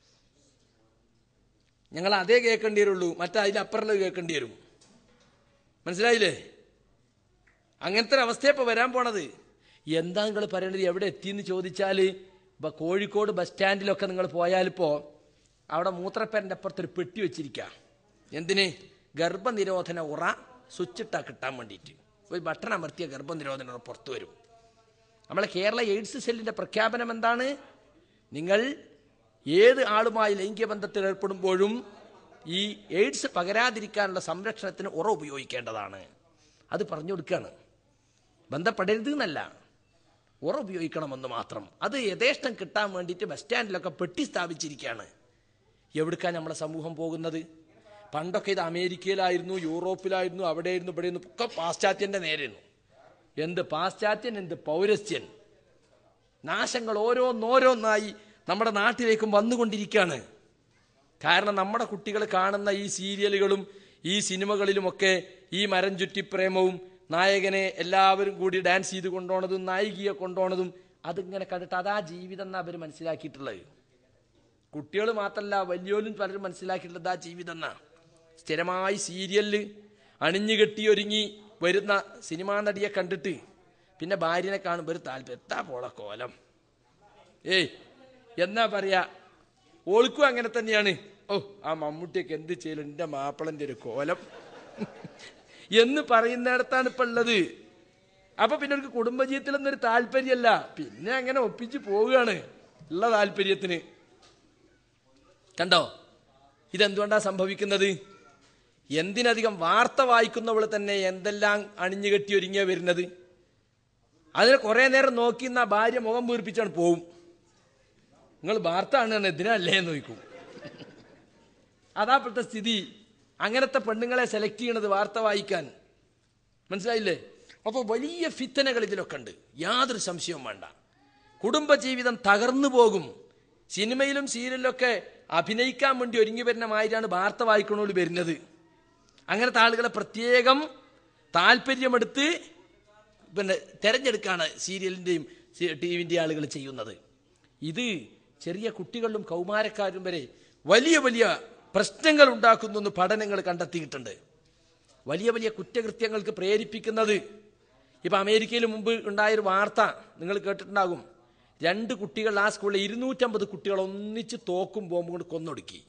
ഞങ്ങൾ അതേ കേൾക്കേണ്ടി വരുള്ളൂ മറ്റേ അതിലപ്പുറമുള്ളത് കേൾക്കേണ്ടി വരും മനസ്സിലായില്ലേ അങ്ങനത്തെ ഒരു അവസ്ഥ ഇപ്പൊ വരാൻ പോണത് എന്താ നിങ്ങൾ പറയേണ്ടത് എവിടെ എത്തിയെന്ന് ചോദിച്ചാൽ ഇപ്പൊ കോഴിക്കോട് ബസ് സ്റ്റാൻഡിലൊക്കെ നിങ്ങൾ പോയാലിപ്പോ അവിടെ മൂത്രപ്പേരൻ്റെ അപ്പുറത്തൊരു പെട്ടി വെച്ചിരിക്കുക എന്തിന് ഗർഭനിരോധന ഉറ സ്വിച്ചിട്ടാ കിട്ടാൻ വേണ്ടിയിട്ട് ഒരു ബട്ടൺ അമർത്തിയ ഗർഭനിരോധന ഉറ പുറത്തു വരും നമ്മളെ കേരള എയ്ഡ്സ് സെല്ലിന്റെ പ്രഖ്യാപനം എന്താണ് നിങ്ങൾ ഏത് ആളുമായി ലൈംഗിക ബന്ധത്തിൽ ഏർപ്പെടുമ്പോഴും ഈ എയ്ഡ്സ് പകരാതിരിക്കാനുള്ള സംരക്ഷണത്തിന് ഉറ ഉപയോഗിക്കേണ്ടതാണ് അത് പറഞ്ഞു കൊടുക്കുകയാണ് ബന്ധപ്പെടരുത് എന്നല്ല ഉറ ഉപയോഗിക്കണമെന്ന് മാത്രം അത് യഥേഷ്ടം കിട്ടാൻ വേണ്ടിയിട്ട് ബസ് സ്റ്റാൻഡിലൊക്കെ പെട്ടി സ്ഥാപിച്ചിരിക്കുകയാണ് എവിടുക്കാണ് നമ്മളെ സമൂഹം പോകുന്നത് പണ്ടൊക്കെ ഇത് അമേരിക്കയിലായിരുന്നു യൂറോപ്പിലായിരുന്നു അവിടെയായിരുന്നു ഇവിടെയായിരുന്നു ഒക്കെ പാശ്ചാത്യന്റെ നേരെയായിരുന്നു എന്ത് പാശ്ചാത്യൻ എന്ത് പൗരസ്ത്യൻ നാശങ്ങൾ ഓരോന്നോരോന്നായി നമ്മുടെ നാട്ടിലേക്കും വന്നുകൊണ്ടിരിക്കുകയാണ് കാരണം നമ്മുടെ കുട്ടികൾ കാണുന്ന ഈ സീരിയലുകളും ഈ സിനിമകളിലുമൊക്കെ ഈ മരം ചുറ്റി പ്രേമവും നായകനെ എല്ലാവരും കൂടി ഡാൻസ് ചെയ്ത് കൊണ്ടുപോണതും നായികയെ കൊണ്ടുപോണതും അതിങ്ങനെ കണ്ടിട്ട് അതാ ജീവിതം എന്നാ അവർ മനസ്സിലാക്കിയിട്ടുള്ളത് കുട്ടികൾ മാത്രമല്ല വലിയോലും പലരും മനസ്സിലാക്കിയിട്ടുള്ളത് ആ ജീവിതം എന്നാ സ്ഥിരമായി സീരിയലില് അണിഞ്ഞു കെട്ടി ഒരുങ്ങി വരുന്ന സിനിമാ നടിയെ കണ്ടിട്ട് പിന്നെ ഭാര്യനെ കാണുമ്പോൾ ഒരു താല്പര്യം എത്താ പോള കോലം ഏയ് എന്നാ പറയാ ഓൾക്കും അങ്ങനെ തന്നെയാണ് ഓ ആ മമ്മൂട്ടിയൊക്കെ എന്ത് ചെയ്യലും എൻ്റെ മാപ്പിളൻ്റെ ഒരു കോലം എന്ന് പറയുന്നിടത്താണ് ഇപ്പൊ ഉള്ളത് അപ്പൊ പിന്നെ ഒരു കുടുംബജീവിതത്തിലൊന്നും ഒരു താല്പര്യമല്ല പിന്നെ അങ്ങനെ ഒപ്പിച്ച് പോവുകയാണ് ഉള്ള താല്പര്യത്തിന് കണ്ടോ ഇതെന്തുകൊണ്ടാ സംഭവിക്കുന്നത് എന്തിനധികം വാർത്ത വായിക്കുന്നവൾ തന്നെ എന്തെല്ലാം അണിഞ്ഞുകെട്ടി ഒരുങ്ങിയ വരുന്നത് അതിന് കുറെ നേരം നോക്കി നിന്നാ ഭാര്യ മുഖം വീർപ്പിച്ചാണ് പോവും നിങ്ങൾ വാർത്ത ആണ് എന്തിനല്ലേ എന്ന് ചോദിക്കും അതാ സ്ഥിതി അങ്ങനത്തെ പെണ്ണുങ്ങളെ സെലക്ട് ചെയ്യണത് വാർത്ത വായിക്കാൻ മനസ്സിലായില്ലേ അപ്പോൾ വലിയ ഫിത്തനകൾ ഇതിലൊക്കെ ഉണ്ട് യാതൊരു സംശയവും വേണ്ട കുടുംബജീവിതം തകർന്നു പോകും സിനിമയിലും സീരിയലിലൊക്കെ അഭിനയിക്കാൻ വേണ്ടി ഒരുങ്ങി വരുന്ന മാതിരിയാണ് വാർത്ത വായിക്കണോട് വരുന്നത് അങ്ങനത്തെ ആളുകളെ പ്രത്യേകം താല്പര്യമെടുത്ത് പിന്നെ തെരഞ്ഞെടുക്കാണ് സീരിയലിൻ്റെയും ടി വിൻ്റെ ആളുകൾ ചെയ്യുന്നത് ഇത് ചെറിയ കുട്ടികളിലും കൗമാരക്കാരും വരെ വലിയ വലിയ പ്രശ്നങ്ങൾ ഉണ്ടാക്കുന്നു എന്ന് പഠനങ്ങൾ കണ്ടെത്തിയിട്ടുണ്ട് വലിയ വലിയ കുറ്റകൃത്യങ്ങൾക്ക് പ്രേരിപ്പിക്കുന്നത് ഇപ്പം അമേരിക്കയിൽ മുമ്പ് ഉണ്ടായൊരു വാർത്ത നിങ്ങൾ കേട്ടിട്ടുണ്ടാകും രണ്ട് കുട്ടികൾ ആ സ്കൂളിൽ ഇരുന്നൂറ്റമ്പത് കുട്ടികൾ ഒന്നിച്ച് തോക്കും ബോംബ് കൊണ്ട് കൊന്നൊടുക്കി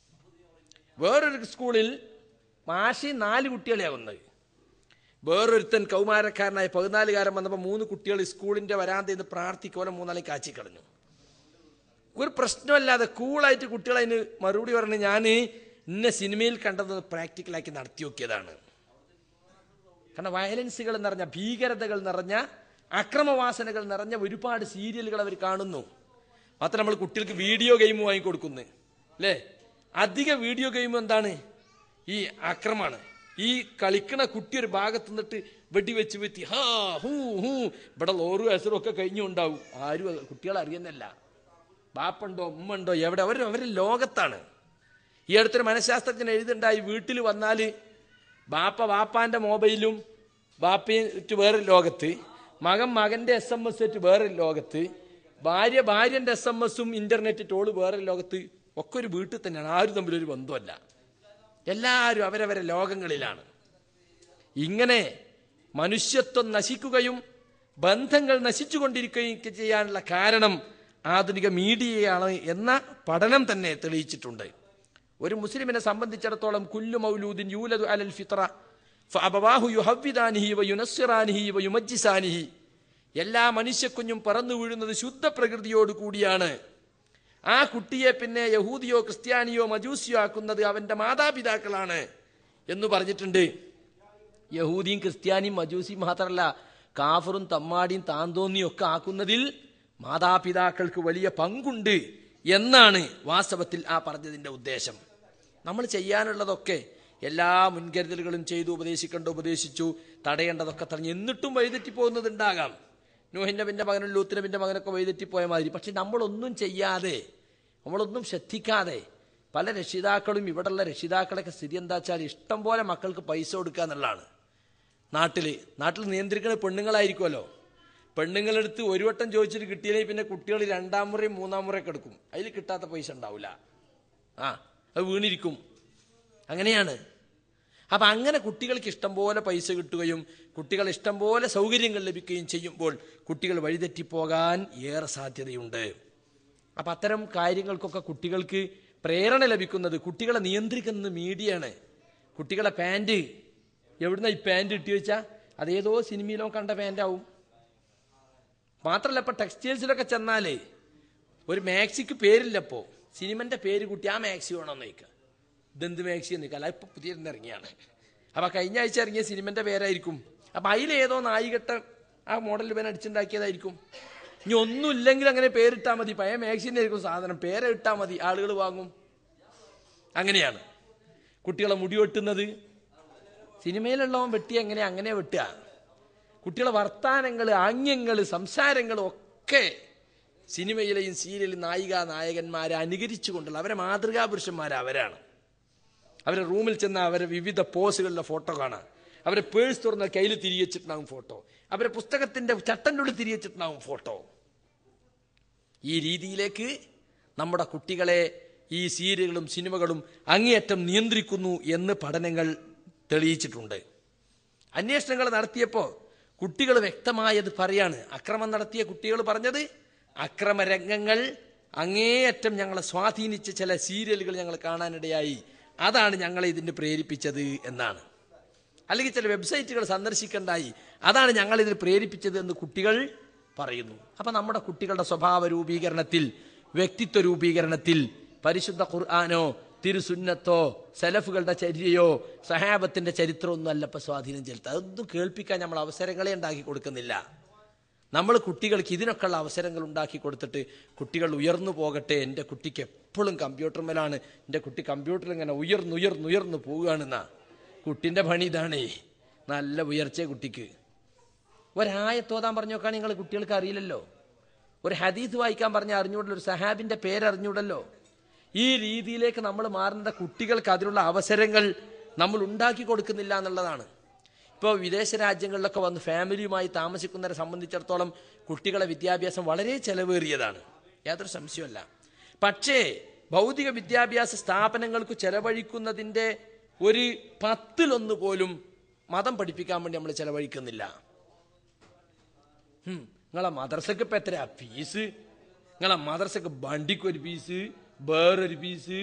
വേറൊരു സ്കൂളിൽ മാഷി നാല് കുട്ടികളെയാണ് കൊന്നത് വേറൊരുത്തൻ കൗമാരക്കാരനായ പതിനാലുകാരൻ വന്നപ്പോൾ മൂന്ന് കുട്ടികൾ സ്കൂളിന്റെ വരാന്തയിൽ നിന്ന് പ്രാർത്ഥിക്കോലെ മൂന്നാളെ കാച്ചി കളഞ്ഞു ഒരു പ്രശ്നമല്ലാതെ കൂളായിട്ട് കുട്ടികൾ അതിന് മറുപടി പറഞ്ഞു ഞാൻ ഇന്ന സിനിമയിൽ കണ്ടത് പ്രാക്ടിക്കലാക്കി നടത്തി നോക്കിയതാണ് കാരണം വയലൻസുകൾ നിറഞ്ഞ ഭീകരതകൾ നിറഞ്ഞ അക്രമവാസനകൾ നിറഞ്ഞ ഒരുപാട് സീരിയലുകൾ അവർ കാണുന്നു മാത്രം നമ്മൾ കുട്ടികൾക്ക് വീഡിയോ ഗെയിം വാങ്ങിക്കൊടുക്കുന്നു അല്ലേ അധിക വീഡിയോ ഗെയിം എന്താണ് ഈ അക്രമാണ് ഈ കളിക്കണ കുട്ടി ഒരു ഭാഗത്ത് നിന്നിട്ട് വെടിവെച്ച് വെത്തി ഹാ ഹൂ ഹൂ ഇവിടെ ലോറും അസറും ഒക്കെ കഴിഞ്ഞുണ്ടാവും ആരും കുട്ടികൾ അറിയുന്നല്ല ബാപ്പുണ്ടോ ഉമ്മ ഉണ്ടോ എവിടെ അവർ അവർ ലോകത്താണ് ഈ അടുത്തൊരു മനഃശാസ്ത്രജ്ഞൻ എഴുതുണ്ടായി വീട്ടിൽ വന്നാൽ ബാപ്പ ബാപ്പാന്റെ മൊബൈലും ബാപ്പയിട്ട് വേറെ ലോകത്ത് മകൻ മകന്റെ എസ് എം എസ് ആയിട്ട് വേറെ ലോകത്ത് ഭാര്യ ഭാര്യന്റെ എസ് എം എസും ഇന്റർനെറ്റ് ടോള് വേറെ ലോകത്ത് ഒക്കെ ഒരു വീട്ടിൽ തന്നെയാണ് ആരും തമ്മിലൊരു ബന്ധമല്ല എല്ലാവരും അവരവരെ ലോകങ്ങളിലാണ് ഇങ്ങനെ മനുഷ്യത്വം നശിക്കുകയും ബന്ധങ്ങൾ നശിച്ചുകൊണ്ടിരിക്കുകയും ചെയ്യാനുള്ള കാരണം ആധുനിക മീഡിയയാണ് എന്ന പഠനം തന്നെ തെളിയിച്ചിട്ടുണ്ട് ഒരു മുസ്ലിമിനെ സംബന്ധിച്ചിടത്തോളം കുല്ലു മൗലൂദിൻ യൂലദു അലൽ ഫിത്ര ഫഅബവാഹു യുഹവ്വിദാനിഹി വയുനസ്സിറാനിഹി വയുമജ്ജിസാനിഹി എല്ലാ മനുഷ്യക്കുഞ്ഞും പറന്നു വീഴുന്നത് ശുദ്ധ പ്രകൃതിയോട് കൂടിയാണ് ആ കുട്ടിയെ പിന്നെ യഹൂദിയോ ക്രിസ്ത്യാനിയോ മജൂസിയോ ആക്കുന്നത് അവന്റെ മാതാപിതാക്കളാണ് എന്ന് പറഞ്ഞിട്ടുണ്ട് യഹൂദിയും ക്രിസ്ത്യാനിയും മജൂസിയും മാത്രമല്ല കാഫറും തമ്മാടിയും താന്തോന്നിയും ഒക്കെ ആക്കുന്നതിൽ മാതാപിതാക്കൾക്ക് വലിയ പങ്കുണ്ട് എന്നാണ് വാസ്തവത്തിൽ ആ പറഞ്ഞതിന്റെ ഉദ്ദേശം നമ്മൾ ചെയ്യാനുള്ളതൊക്കെ എല്ലാ മുൻകരുതലുകളും ചെയ്തു ഉപദേശിക്കേണ്ട ഉപദേശിച്ചു തടയേണ്ടതൊക്കെ തടഞ്ഞു എന്നിട്ടും വഴിതെറ്റി പോകുന്നതുണ്ടാകാം നൂഹിന്റെ പിന്നെ മകനും ലൂത്തിന്റെ പിന്നെ മകനൊക്കെ വഴിതെറ്റിപ്പോയ മാതിരി പക്ഷെ നമ്മളൊന്നും ചെയ്യാതെ നമ്മളൊന്നും ശ്രദ്ധിക്കാതെ പല രക്ഷിതാക്കളും ഇവിടെയുള്ള രക്ഷിതാക്കളൊക്കെ സ്ഥിതി എന്താ വെച്ചാൽ ഇഷ്ടം പോലെ മക്കൾക്ക് പൈസ കൊടുക്കുക എന്നുള്ളതാണ് നാട്ടിൽ നാട്ടിൽ നിയന്ത്രിക്കുന്ന പെണ്ണുങ്ങളായിരിക്കുമല്ലോ പെണ്ണുങ്ങളെടുത്ത് ഒരു വട്ടം ചോദിച്ചിട്ട് കിട്ടിയില്ലെങ്കിൽ പിന്നെ കുട്ടികൾ രണ്ടാം മുറയും മൂന്നാം മുറയൊക്കെ എടുക്കും അതിൽ കിട്ടാത്ത പൈസ ഉണ്ടാവില്ല ആ അത് വീണിരിക്കും അങ്ങനെയാണ് അപ്പം അങ്ങനെ കുട്ടികൾക്ക് ഇഷ്ടം പോലെ പൈസ കിട്ടുകയും കുട്ടികൾ ഇഷ്ടം പോലെ സൗകര്യങ്ങൾ ലഭിക്കുകയും ചെയ്യുമ്പോൾ കുട്ടികൾ വഴിതെറ്റിപ്പോകാൻ ഏറെ സാധ്യതയുണ്ട് അപ്പം അത്തരം കാര്യങ്ങൾക്കൊക്കെ കുട്ടികൾക്ക് പ്രേരണ ലഭിക്കുന്നത് കുട്ടികളെ നിയന്ത്രിക്കുന്നത് മീഡിയയാണ് കുട്ടികളെ പാൻറ് എവിടുന്ന ഈ പാൻറ് ഇട്ടി വെച്ചാൽ അതേതോ സിനിമയിലോ കണ്ട പാൻറ്റാവും മാത്രമല്ല ഇപ്പം ടെക്സ്റ്റൈൽസിലൊക്കെ ചെന്നാലേ ഒരു മാക്സിക്ക് പേരില്ലപ്പോൾ സിനിമന്റെ പേര് കൂട്ടി ആ മാക്സി വേണമെന്ന് ചോദിക്കുക ഇതെന്ത് മാക്സി എന്ന് ചോദിക്കുക അല്ല ഇപ്പം പുതിയ ഇറങ്ങിയാണ് അപ്പം കഴിഞ്ഞ ആഴ്ച ഇറങ്ങിയ സിനിമന്റെ പേരായിരിക്കും അപ്പം അതിലേതോ നായികട്ട ആ മോഡൽ പേൻ അടിച്ചുണ്ടാക്കിയതായിരിക്കും ഇനി ഒന്നുമില്ലെങ്കിൽ അങ്ങനെ പേരിട്ടാൽ മതി പഴയ മാക്സിൻ്റെ ആയിരിക്കും സാധനം പേരെ ഇട്ടാൽ മതി ആളുകൾ വാങ്ങും അങ്ങനെയാണ് കുട്ടികളെ മുടി വെട്ടുന്നത് സിനിമയിലുള്ളവൻ വെട്ടി എങ്ങനെ അങ്ങനെ വെട്ടുക കുട്ടികളെ വർത്താനങ്ങൾ ആംഗ്യങ്ങൾ സംസാരങ്ങൾ ഒക്കെ സിനിമയിലെയും സീരിയലും നായിക നായകന്മാരെ അനുകരിച്ചുകൊണ്ടുള്ള അവരെ മാതൃകാ പുരുഷന്മാർ അവരാണ് അവരെ റൂമിൽ ചെന്ന അവരെ വിവിധ പോസുകളിലെ ഫോട്ടോ കാണാം അവരെ പേഴ്സ് തുറന്ന കയ്യിൽ തിരികെ വെച്ചിട്ടുണ്ടാകും ഫോട്ടോ അവരെ പുസ്തകത്തിന്റെ ചട്ടൻ്റെ ഉള്ളിൽ തിരികെ വെച്ചിട്ടുണ്ടാകും ഫോട്ടോ ഈ രീതിയിലേക്ക് നമ്മുടെ കുട്ടികളെ ഈ സീരിയലുകളും സിനിമകളും അങ്ങേയറ്റം നിയന്ത്രിക്കുന്നു എന്ന് പഠനങ്ങൾ തെളിയിച്ചിട്ടുണ്ട് അന്വേഷണങ്ങൾ നടത്തിയപ്പോൾ കുട്ടികൾ വ്യക്തമായത് പറയാണ് അക്രമം നടത്തിയ കുട്ടികൾ പറഞ്ഞത് അക്രമരംഗങ്ങൾ അങ്ങേയറ്റം ഞങ്ങളെ സ്വാധീനിച്ച ചില സീരിയലുകൾ ഞങ്ങൾ കാണാനിടയായി അതാണ് ഞങ്ങളെ ഇതിന് പ്രേരിപ്പിച്ചത് എന്നാണ് അല്ലെങ്കിൽ ചില വെബ്സൈറ്റുകൾ സന്ദർശിക്കണ്ടായി അതാണ് ഞങ്ങൾ ഇതിന് പ്രേരിപ്പിച്ചത് എന്ന് കുട്ടികൾ പറയുന്നു അപ്പം നമ്മുടെ കുട്ടികളുടെ സ്വഭാവ രൂപീകരണത്തിൽ വ്യക്തിത്വ രൂപീകരണത്തിൽ പരിശുദ്ധ ഖുർആാനോ തിരുസുന്നത്തോ സലഫുകളുടെ ചര്യയോ സഹാബത്തിന്റെ ചരിത്രമൊന്നും അല്ല ഇപ്പം സ്വാധീനം ചെലുത്തുക അതൊന്നും കേൾപ്പിക്കാൻ നമ്മൾ അവസരങ്ങളെ ഉണ്ടാക്കി കൊടുക്കുന്നില്ല നമ്മൾ കുട്ടികൾക്ക് ഇതിനൊക്കെയുള്ള അവസരങ്ങൾ ഉണ്ടാക്കി കൊടുത്തിട്ട് കുട്ടികൾ ഉയർന്നു പോകട്ടെ എൻ്റെ കുട്ടിക്ക് എപ്പോഴും കമ്പ്യൂട്ടർമേലാണ് എൻ്റെ കുട്ടി കമ്പ്യൂട്ടറിൽ ഇങ്ങനെ ഉയർന്നുയർന്നുയർന്നു പോവുകയാണെന്നാ കുട്ടിൻ്റെ പണി ഇതാണേ നല്ല ഉയർച്ച കുട്ടിക്ക് ഒരായത്തോതാൻ പറഞ്ഞു നോക്കാൻ നിങ്ങൾ കുട്ടികൾക്ക് അറിയില്ലല്ലോ ഒരു ഹദീസ് വായിക്കാൻ പറഞ്ഞ അറിഞ്ഞൂടല്ലോ ഒരു സഹാബിന്റെ പേരറിഞ്ഞൂടല്ലോ ഈ രീതിയിലേക്ക് നമ്മൾ മാറുന്ന കുട്ടികൾക്ക് അതിനുള്ള അവസരങ്ങൾ നമ്മൾ ഉണ്ടാക്കി കൊടുക്കുന്നില്ല എന്നുള്ളതാണ് ഇപ്പോൾ വിദേശ രാജ്യങ്ങളിലൊക്കെ വന്ന് ഫാമിലിയുമായി താമസിക്കുന്നവരെ സംബന്ധിച്ചിടത്തോളം കുട്ടികളെ വിദ്യാഭ്യാസം വളരെ ചെലവേറിയതാണ് യാതൊരു സംശയമല്ല പക്ഷേ ഭൗതിക വിദ്യാഭ്യാസ സ്ഥാപനങ്ങൾക്ക് ചെലവഴിക്കുന്നതിൻ്റെ ഒരു പത്തിലൊന്ന് പോലും മതം പഠിപ്പിക്കാൻ വേണ്ടി നമ്മൾ ചെലവഴിക്കുന്നില്ല ഉം, നിങ്ങളെ മദ്രസക്ക് ഇപ്പം എത്രയാ ഫീസ് നിങ്ങളെ മദ്രസക്ക് വണ്ടിക്ക് ഒരു ഫീസ് വേറൊരു ഫീസ്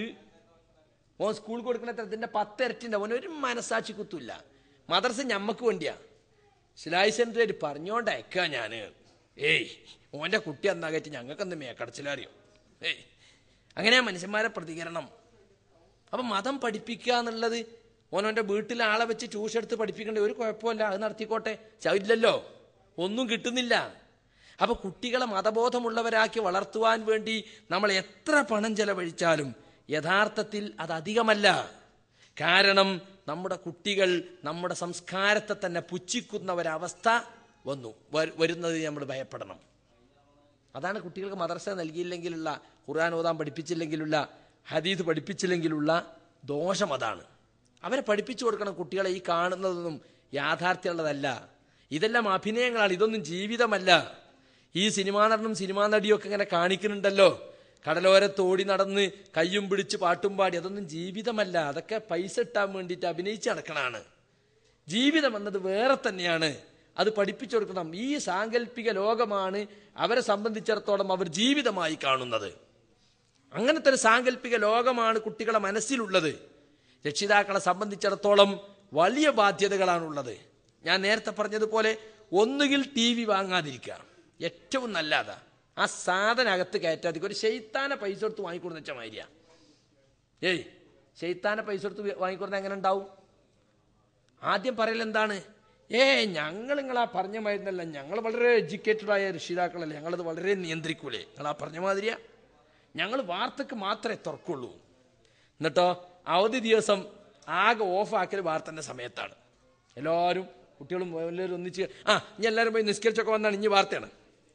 ഓൻ സ്കൂൾ കൊടുക്കുന്ന എത്ര ഇതിന്റെ പത്ത് ഇരട്ടിൻ്റെ ഓൻ ഒരു മനസാക്ഷി കുത്തില്ല മദ്രസ ഞമ്മക്ക് വേണ്ടിയാ സിലായി സെൻറ്റർ പറഞ്ഞോണ്ട് അയക്കാ ഞാൻ ഏയ് ഓൻ്റെ കുട്ടി എന്നാകറ്റ് ഞങ്ങൾക്കെന്ത് മേക്കടച്ചിലറിയോ ഏയ് അങ്ങനെയാ മനുഷ്യന്മാരെ പ്രതികരണം അപ്പം മതം പഠിപ്പിക്കുക എന്നുള്ളത് ഓനോൻ്റെ വീട്ടിലെ ആളെ വെച്ച് ട്യൂഷൻ എടുത്ത് പഠിപ്പിക്കേണ്ട ഒരു കുഴപ്പമില്ല അത് നടത്തിക്കോട്ടെ ചവില്ലല്ലോ ഒന്നും കിട്ടുന്നില്ല അപ്പൊ കുട്ടികളെ മതബോധമുള്ളവരാക്കി വളർത്തുവാൻ വേണ്ടി നമ്മൾ എത്ര പണം ചെലവഴിച്ചാലും യഥാർത്ഥത്തിൽ അത് അധികമല്ല കാരണം നമ്മുടെ കുട്ടികൾ നമ്മുടെ സംസ്കാരത്തെ തന്നെ പുച്ഛിക്കുന്ന ഒരവസ്ഥ വന്നു വ- വരുന്നത് നമ്മൾ ഭയപ്പെടണം അതാണ് കുട്ടികൾക്ക് മദ്രസ നൽകിയില്ലെങ്കിലുള്ള ഖുർആൻ ഓതാൻ പഠിപ്പിച്ചില്ലെങ്കിലുള്ള ഹദീദ് പഠിപ്പിച്ചില്ലെങ്കിലുള്ള ദോഷം അതാണ് അവരെ പഠിപ്പിച്ചു കൊടുക്കണം കുട്ടികളെ ഈ കാണുന്നതൊന്നും യാഥാർത്ഥ്യമുള്ളതല്ല ഇതെല്ലാം അഭിനയങ്ങളാണ് ഇതൊന്നും ജീവിതമല്ല ഈ സിനിമാ നടനും സിനിമാ നടിയും ഒക്കെ ഇങ്ങനെ കാണിക്കുന്നുണ്ടല്ലോ കടലോരത്ത് ഓടി നടന്ന് കയ്യും പിടിച്ച് പാട്ടും പാടി അതൊന്നും ജീവിതമല്ല അതൊക്കെ പൈസ ഇട്ടാൻ വേണ്ടിയിട്ട് അഭിനയിച്ച് നടക്കണാണ് ജീവിതം എന്നത് വേറെ തന്നെയാണ് അത് പഠിപ്പിച്ചു കൊടുക്കണം ഈ സാങ്കല്പിക ലോകമാണ് അവരെ സംബന്ധിച്ചിടത്തോളം അവർ ജീവിതമായി കാണുന്നത് അങ്ങനത്തെ ഒരു സാങ്കല്പിക ലോകമാണ് കുട്ടികളെ മനസ്സിലുള്ളത് രക്ഷിതാക്കളെ സംബന്ധിച്ചിടത്തോളം വലിയ ബാധ്യതകളാണുള്ളത് ഞാൻ നേരത്തെ പറഞ്ഞതുപോലെ ഒന്നുകിൽ ടി വി വാങ്ങാതിരിക്കുക ഏറ്റവും നല്ലതാ ആ സാധനം അകത്ത് കയറ്റാതിരിക്കുക ഒരു ശൈത്താനെ പൈസ കൊടുത്ത് വാങ്ങിക്കൊടുന്ന വെച്ച മാതിരിയാ ഏയ് ശൈത്താനെ പൈസ കൊടുത്ത് വാങ്ങിക്കൊടുന്ന എങ്ങനെ ഉണ്ടാവും ആദ്യം പറയൽ എന്താണ് ഏ ഞങ്ങൾ നിങ്ങളാ പറഞ്ഞ മാതിരിന്നല്ല ഞങ്ങൾ വളരെ എഡ്യൂക്കേറ്റഡ് ആയ രക്ഷിതാക്കളല്ലേ ഞങ്ങളത് വളരെ നിയന്ത്രിക്കൂലേ നിങ്ങൾ ആ പറഞ്ഞ മാതിരിയാ ഞങ്ങൾ വാർത്തക്ക് മാത്രമേ തുറക്കുള്ളൂ എന്നിട്ടോ അവധി ദിവസം ആകെ ഓഫാക്കൽ വാർത്തൻ്റെ സമയത്താണ് എല്ലാവരും കുട്ടികളും എല്ലാവരും ഒന്നിച്ച് ആ ഇനി എല്ലാവരും പോയി നിസ്കരിച്ചൊക്കെ വന്നാണ് ഇനി വാർത്തയാണ്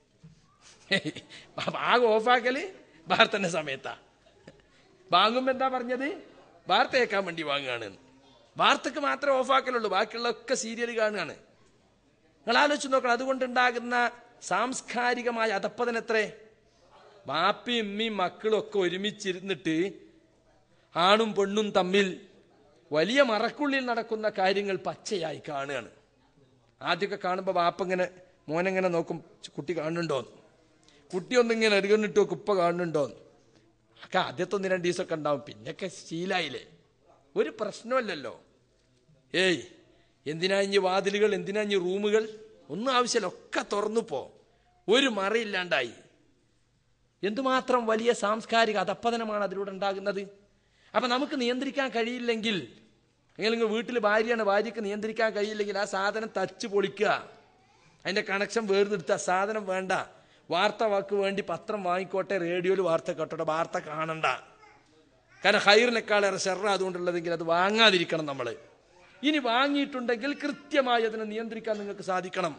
അപ്പൊ ആകെ ഓഫാക്കല് വാർത്തൻ്റെ സമയത്താ വാങ്ങുമ്പോൾ എന്താ പറഞ്ഞത് വാർത്ത കേൾക്കാൻ വേണ്ടി വാങ്ങുകയാണ് വാർത്തക്ക് മാത്രമേ ഓഫാക്കലുള്ളൂ ബാക്കിയുള്ളതൊക്കെ സീരിയൽ കാണുകയാണ് നിങ്ങൾ ആലോചിച്ച് നോക്കണം അതുകൊണ്ടുണ്ടാകുന്ന സാംസ്കാരികമായ അധപ്പതനത്രേ ബാപ്പയും ഉമ്മയും മക്കളും ഒക്കെ ഒരുമിച്ചിരുന്നിട്ട് ആണും പെണ്ണും തമ്മിൽ വലിയ മറക്കുള്ളിൽ നടക്കുന്ന കാര്യങ്ങൾ പച്ചയായി കാണുകയാണ് ആദ്യമൊക്കെ കാണുമ്പോൾ ബാപ്പ ഇങ്ങനെ മോനെങ്ങനെ നോക്കും കുട്ടി കാണുന്നുണ്ടോന്ന് കുട്ടി ഒന്നിങ്ങനെ എറുകണ്ണിട്ട് നോക്കും ഉപ്പ കാണുന്നുണ്ടോന്ന് ഒക്കെ ആദ്യത്തെ ഒന്ന് രണ്ട് ദിവസമൊക്കെ ഉണ്ടാവും പിന്നൊക്കെ ശീലായില്ലേ ഒരു പ്രശ്നമല്ലല്ലോ ഏയ് എന്തിനാ ഇഞ്ഞ് വാതിലുകൾ എന്തിനാ ഇഞ്ഞ് റൂമുകൾ ഒന്നും ആവശ്യമില്ല ഒക്കെ തുറന്നു പോ ഒരു മറയില്ലാണ്ടായി എന്തുമാത്രം വലിയ സാംസ്കാരിക അധപ്പതനമാണ് അതിലൂടെ ഉണ്ടാകുന്നത് അപ്പൊ നമുക്ക് നിയന്ത്രിക്കാൻ കഴിയില്ലെങ്കിൽ അല്ലെങ്കിൽ നിങ്ങൾ വീട്ടിൽ ഭാര്യയാണ് ഭാര്യയ്ക്ക് നിയന്ത്രിക്കാൻ കഴിയില്ലെങ്കിൽ ആ സാധനം തച്ച് പൊളിക്കുക അതിന്റെ കണക്ഷൻ വേർതിരുത്തുക സാധനം വേണ്ട വാർത്ത വാക്ക് വേണ്ടി പത്രം വാങ്ങിക്കോട്ടെ റേഡിയോയിൽ വാർത്ത കേട്ടോട്ടെ വാർത്ത കാണണ്ട കാരണം ഹൈറിനേക്കാളേറെ ഷെറ അതുകൊണ്ടുള്ളതെങ്കിൽ അത് വാങ്ങാതിരിക്കണം നമ്മൾ ഇനി വാങ്ങിയിട്ടുണ്ടെങ്കിൽ കൃത്യമായി അതിനെ നിയന്ത്രിക്കാൻ നിങ്ങൾക്ക് സാധിക്കണം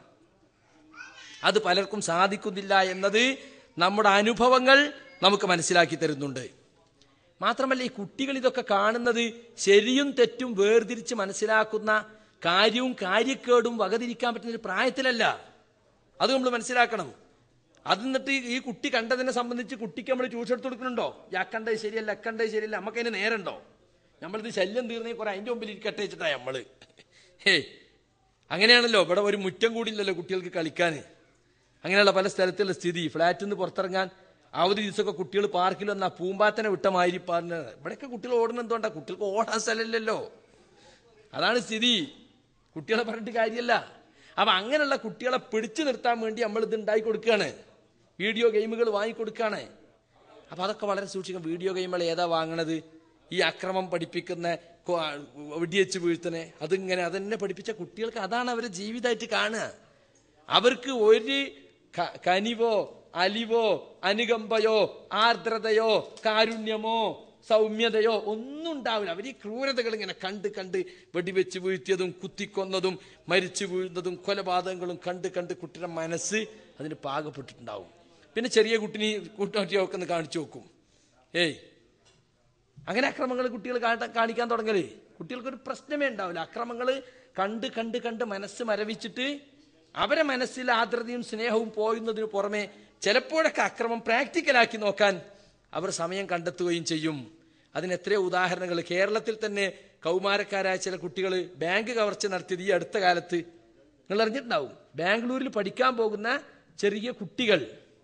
അത് പലർക്കും സാധിക്കുന്നില്ല എന്നത് നമ്മുടെ അനുഭവങ്ങൾ നമുക്ക് മനസ്സിലാക്കി തരുന്നുണ്ട് മാത്രമല്ല ഈ കുട്ടികൾ ഇതൊക്കെ കാണുന്നത് ശരിയും തെറ്റും വേർതിരിച്ച് മനസ്സിലാക്കുന്ന കാര്യവും കാര്യക്കേടും വകതിരിക്കാൻ പറ്റുന്ന ഒരു പ്രായത്തിലല്ല അത് നമ്മൾ മനസ്സിലാക്കണം അത് എന്നിട്ട് ഈ കുട്ടി കണ്ടതിനെ സംബന്ധിച്ച് കുട്ടിക്ക് നമ്മൾ ട്യൂഷൻ എടുത്ത് കൊടുക്കുന്നുണ്ടോ യാക്കണ്ടത് ശരിയല്ല അക്കണ്ടത് ശരിയല്ല നമുക്ക് അതിന് നേരണ്ടോ നമ്മളിത് ശല്യം തീർന്നേ കുറെ അതിന്റെ മുമ്പിൽ ഇരിക്കട്ടെ വെച്ചിട്ടാ നമ്മള് ഹേയ് അങ്ങനെയാണല്ലോ ഇവിടെ ഒരു മുറ്റം കൂടിയില്ലല്ലോ കുട്ടികൾക്ക് കളിക്കാൻ അങ്ങനെയുള്ള പല സ്ഥലത്തുള്ള സ്ഥിതി ഫ്ലാറ്റിൽ നിന്ന് പുറത്തിറങ്ങാൻ അവധി ദിവസമൊക്കെ കുട്ടികൾ പാർക്കിൽ വന്ന പൂമ്പാത്തനെ വിട്ട മാതിരി പറഞ്ഞത് ഇവിടെയൊക്കെ കുട്ടികൾ ഓടുന്ന എന്തുകൊണ്ടാ കുട്ടികൾക്ക് ഓടാൻ സ്ഥലമില്ലല്ലോ അതാണ് സ്ഥിതി കുട്ടികളെ പറഞ്ഞിട്ട് കാര്യമല്ല അപ്പൊ അങ്ങനെയുള്ള കുട്ടികളെ പിടിച്ചു നിർത്താൻ വേണ്ടി നമ്മൾ ഇത് ഉണ്ടാക്കി കൊടുക്കുകയാണ് വീഡിയോ ഗെയിമുകൾ വാങ്ങിക്കൊടുക്കുകയാണ് അപ്പൊ അതൊക്കെ വളരെ സൂക്ഷിക്കണം വീഡിയോ ഗെയിമുകൾ ഏതാ വാങ്ങണത് ഈ അക്രമം പഠിപ്പിക്കുന്ന കൊ- വെടിവെച്ച് വീഴ്ത്തനെ അതിങ്ങനെ അതെന്നെ പഠിപ്പിച്ച കുട്ടികൾക്ക് അതാണ് അവരെ ജീവിതമായിട്ട് കാണുക അവർക്ക് ഒരു ക- കനിവോ അലിവോ അനുകമ്പയോ ആർദ്രതയോ കാരുണ്യമോ സൗമ്യതയോ ഒന്നും ഉണ്ടാവില്ല അവർ ഈ ക്രൂരതകൾ ഇങ്ങനെ കണ്ട് കണ്ട് വെടിവെച്ച് വീഴ്ത്തിയതും കുത്തിക്കൊന്നതും മരിച്ചു വീഴുന്നതും കൊലപാതകങ്ങളും കണ്ട് കണ്ട് കുട്ടിയുടെ മനസ്സ് അതിന് പാകപ്പെട്ടിട്ടുണ്ടാവും പിന്നെ ചെറിയ കുട്ടിനെ കൂട്ടുകാട്ടിയൊക്കെ ഒന്ന് കാണിച്ചു നോക്കും ഏയ് അങ്ങനെ അക്രമങ്ങൾ കുട്ടികൾ കാട്ട- കാണിക്കാൻ തുടങ്ങല് കുട്ടികൾക്കൊരു പ്രശ്നമേ ഉണ്ടാവില്ല അക്രമങ്ങൾ കണ്ട് കണ്ട് കണ്ട് മനസ്സ് മരവിച്ചിട്ട് അവരെ മനസ്സിൽ ആർദ്രതയും സ്നേഹവും പോയുന്നതിന് പുറമെ ചിലപ്പോഴൊക്കെ അക്രമം പ്രാക്ടിക്കലാക്കി നോക്കാൻ അവർ സമയം കണ്ടെത്തുകയും ചെയ്യും അതിന് എത്രയോ ഉദാഹരണങ്ങൾ കേരളത്തിൽ തന്നെ കൗമാരക്കാരായ ചില കുട്ടികൾ ബാങ്ക് കവർച്ച നടത്തിയത് ഈ അടുത്ത കാലത്ത് നിങ്ങൾ അറിഞ്ഞിട്ടുണ്ടാവും ബാംഗ്ലൂരിൽ പഠിക്കാൻ പോകുന്ന ചെറിയ കുട്ടികൾ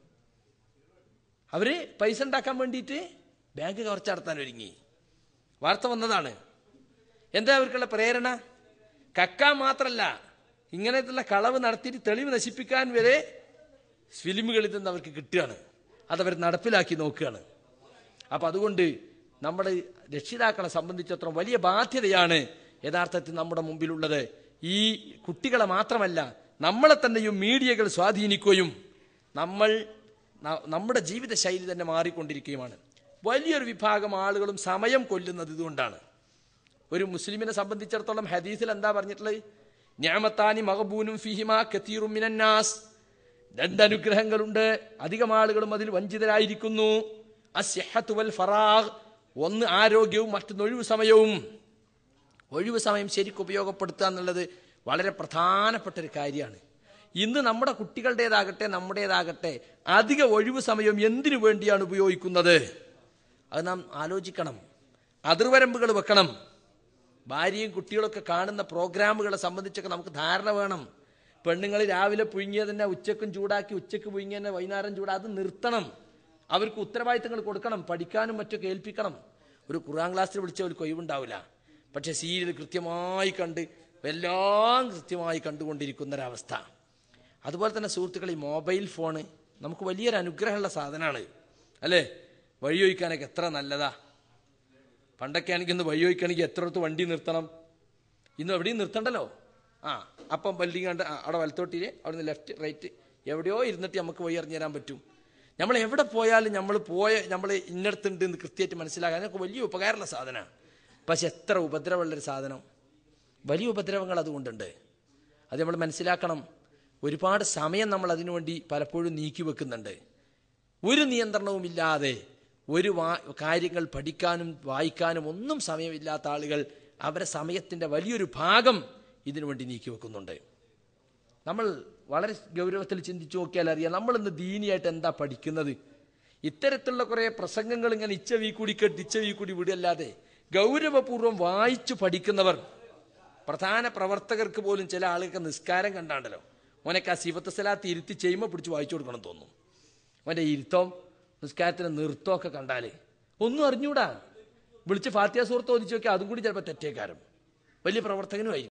അവര് പൈസ ഉണ്ടാക്കാൻ വേണ്ടിയിട്ട് ബാങ്ക് കവർച്ച നടത്താൻ ഒരുങ്ങി വാർത്ത വന്നതാണ് എന്താ അവർക്കുള്ള പ്രേരണ കക്കാൻ മാത്രല്ല ഇങ്ങനത്തുള്ള കളവ് നടത്തിയിട്ട് തെളിവ് നശിപ്പിക്കാൻ വരെ ഫിലിമുകളിൽ നിന്ന് അവർക്ക് കിട്ടുകയാണ് അതവർ നടപ്പിലാക്കി നോക്കുകയാണ് അപ്പൊ അതുകൊണ്ട് നമ്മുടെ രക്ഷിതാക്കളെ സംബന്ധിച്ചിടത്തോളം വലിയ ബാധ്യതയാണ് യഥാർത്ഥത്തിൽ നമ്മുടെ മുമ്പിലുള്ളത് ഈ കുട്ടികളെ മാത്രമല്ല നമ്മളെ തന്നെയും മീഡിയകൾ സ്വാധീനിക്കുകയും നമ്മൾ ന- നമ്മുടെ ജീവിത ശൈലി തന്നെ മാറിക്കൊണ്ടിരിക്കുകയുമാണ് വലിയൊരു വിഭാഗം ആളുകളും സമയം കൊല്ലുന്നത് ഇതുകൊണ്ടാണ് ഒരു മുസ്ലിമിനെ സംബന്ധിച്ചിടത്തോളം ഹദീസിൽ എന്താ പറഞ്ഞിട്ടുള്ളത് ഞാമത്താനി മഹബൂനും ഫിഹിമ കത്തീറും മിനന്നാസ് രണ്ടനുഗ്രഹങ്ങളുണ്ട് അധികം ആളുകളും അതിൽ വഞ്ചിതരായിരിക്കുന്നു അസ്യഹത്ത് വൽ ഫറാഗ് ഒന്ന് ആരോഗ്യവും മറ്റൊന്ന് ഒഴിവു സമയവും ഒഴിവ് സമയം ശരിക്കും ഉപയോഗപ്പെടുത്തുക എന്നുള്ളത് വളരെ പ്രധാനപ്പെട്ട ഒരു കാര്യമാണ് ഇന്ന് നമ്മുടെ കുട്ടികളുടേതാകട്ടെ നമ്മുടേതാകട്ടെ അധിക ഒഴിവ് സമയം എന്തിനു വേണ്ടിയാണ് ഉപയോഗിക്കുന്നത് അത് നാം ആലോചിക്കണം അതിർവരമ്പുകൾ വെക്കണം ഭാര്യയും കുട്ടികളൊക്കെ കാണുന്ന പ്രോഗ്രാമുകളെ സംബന്ധിച്ചൊക്കെ നമുക്ക് ധാരണ വേണം പെണ്ണുങ്ങൾ രാവിലെ പുഴുങ്ങിയത് തന്നെ ഉച്ചക്കും ചൂടാക്കി ഉച്ചക്ക് പുഴുങ്ങിയ തന്നെ വൈകുന്നേരം ചൂടാ അത് നിർത്തണം അവർക്ക് ഉത്തരവാദിത്തങ്ങൾ കൊടുക്കണം പഠിക്കാനും മറ്റൊക്കെ ഏൽപ്പിക്കണം ഒരു ഖുറാൻ ക്ലാസ്സിൽ വിളിച്ചവർക്ക് ഒഴിവുണ്ടാവില്ല പക്ഷെ സീരിയൽ കൃത്യമായി കണ്ട് എല്ലാം കൃത്യമായി കണ്ടുകൊണ്ടിരിക്കുന്ന ഒരവസ്ഥ അതുപോലെ തന്നെ സുഹൃത്തുക്കൾ ഈ മൊബൈൽ ഫോണ് നമുക്ക് വലിയൊരു അനുഗ്രഹമുള്ള സാധനമാണ് അല്ലേ വഴിയൊഴിക്കാനൊക്കെ എത്ര നല്ലതാ പണ്ടൊക്കെ ആണെങ്കിൽ ഇന്ന് വഴിയൊഴിക്കണമെങ്കിൽ എത്രടത്ത് വണ്ടി നിർത്തണം ഇന്ന് എവിടെയും നിർത്തണ്ടല്ലോ ആ അപ്പം ബിൽഡിംഗ് കണ്ട് ആ, അവിടെ വലത്തോട്ടില് അവിടെ നിന്ന് ലെഫ്റ്റ് റൈറ്റ് എവിടെയോ ഇരുന്നിട്ട് നമുക്ക് വഴി അറിഞ്ഞു തരാൻ പറ്റും നമ്മൾ എവിടെ പോയാലും നമ്മൾ പോയ നമ്മൾ ഇന്നടത്തുണ്ട് എന്ന് കൃത്യമായിട്ട് മനസ്സിലാക്കാൻ അതൊക്കെ വലിയ ഉപകാരമുള്ള സാധനമാണ് പക്ഷെ എത്ര ഉപദ്രവമുള്ളൊരു സാധനം വലിയ ഉപദ്രവങ്ങൾ അതുകൊണ്ടുണ്ട് അത് നമ്മൾ മനസ്സിലാക്കണം ഒരുപാട് സമയം നമ്മൾ അതിനുവേണ്ടി പലപ്പോഴും നീക്കി വെക്കുന്നുണ്ട് ഒരു നിയന്ത്രണവുമില്ലാതെ ഒരു വാ കാര്യങ്ങൾ പഠിക്കാനും വായിക്കാനും ഒന്നും സമയമില്ലാത്ത ആളുകൾ അവരെ സമയത്തിൻ്റെ വലിയൊരു ഭാഗം ഇതിനു വേണ്ടി നീക്കി വെക്കുന്നുണ്ട് നമ്മൾ വളരെ ഗൗരവത്തിൽ ചിന്തിച്ചു നോക്കിയാൽ അറിയാം നമ്മൾ ഇന്ന് ദീനിയായിട്ട് എന്താ പഠിക്കുന്നത് ഇത്തരത്തിലുള്ള കുറേ പ്രസംഗങ്ങൾ ഇങ്ങനെ ഇച്ചവി കൂടി കെട്ടി ഇച്ചവി കൂടി വിടല്ലാതെ ഗൗരവപൂർവ്വം വായിച്ചു പഠിക്കുന്നവർ പ്രധാന പ്രവർത്തകർക്ക് പോലും ചില ആളുകൾക്ക് നിസ്കാരം കണ്ടാണ്ടല്ലോ ഓനൊക്കെ ആ സിഫത്ത് സലാത്ത് ഇരുത്തി ചെയ്യുമ്പോൾ പിടിച്ച് വായിച്ചു കൊടുക്കണം തോന്നും അവൻ്റെ ഇരുത്തം നിസ്കാരത്തിന് നിർത്തമൊക്കെ കണ്ടാല് ഒന്നും അറിഞ്ഞൂടാ വിളിച്ച് ഫാത്തിയ സുഹൃത്ത് ഓദിച്ചു നോക്കിയാൽ അതും കൂടി ചിലപ്പോൾ തെറ്റേക്കാരം വലിയ പ്രവർത്തകനുമായിരിക്കും